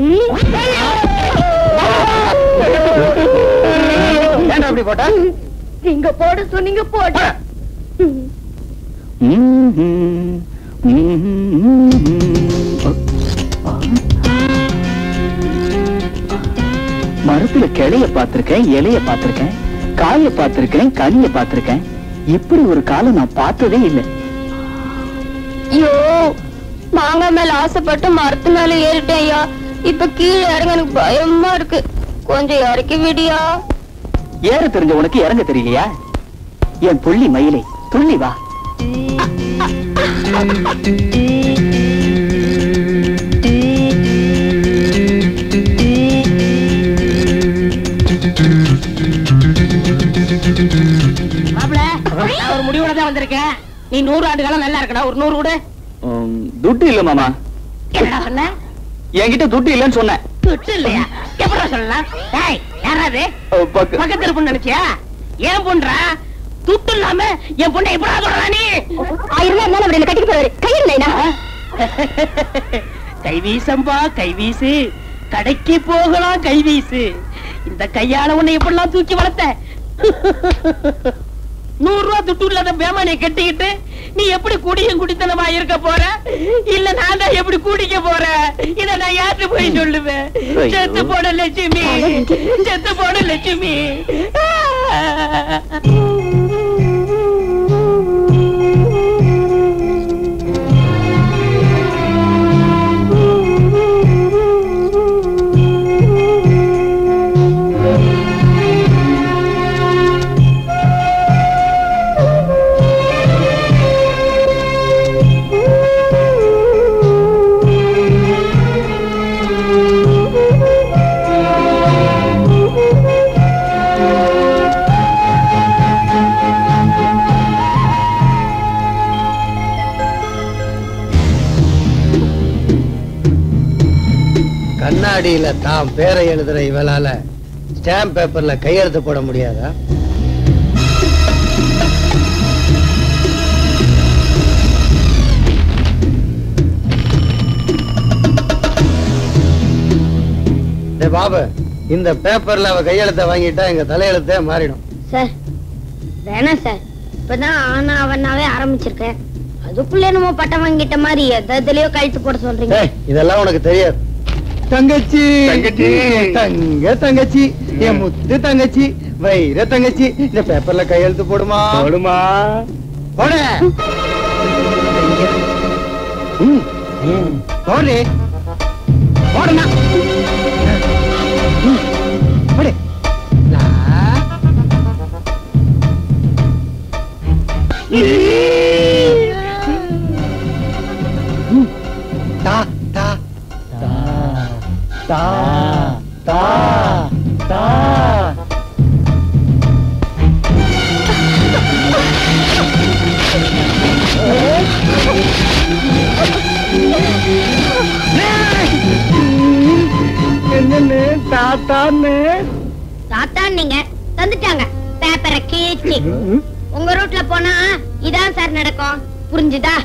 ஏன்டா அப்படி போட்டா நீங்க போட சொன்னீங்க போட்ட மரத்துல கிளைய பார்த்திருக்கேன் இலைய பார்த்திருக்கேன் காய பார்த்திருக்கேன் கனிய பார்த்திருக்கேன் இப்படி ஒரு காலம் நான் பார்த்ததே இல்லை ஐயோ மாங்காய் மேல ஆசைப்பட்டு மரத்து மேல ஏறிட்டேன் ஐயா இப்ப கீழே இறங்க எனக்கு பயமா இருக்கு கொஞ்சம் இறக்கி விடியா ஏற தெரிஞ்ச உனக்கு இறங்க தெரியலையா என் புள்ளி மயிலை துள்ளி வா மாப்பிள நான் ஒரு முடிவோட தான் வந்திருக்கேன் நீ நூறு ஆண்டு காலம் நல்லா இருக்கடா ஒரு நூறு விடு உம், துட்டு இல்ல மாமா என்னடா சொன்ன என்கிட்ட துட்டு இல்லைன்னு சொன்னேன் துட்டு இல்லையா எப்படா சொல்லலாம் டேய் யாராவது அஹ், பக்க- பக்கத்து இருப்புன்னு நினைச்சியா ஏன் பொண்ணுறா துட்டு இல்லாம என் பொண்ணை எப்படா சொல்லலாம் நீ ஆயிரம் ரூபாய் இருந்தாலும் அவர் என்ன கட்டிட்டு போவாரு கையில்லைனா கைவீசம்பா கைவீசு கடைக்கு போகலாம் கைவீசு இந்த கையால உன்னை எப்படிலாம் தூக்கி வளர்த்த நூறு ரூபா துட்டு இல்லாத பேமானிய கட்டிக்கிட்டு நீ எப்படி குடியும் குடித்தனமா இருக்க போற இல்ல நான் தான் எப்படி குடிக்க போறேன் இத நான் யார்கிட்ட போய் சொல்லுவேன் ஐயோ. செத்து போட லட்சுமி செத்து போட லட்சுமி கண்ணாடியில தான் பேரை எழுதுற இவளால ஸ்டாம்ப் பேப்பர்ல கையெழுத்து போட முடியாதா டேய் பாபு இந்த பேப்பர்ல அவ கையெழுத்த வாங்கிட்டா எங்க தலையெழுத்தே மாறிடும் சார் வேணாம் சார் இப்பதான் ஆனா அவனாவே ஆரம்பிச்சிருக்கேன் அதுக்குள்ள என்னமோ பட்டம் வாங்கிட்ட மாதிரி எதுலயோ கழுத்து போட சொல்றீங்க டேய், இதெல்லாம் உனக்கு தெரியாது தங்கச்சி தங்கச்சி. தங்க தங்கச்சி என் முத்து தங்கச்சி வைர தங்கச்சி இந்த பேப்பர்ல கையெழுத்து போடுமா போடுமா போட ம். ஓடு ஓடுனா ஓடு தா தா தா தா தா என்னன்னு தாத்தான்னு தாத்தான் நீங்க தந்துட்டாங்க பேப்பரை கீச்சி உங்க ரூட்ல போனா இதான் சார் நடக்கும் புரிஞ்சுதா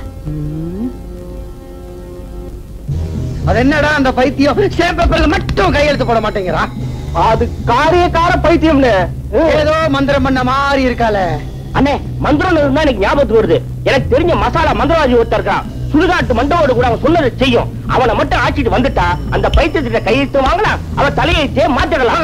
அது என்னடா அந்த பைத்தியம் ஸ்டாம்ப் பேப்பர்ல மட்டும் கையெழுத்து போட மாட்டேங்கிறா அது காரியக்கார பைத்தியம்னு ஏதோ மந்திரம் பண்ண மாதிரி இருக்கால அண்ணே மந்திரம் இருந்தா எனக்கு ஞாபகத்துக்கு வருது எனக்கு தெரிஞ்ச மசாலா மந்திரவாதி ஒருத்தர் இருக்கான் சுடுகாட்டு மண்டவோடு கூட அவன் சொன்னதை செய்யும் அவனை மட்டும் ஆச்சிட்டு வந்துட்டா அந்த பைத்தியத்திட்ட கையெழுத்து வாங்கலாம் அவன் தலையெழுத்தே மாத்திடலாம்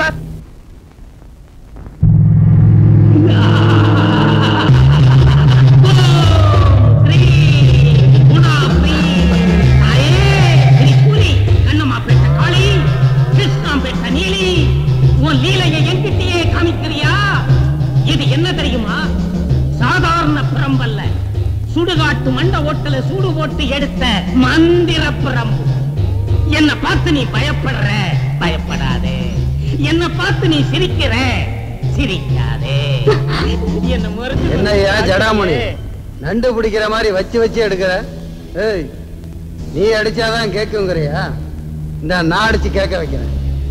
உன் லீலையை என்கிட்டயே காமிக்கிறியா இது என்ன தெரியுமா சாதாரண பிரம்பல்ல சுடுகாட்டு மண்ட ஓட்டல சூடு போட்டு எடுத்த மந்திர பிரம்பு என்ன பார்த்து நீ பயப்படுற பயப்படாதே என்ன பார்த்து நீ சிரிக்கிற சிரிக்காதே என்ன மறுத்து என்னய்யா ஜடாமணி நண்டு பிடிக்கிற மாதிரி வச்சு வச்சு எடுக்கிற ஏய் நீ அடிச்சாதான் கேக்குங்கிறியா இந்த நான் அடிச்சு கேட்க வைக்கிறேன்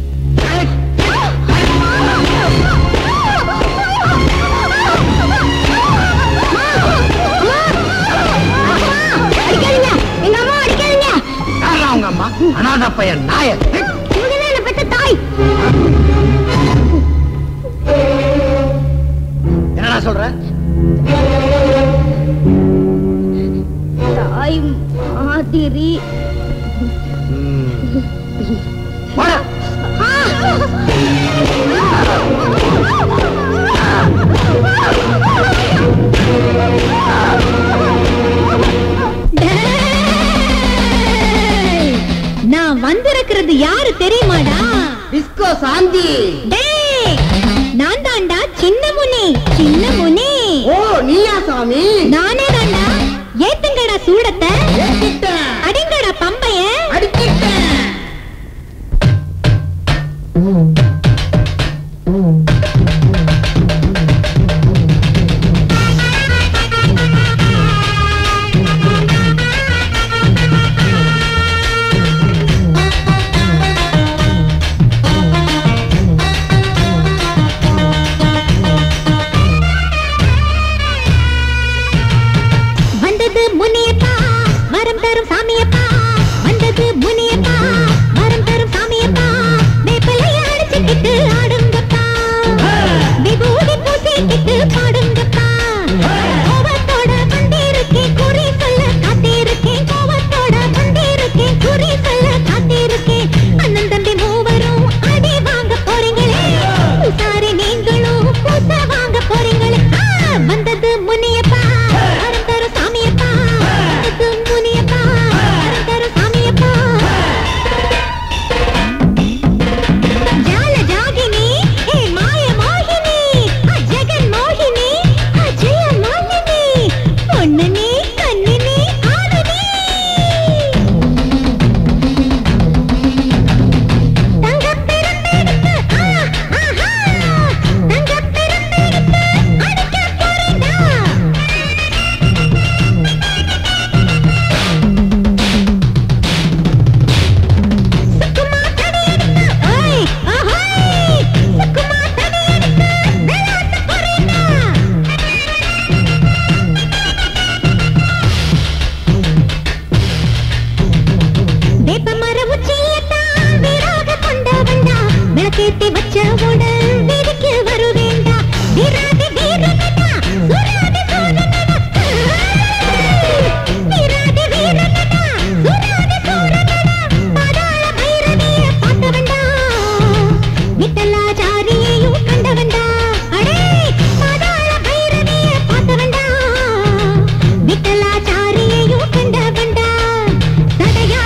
அடிக்காதீங்க எங்க அம்மா அடிக்காதீங்க யாரா உங்க அம்மா அனாத பையன் நாய இவங்கதான் என்ன பெத்த தாய் என்னடா சொல்ற தாய் மாதிரி போடா நான் வந்திருக்கிறது யாரு தெரியுமாடா டிஸ்கோ சாந்தி டேய் நான் தாண்டா சின்ன முனி சின்ன முனி ஓ நீயா சாமி நானே தாண்டா ஏத்துங்கடா சூடத்தை அடிங்கடா பம்பைய வந்தது முனியப்பா வரம் தரும் சாமியப்பா வந்தது முனியப்பா வரம் தரும் சாமியப்பா வேப்பிலைய அடிச்சுக்கிட்டு ஆடுங்கப்பா விபூதி பூசிக்கிட்டு பாடுங்கப்பா கோவத்தோட வந்திருக்கேன் குறி சொல்ல காத்திருக்கேன் கோவத்தோட வந்திருக்கேன் குறி சொல்ல காத்திருக்கேன் அண்ணன் தம்பி மூவரும் அடி வாங்க போறீங்களே உசாரி நீங்களும் பூச வாங்க போறீங்களே ஆ, வந்தது முனியப்பா வரம் தரும் சாமியப்பா வந்தது முனியப்பா வரம் தரும் சாமியப்பா ஜால ஜாகினி ஏ மாய மோகினி ஆ ஜெகன் மோகினி ஆ ஜெய மாலினி பொண்ணு நீ கண்ணு நீ ஆடு நீ தங்கப் பெருந்தெடுத்து, ஆ, ஆஹா, தங்கப் பெருந்தெடுத்து அடிக்கப் போறேன்டா. சுக்குமா தடியெடுத்து, ஓய், ஆஹோய், சுக்குமா தடியெடுத்து விளையாட்டு போறேன்டா. வேப்பமர உச்சியத்தான் வீராக கொண்டவன்டா விளக்கேத்தி வச்ச உடல் வீதிக்கு வருவேண்டா வீராதி வீரனடா சுராதி சூரனடா வீராதி வீரனடா சுராதி சூரனடா பாதாள பைரவிய பார்த்தவன்டா விட்டலாச்சாரியையும் கண்டவன்டா அடே பாதாள பைரவிய பார்த்தவன்டா விட்டலாச்சாரியையும் கண்டவன்டா தடையா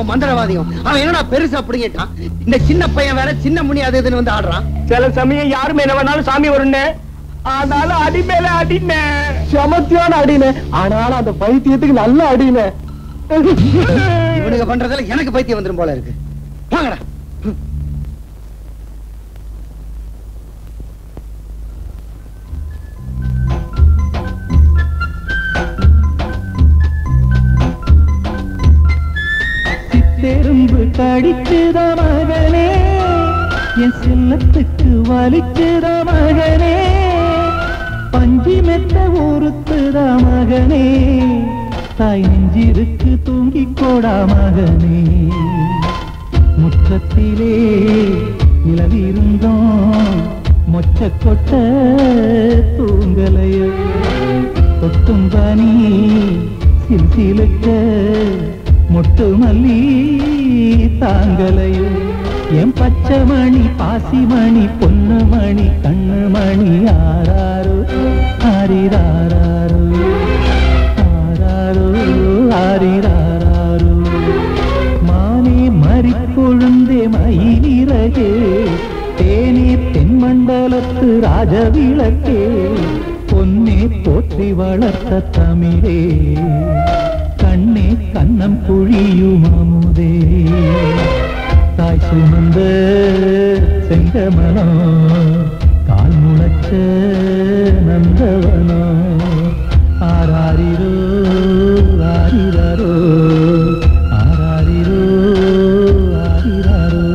உன் மந்திரவாதியும் அவன் என்னடா பெருசா அப்படிங்கிட்டான் இந்த சின்ன பையன் வேற சின்ன முனி அது இதுன்னு வந்து ஆடுறான் சில சமயம் யாருமே என்ன வேணாலும் சாமி வரும்னு ஆனாலும் அடி மேல அடினே சமத்தியான அடினே ஆனாலும் அந்த பைத்தியத்துக்கு நல்ல அடினே இவனுக்கு பண்றதுல எனக்கு பைத்தியம் வந்துரும் போல இருக்கு வாங்கடா சித்தெரும்பு கடிக்குத மகனே என் செல்லத்துக்கு வலிக்குத மகனே பஞ்சி மெத்த ஊறுத்துத மகனே தாய் நெஞ்சிருக்கு தூங்கிக் கோடா மகனே முற்றத்திலே நிலவிருந்தோம் மொச்ச கொட்ட தூங்கலையோ கொட்டும் பனி சில்சிலுக்க மொட்டு மல்லி தாங்கலையோ என் பச்சை மணி பாசிமணி பொன்னு மணி கண்ணு மணி ஆராரோ ஆரிராரோ ஆராரோ ஆரிராரோ மானே மறிக்கொழுந்தே மயிலிறகே தேனே தென்மண்டலத்து ராஜவிளக்கே பொன்னே போற்றி வளர்த்த தமிழே கண்ணே கண்ணம் குழியும் அமுதே தாய் சுமந்த செங்கமலம் கால் முளைச்ச நந்தவனம் ஆராரிரோ ஆரிரரோ ஆராரிரோ ஆரிரரோ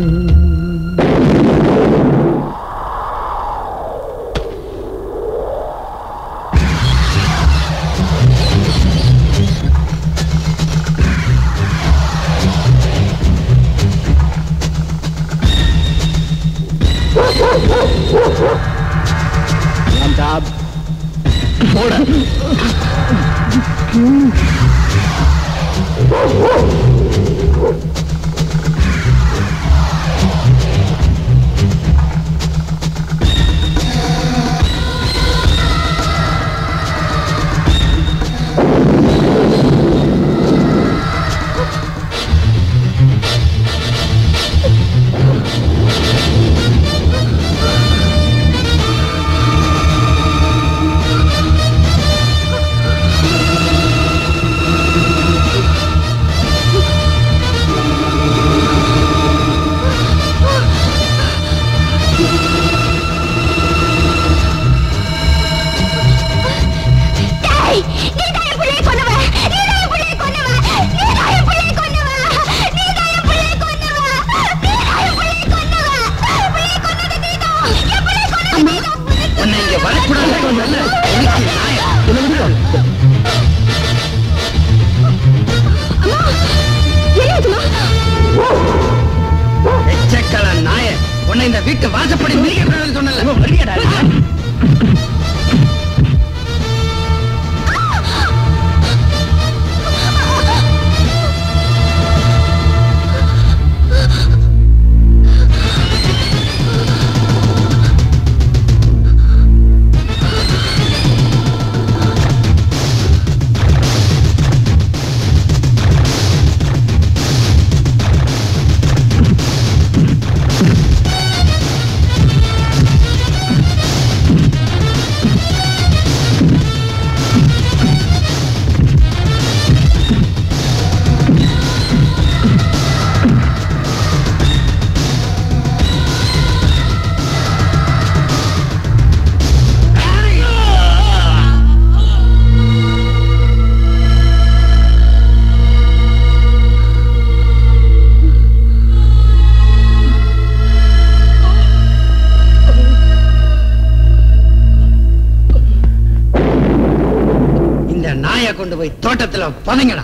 டேய், நீதான் என் பிள்ளையை கொன்னவ. நீதான் என் பிள்ளையை கொன்னவ. நீதான் என் பிள்ளையை கொன்னவ. நீதான் என் பிள்ளையை கொன்னவ. நீதான் என் பிள்ளையை கொன்னவ. என் பிள்ளையை கொன்னது நீதான். என் பிள்ளையை கொன்னது நீதான். உன்னை இங்க வரக்கூடாதுன்னு சொன்னேன்ல. எதுக்கு நாயா? எச்சக்கல நாய உன்னை இந்த வீட்டு வாசப்படி மிதிக்கக்கூடாதுன்னு சொன்னேன்ல. இந்த நாயை கொண்டு போய் தோட்டத்துல புதைங்கடா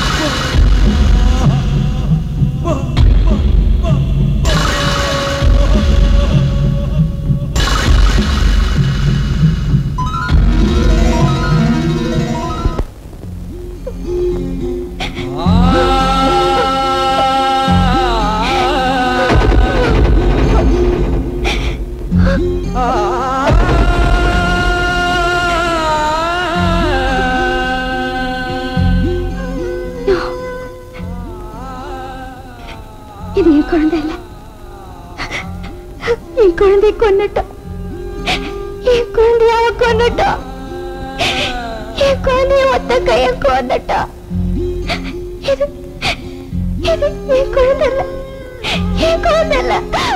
Oh! என் குழந்தை இல்ல என் குழந்தை கொன்னுட்டான் என் குழந்தைய அவன் கொன்னுட்டான் என் குழந்தைய ஒத்த கைய கொன்னுட்டான் இது இது என் குழந்தை இல்ல என் குழந்தை இல்ல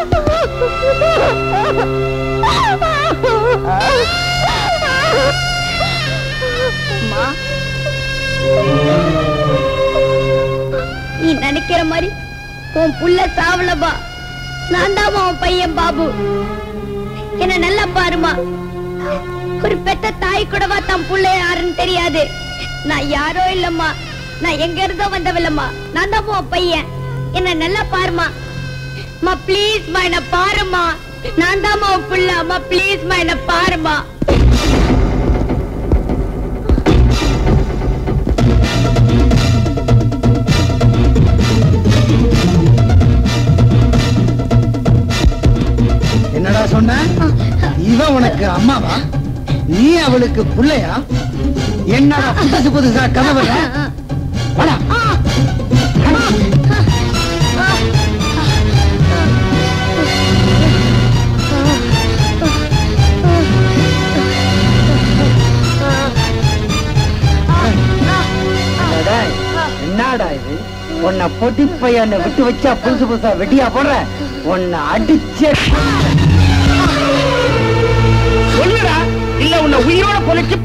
அம்மா நீ நினைக்கிற மாதிரி உன் புள்ள சாவலப்பா நான் தான் உன் பையன் பாபு என்ன நல்லா பாருமா ஒரு பெத்த தாய் கூடவா தன் புள்ள யாருன்னு தெரியாது நான் யாரோ இல்லம்மா நான் எங்க இருந்தோ வந்தவில்லம்மா நான் தான் உன் பையன் என்ன நல்லா பாருமா மா ப்ளீஸ் மா என்ன பாருமா நான் தான் உன் புள்ள அம்மா ப்ளீஸ் மா என்ன பாருமா என்னடா சொன்ன இவன் உனக்கு அம்மாவா நீ அவளுக்கு புள்ளையா என்னடா புதுசு புதுசா கதவுல வாடா அடடா, என்னடா இது உன்னை பொட்டி பையனை விட்டு வச்சா புதுசு புதுசா வெட்டியா போடுற உன்னை அடிச்சே சொல்லுடா இல்ல உன்னை உயிரோட கொலைச்சு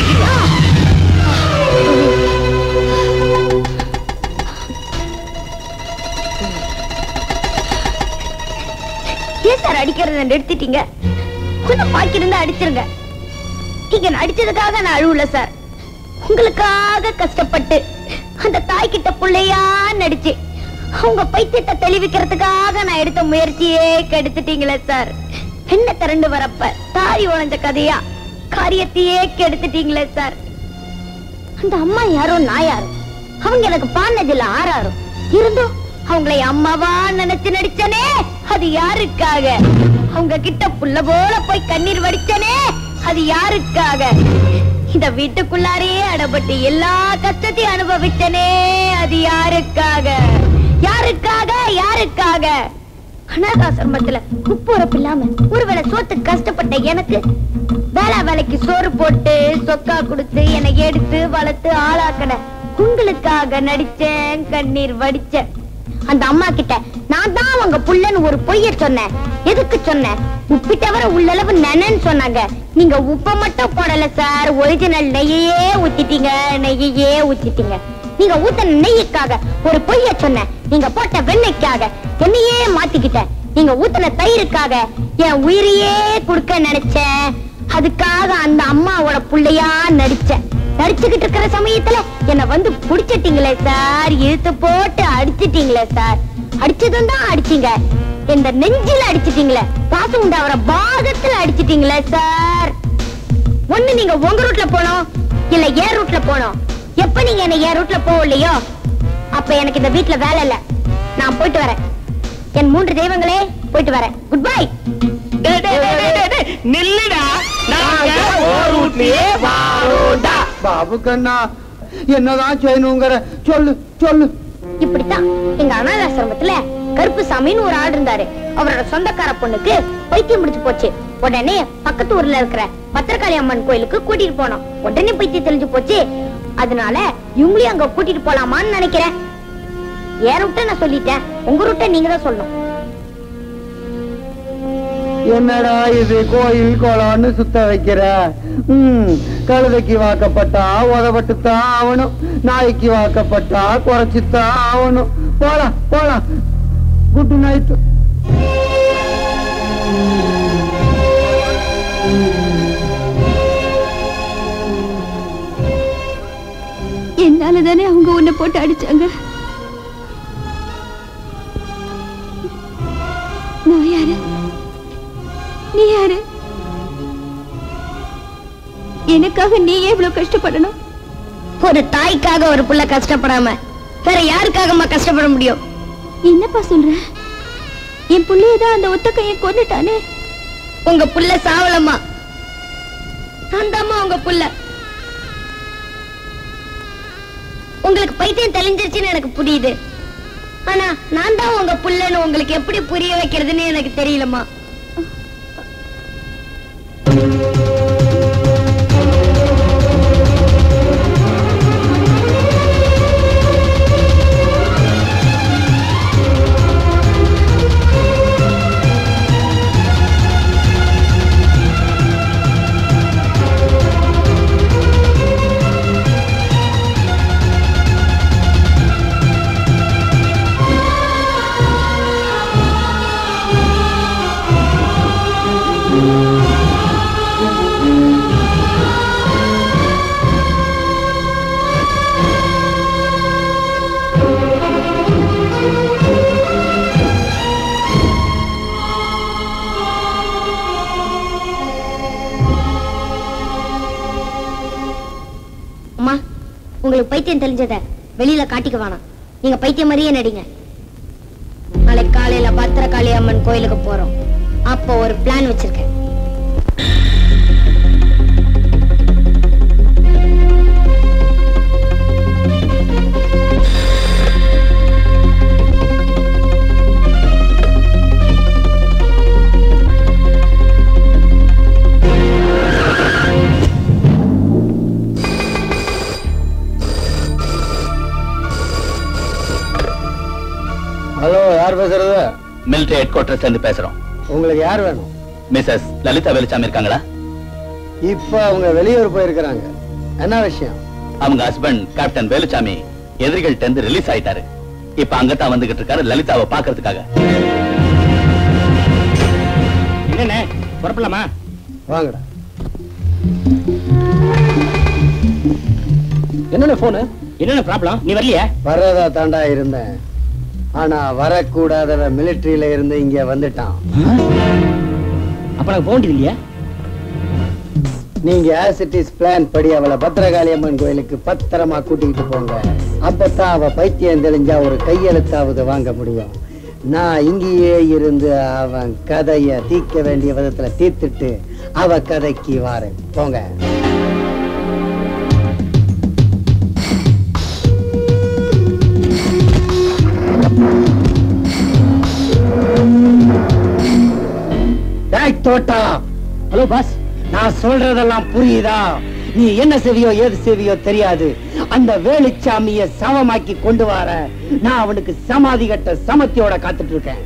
ஏன் சார் அடிக்கிறத நிறுத்திட்டீங்க கொஞ்சம் பாக்கி இருந்தா அடிச்சிருங்க நீங்க அடிச்சதுக்காக நான் அழுவல சார் உங்களுக்காக கஷ்டப்பட்டு அந்த தாய் கிட்ட புள்ளையா நடிச்சு அவங்க பைத்தியத்தை தெளிவிக்கிறதுக்காக நான் எடுத்த முயற்சியே கெடுத்துட்டீங்களே சார் என்ன திரண்டு வரப்ப தாய் உழைஞ்ச கதையா காரியத்தையே கெடுத்துட்டீங்களே சார் அந்த அம்மா யாரோ நான் யாரோ அவங்க எனக்கு பாடினதில்ல ஆறாரும் இருந்தும் அவங்களை அம்மாவா நினைச்சு நடிச்சனே அது யாருக்காக அவங்க கிட்ட புள்ள போல போய் கண்ணீர் வடிச்சனே அது யாருக்காக இந்த வீட்டுக்குள்ளாரே அடப்பட்டு எல்லா கஷ்டத்தையும் அனுபவிச்சனே அது யாருக்காக யாருக்காக யாருக்காக அனாதாசிரமத்துல உப்புரப்பு இல்லாம ஒருவேளை சோத்துக்கு கஷ்டப்பட்ட எனக்கு வேலை வேலைக்கு சோறு போட்டு சொக்கா கொடுத்து என்னை எடுத்து வளர்த்து ஆளாக்கன உங்களுக்காக நடிச்சேன் கண்ணீர் வடிச்சேன் அந்த அம்மா கிட்ட நான் தான் அவங்க புள்ளன்னு ஒரு பொய்ய சொன்னேன் எதுக்கு சொன்னேன் உப்பிட்டவர உள்ளளவு நெனன்னு சொன்னாங்க நீங்க உப்ப மட்டும் போடல சார் ஒரிஜினல் நெய்யே ஊத்திட்டீங்க நெய்யே ஊத்திட்டீங்க நீங்க ஊத்தின நெய்யுக்காக ஒரு பொய்ய சொன்னேன் நீங்க போட்ட வெண்ணெய்க்காக என்னையே மாத்திக்கிட்டேன் நீங்க ஊத்தின தயிருக்காக என் உயிரையே கொடுக்க நினைச்சேன் அதுக்காக அந்த அம்மாவோட புள்ளையா நடிச்சேன் நடிச்சுக்கிட்டு இருக்கிற சமயத்துல என்ன வந்து புடிச்சிட்டீங்களே சார் இழுத்து போட்டு அடிச்சிட்டீங்களே சார் அடிச்சதும் தான் அடிச்சீங்க இந்த நெஞ்சில அடிச்சிட்டீங்களே பாசம் உண்டாவற பாகத்துல அடிச்சிட்டீங்களே சார் ஒண்ணு நீங்க உங்க ரூட்ல போனோம் இல்ல ஏன் ரூட்ல போனோம் எப்ப நீங்க என்ன ஏன் ரூட்ல போகலையோ அப்ப எனக்கு இந்த வீட்ல வேலை இல்ல நான் போயிட்டு வரேன் என் மூன்று தெய்வங்களே போயிட்டு வரேன் குட் பை நில்லுடா நாங்க ஓர் ரூட்லயே வாரோடா பாபு கண்ணா என்னதான் செய்யணுங்கிற சொல்லு சொல்லு இப்படித்தான் எங்க அனாதாசிரமத்துல கருப்பு சாமின்னு ஒரு ஆள் இருந்தாரு அவரோட சொந்தக்கார பொண்ணுக்கு பைத்தியம் முடிச்சு போச்சு உடனே பக்கத்து ஊர்ல இருக்கிற பத்திரகாளி அம்மன் கோயிலுக்கு கூட்டிட்டு போனோம் உடனே பைத்தியம் தெளிஞ்சு போச்சு அதனால இவங்களையும் அங்க கூட்டிட்டு போலாமான்னு நினைக்கிறேன் ஏன் ரூட்ட நான் சொல்லிட்டேன் உங்க ரூட்ட நீங்க தான் சொல்லணும் என்னடா இது கோயில் கோலான்னு சுத்த வைக்கிற ம் கழுதைக்கு வாக்கப்பட்டா உதவட்டுத்தான் ஆகணும் நாய்க்கு வாக்கப்பட்டா குறைச்சுத்தான் ஆகணும் போலாம் போலாம் குட் நைட் என்னால தானே அவங்க உன்னை போட்டு அடிச்சாங்க நான் யாரு நீ யாரு எனக்காக நீ ஏன் இவ்வளவு கஷ்டப்படணும் ஒரு தாய்க்காக ஒரு புள்ள கஷ்டப்படாம வேற யாருக்காகமா கஷ்டப்பட முடியும் என்னப்பா சொல்ற என் புள்ளையதான் அந்த ஒத்த கையை கொண்டுட்டானே உங்க புள்ள சாவலம்மா அந்தாம்மா உங்க புள்ள உங்களுக்கு பைத்தியம் தெளிஞ்சிருச்சுன்னு எனக்கு புரியுது ஆனா நான் தான் உங்க புள்ளன்னு உங்களுக்கு எப்படி புரிய வைக்கிறதுன்னு எனக்கு தெரியலம்மா அம்மா உங்களுக்கு பைத்தியம் தெரிஞ்சத வெளியில காட்டிக்க வேணாம் நீங்க பைத்தியம் மாதிரியே நடிங்க நாளைக்கு காலையில பத்திரகாளி அம்மன் கோயிலுக்கு போறோம் அப்போ ஒரு பிளான் வச்சிருக்கேன் ஹலோ யார் பேசுறது மிலிட்டரி ஹெட் குவார்டர்ஸ் இருந்து பேசுறோம் உங்களுக்கு யார் வேணும் மிஸ்ஸஸ் லலிதா வேலுச்சாமி இருக்காங்களா இப்ப அவங்க வெளியூர் போயிருக்கிறாங்க என்ன விஷயம் அவங்க ஹஸ்பண்ட் கேப்டன் வேலுச்சாமி எதிரிகள்ட்ட இருந்து ரிலீஸ் ஆயிட்டாரு இப்ப அங்கதான் வந்துகிட்டு இருக்காரு லலிதாவை பாக்குறதுக்காக என்னண்ணே புறப்படலாமா வாங்கடா என்னென்ன போனு என்னென்ன ப்ராப்ளம் நீ வரலையா வர்றதா தாண்டா இருந்தேன் ஆனா வரக்கூடாதவ மிலிட்டரியில இருந்து இங்க வந்துட்டான் அப்ப நாங்க போக வேண்டியது இல்லையா நீங்க ஆஸ் இட் இஸ் பிளான் படி அவளை பத்திரகாளி அம்மன் கோயிலுக்கு பத்திரமா கூட்டிக்கிட்டு போங்க அப்பதான் அவ பைத்தியம் தெளிஞ்சா ஒரு கையெழுத்தாவது வாங்க முடியும் நான் இங்கேயே இருந்து அவன் கதைய தீர்க்க வேண்டிய விதத்துல தீர்த்துட்டு அவ கதைக்கு வாரேன் போங்க டேய் தோட்டா ஹலோ பாஸ் நான் சொல்றதெல்லாம் புரியுதா நீ என்ன செவியோ ஏது செவியோ தெரியாது அந்த வேலுச்சாமிய சமமாக்கி கொண்டு வர நான் அவனுக்கு சமாதி கட்ட சமத்தியோட காத்துட்டு இருக்கேன்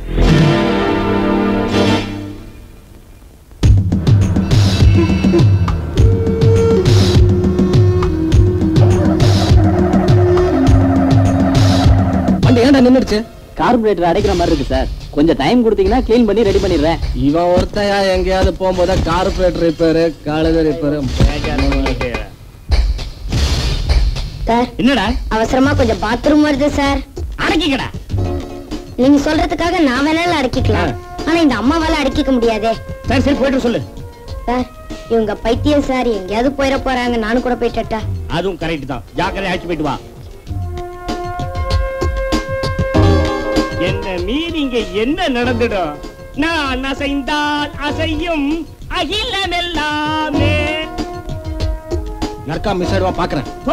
வண்டி ஏன்டா நின்னுடுச்சு கார்பரேட்டர் அடைக்கிற மாதிரி இருக்கு சார் கொஞ்சம் டைம் கொடுத்தீங்கன்னா க்ளீன் பண்ணி ரெடி பண்ணிடுறேன் இவன் ஒருத்தையா எங்கேயாவது போகும்போது கார்பரேட்டர் ரிப்பேரு கழுத ரிப்பேரு சார் என்னடா அவசரமா கொஞ்சம் பாத்ரூம் வருது சார் அடக்கிக்கடா நீங்க சொல்றதுக்காக நான் வேணாலும் அடக்கிக்கலாம் ஆனா இந்த அம்மாவால அடக்கிக்க முடியாதே சரி சரி போயிட்டு சொல்லு சார் இவங்க பைத்தியம் சார் எங்கேயாவது போயிட போறாங்க நானும் கூட போயிட்டா அதுவும் கரெக்ட் தான் ஜாக்கிரதை அழைச்சு போயிட்டு வா என்ன மீறி இங்க என்ன நடந்துடும் நான் அசைந்தால் அசையும் அகிலம் எல்லாமே நற்கா மிஸ் ஆயிடுவா பாக்குறேன் போ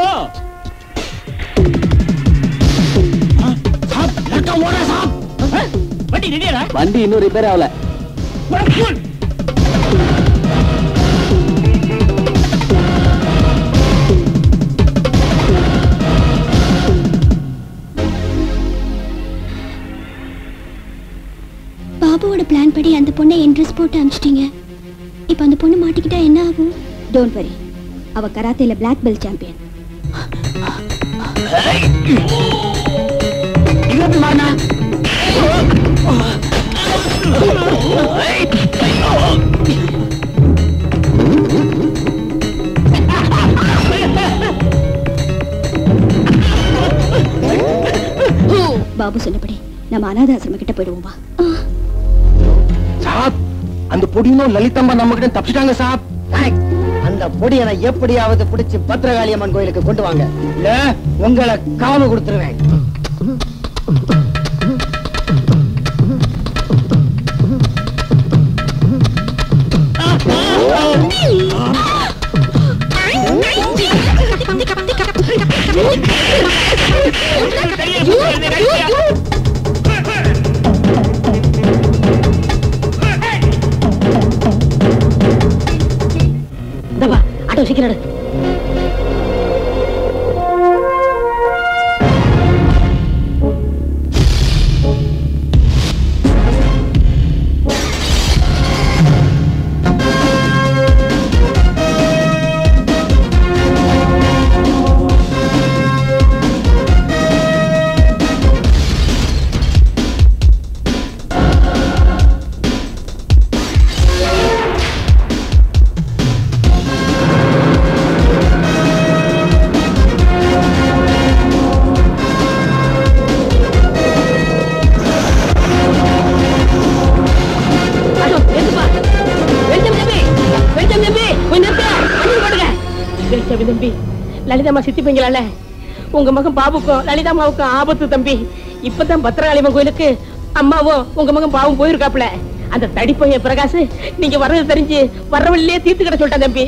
சாப் நக்கா ஓட சாப் வண்டி ரெடியாடா வண்டி இன்னும் ரிப்பேர் ஆகல பாபுவோட பிளான் படி அந்த பொண்ணை இன்ட்ரெஸ்ட் போட்டு அனுப்பிச்சிட்டீங்க இப்போ அந்த பொண்ணு மாட்டிக்கிட்டா என்ன ஆகும் டோன்ட் வரி அவ கராத்தேல பிளாக் பெல்ட் சாம்பியன் பாபு சொன்னபடி நம்ம அனாத ஆசிரம கிட்ட போயிடுவோம் வா சாப் அந்த பொடியும் லலிதம்பா நம்ம கிட்ட தப்பிச்சிட்டாங்க சாப் அந்த பொடியனை எப்படியாவது பிடிச்சு பத்திரகாளி அம்மன் கோயிலுக்கு கொண்டு வாங்க இல்ல உங்களை காவு கொடுத்துருவேன் கொஞ்சம் சீக்கிரம் எடு. அதோ, நிறுத்துப்பா. வெஞ்சம் தம்பி, வெஞ்சம் தம்பி, கொஞ்சம் நிறுத்து. வண்டியை போடுங்க. வெஞ்சம் தம்பி, லலிதாம்மா சித்தி பைங்களால உங்க மகன் பாபுக்கும் லலிதாம்மாவுக்கும் ஆபத்து தம்பி இப்பதான் பத்திரகாளியம்மன் கோயிலுக்கு அம்மாவும் உங்க மகன் பாவும் போயிருக்காப்ல அந்த தடிப்பைய பிரகாஷ் நீங்க வர்றது தெரிஞ்சு வர்ற வழியிலே தீர்த்து கிட சொல்லிட்டான் தம்பி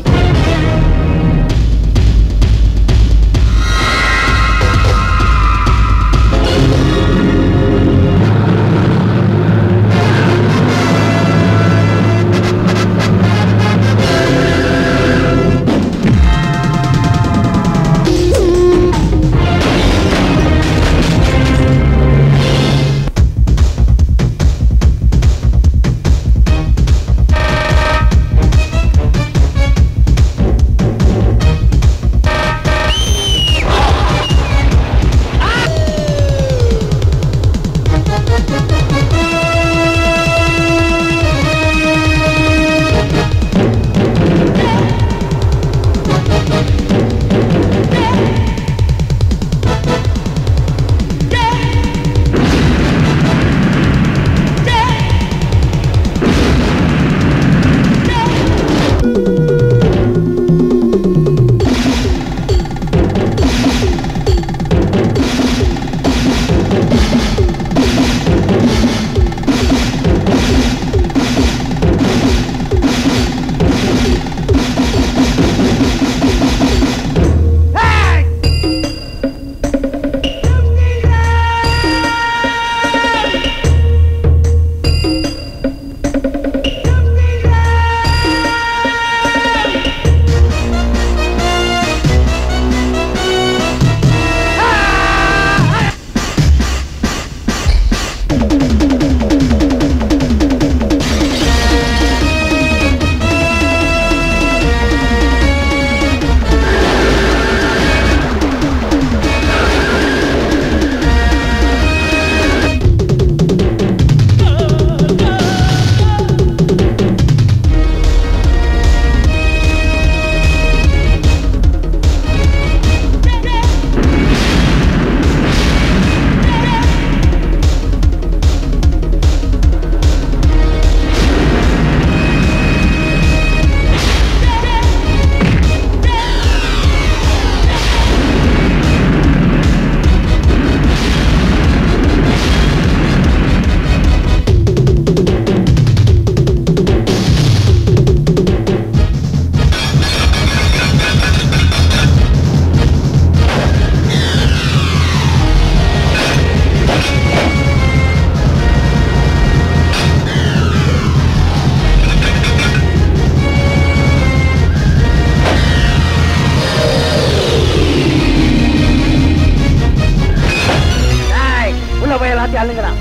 உள்ள போய் எல்லாத்தையும் அள்ளுங்கடா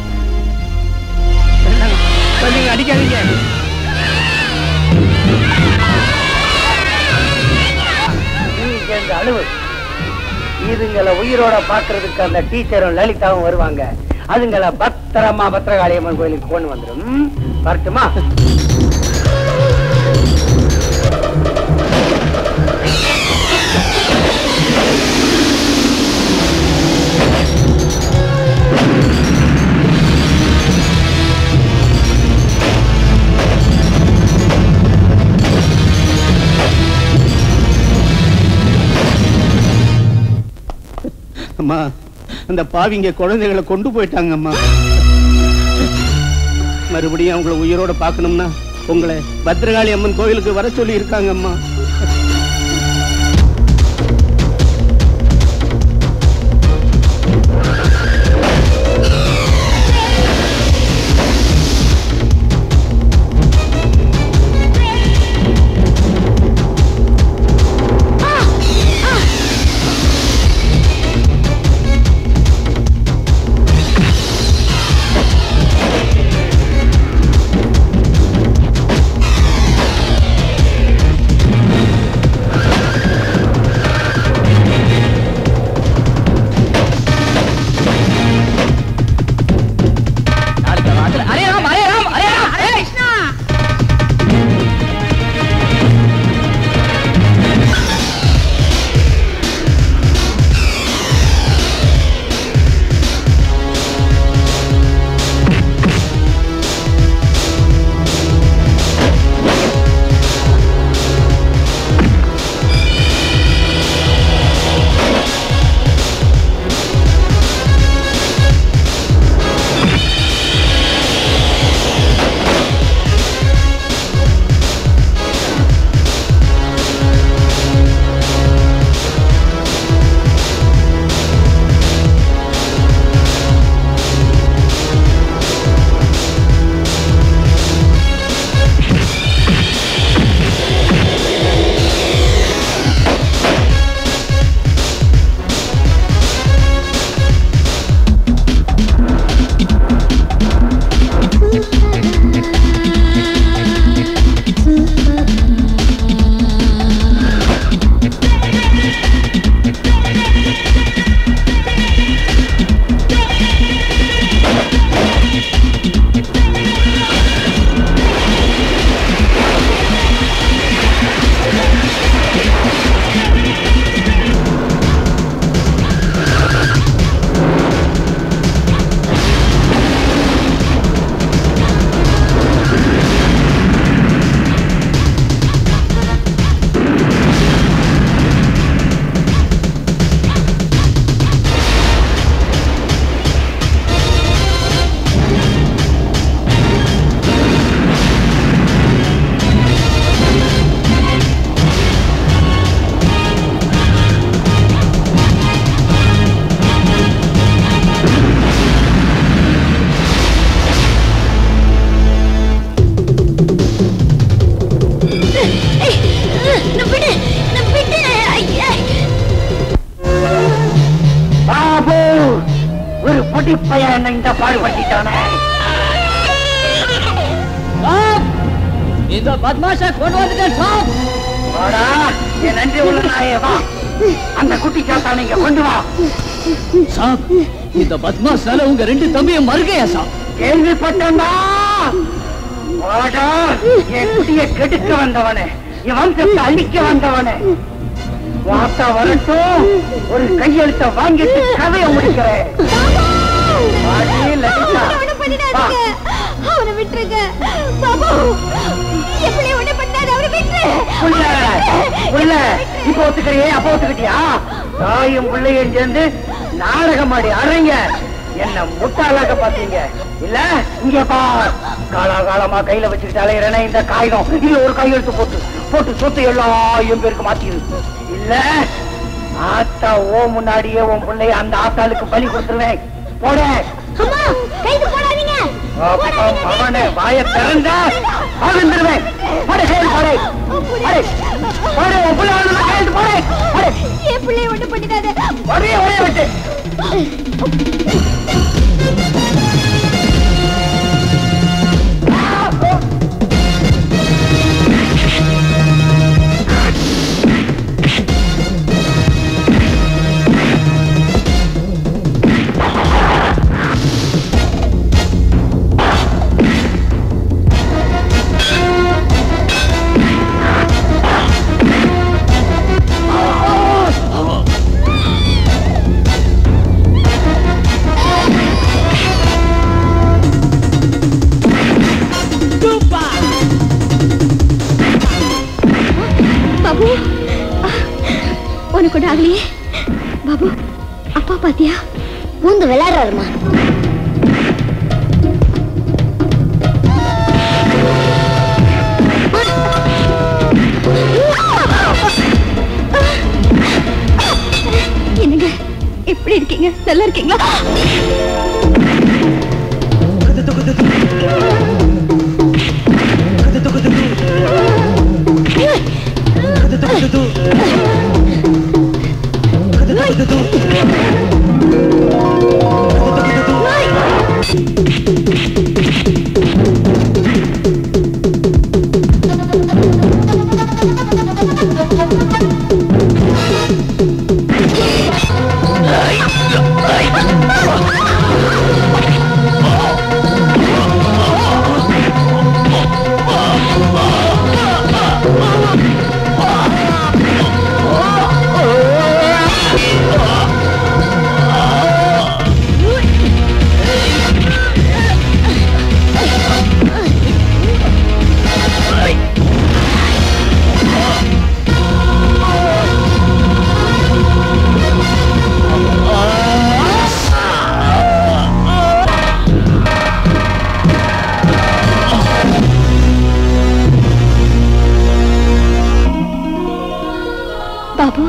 நீங்க அடிக்காதீங்க நீ சேர்ந்து அழுவு இதுங்களை உயிரோட பாக்குறதுக்கு அந்த டீச்சரும் லலிதாவும் வருவாங்க அதுங்களை பத்திரமா பத்திரகாளியம்மன் கோயிலுக்கு கொண்டு வந்துடும் ம்? வரட்டுமா அம்மா அந்த பாவிங்க குழந்தைகளை கொண்டு போயிட்டாங்க அம்மா மறுபடியும் அவங்கள உயிரோட பார்க்கணும்னா உங்களை பத்ரகாளி அம்மன் கோயிலுக்கு வர சொல்லி இருக்காங்க அம்மா ரவுடி பையன் என்ன இந்த பாடுபடுத்திட்டானே இந்த பத்மாஷா கொண்டு வந்துட்டேன் சாப் வாடா என் நன்றி உள்ள நாயே வா அந்த குட்டி சாத்தா நீங்க கொண்டு வா சாப் இந்த பத்மாஷால உங்க ரெண்டு தம்பியும் மறுகையா சாப் கேள்விப்பட்டா வாடா என் குட்டியை கெடுக்க வந்தவனே என் வம்சத்தை அழிக்க வந்தவனே வாத்தா வரட்டும் ஒரு கையெழுத்த வாங்கிட்டு கதையை முடிக்கிறேன் வாடி, லலிதா. வா. அவனை விட்டுருங்க பாபு எப்படி ஒண்ணு பண்ணாது அவரை விட்டு புள்ள புள்ள இப்ப ஒத்துக்கிறியே அப்ப ஒத்துக்கிட்டியா தாயும் பிள்ளையும் சேர்ந்து நாடகம் ஆடி அறைங்க என்ன முட்டாளாக பாத்தீங்க இல்ல இங்க பா காலாகாலமா கையில வச்சுக்கிட்டு அலையிறேனே இந்த காகிதம் இல்ல ஒரு கையெழுத்து போட்டு போட்டு சொத்து எல்லாம் என் பேருக்கு மாத்திரு இல்ல ஆத்தா ஓ முன்னாடியே உன் பிள்ளைய அந்த ஆத்தாளுக்கு பலி கொடுத்துருவேன் போட அம்மா கைது போடாதீங்க அவனே வாய திறந்தா வந்துருவேன் போட கையில் போடே போடே போடே உன் பிள்ளை வந்து கையெழுத்து போடே போடே என் பிள்ளைய ஒண்ணு பண்ணிடாத ஒரே ஒரே விட்டு பாபு உனக்கு கூட ஆகலையே பாபு அப்பா பாத்தியா பூந்து விளையாடுறாருமா என்னங்க எப்படி இருக்கீங்க நல்லா இருக்கீங்களா பாபு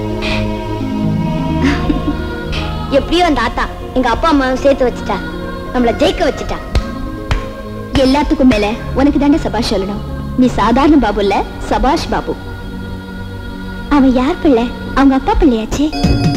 எப்படியோ அந்த ஆத்தா எங்க அப்பா அம்மாவும் சேர்த்து வச்சுட்டா நம்மள ஜெயிக்க வச்சுட்டா எல்லாத்துக்கும் மேல உனக்கு தானே சபாஷ் சொல்லணும் நீ சாதாரண பாபு இல்ல சபாஷ் பாபு அவன் யார் பிள்ளை அவங்க அப்பா பிள்ளையாச்சே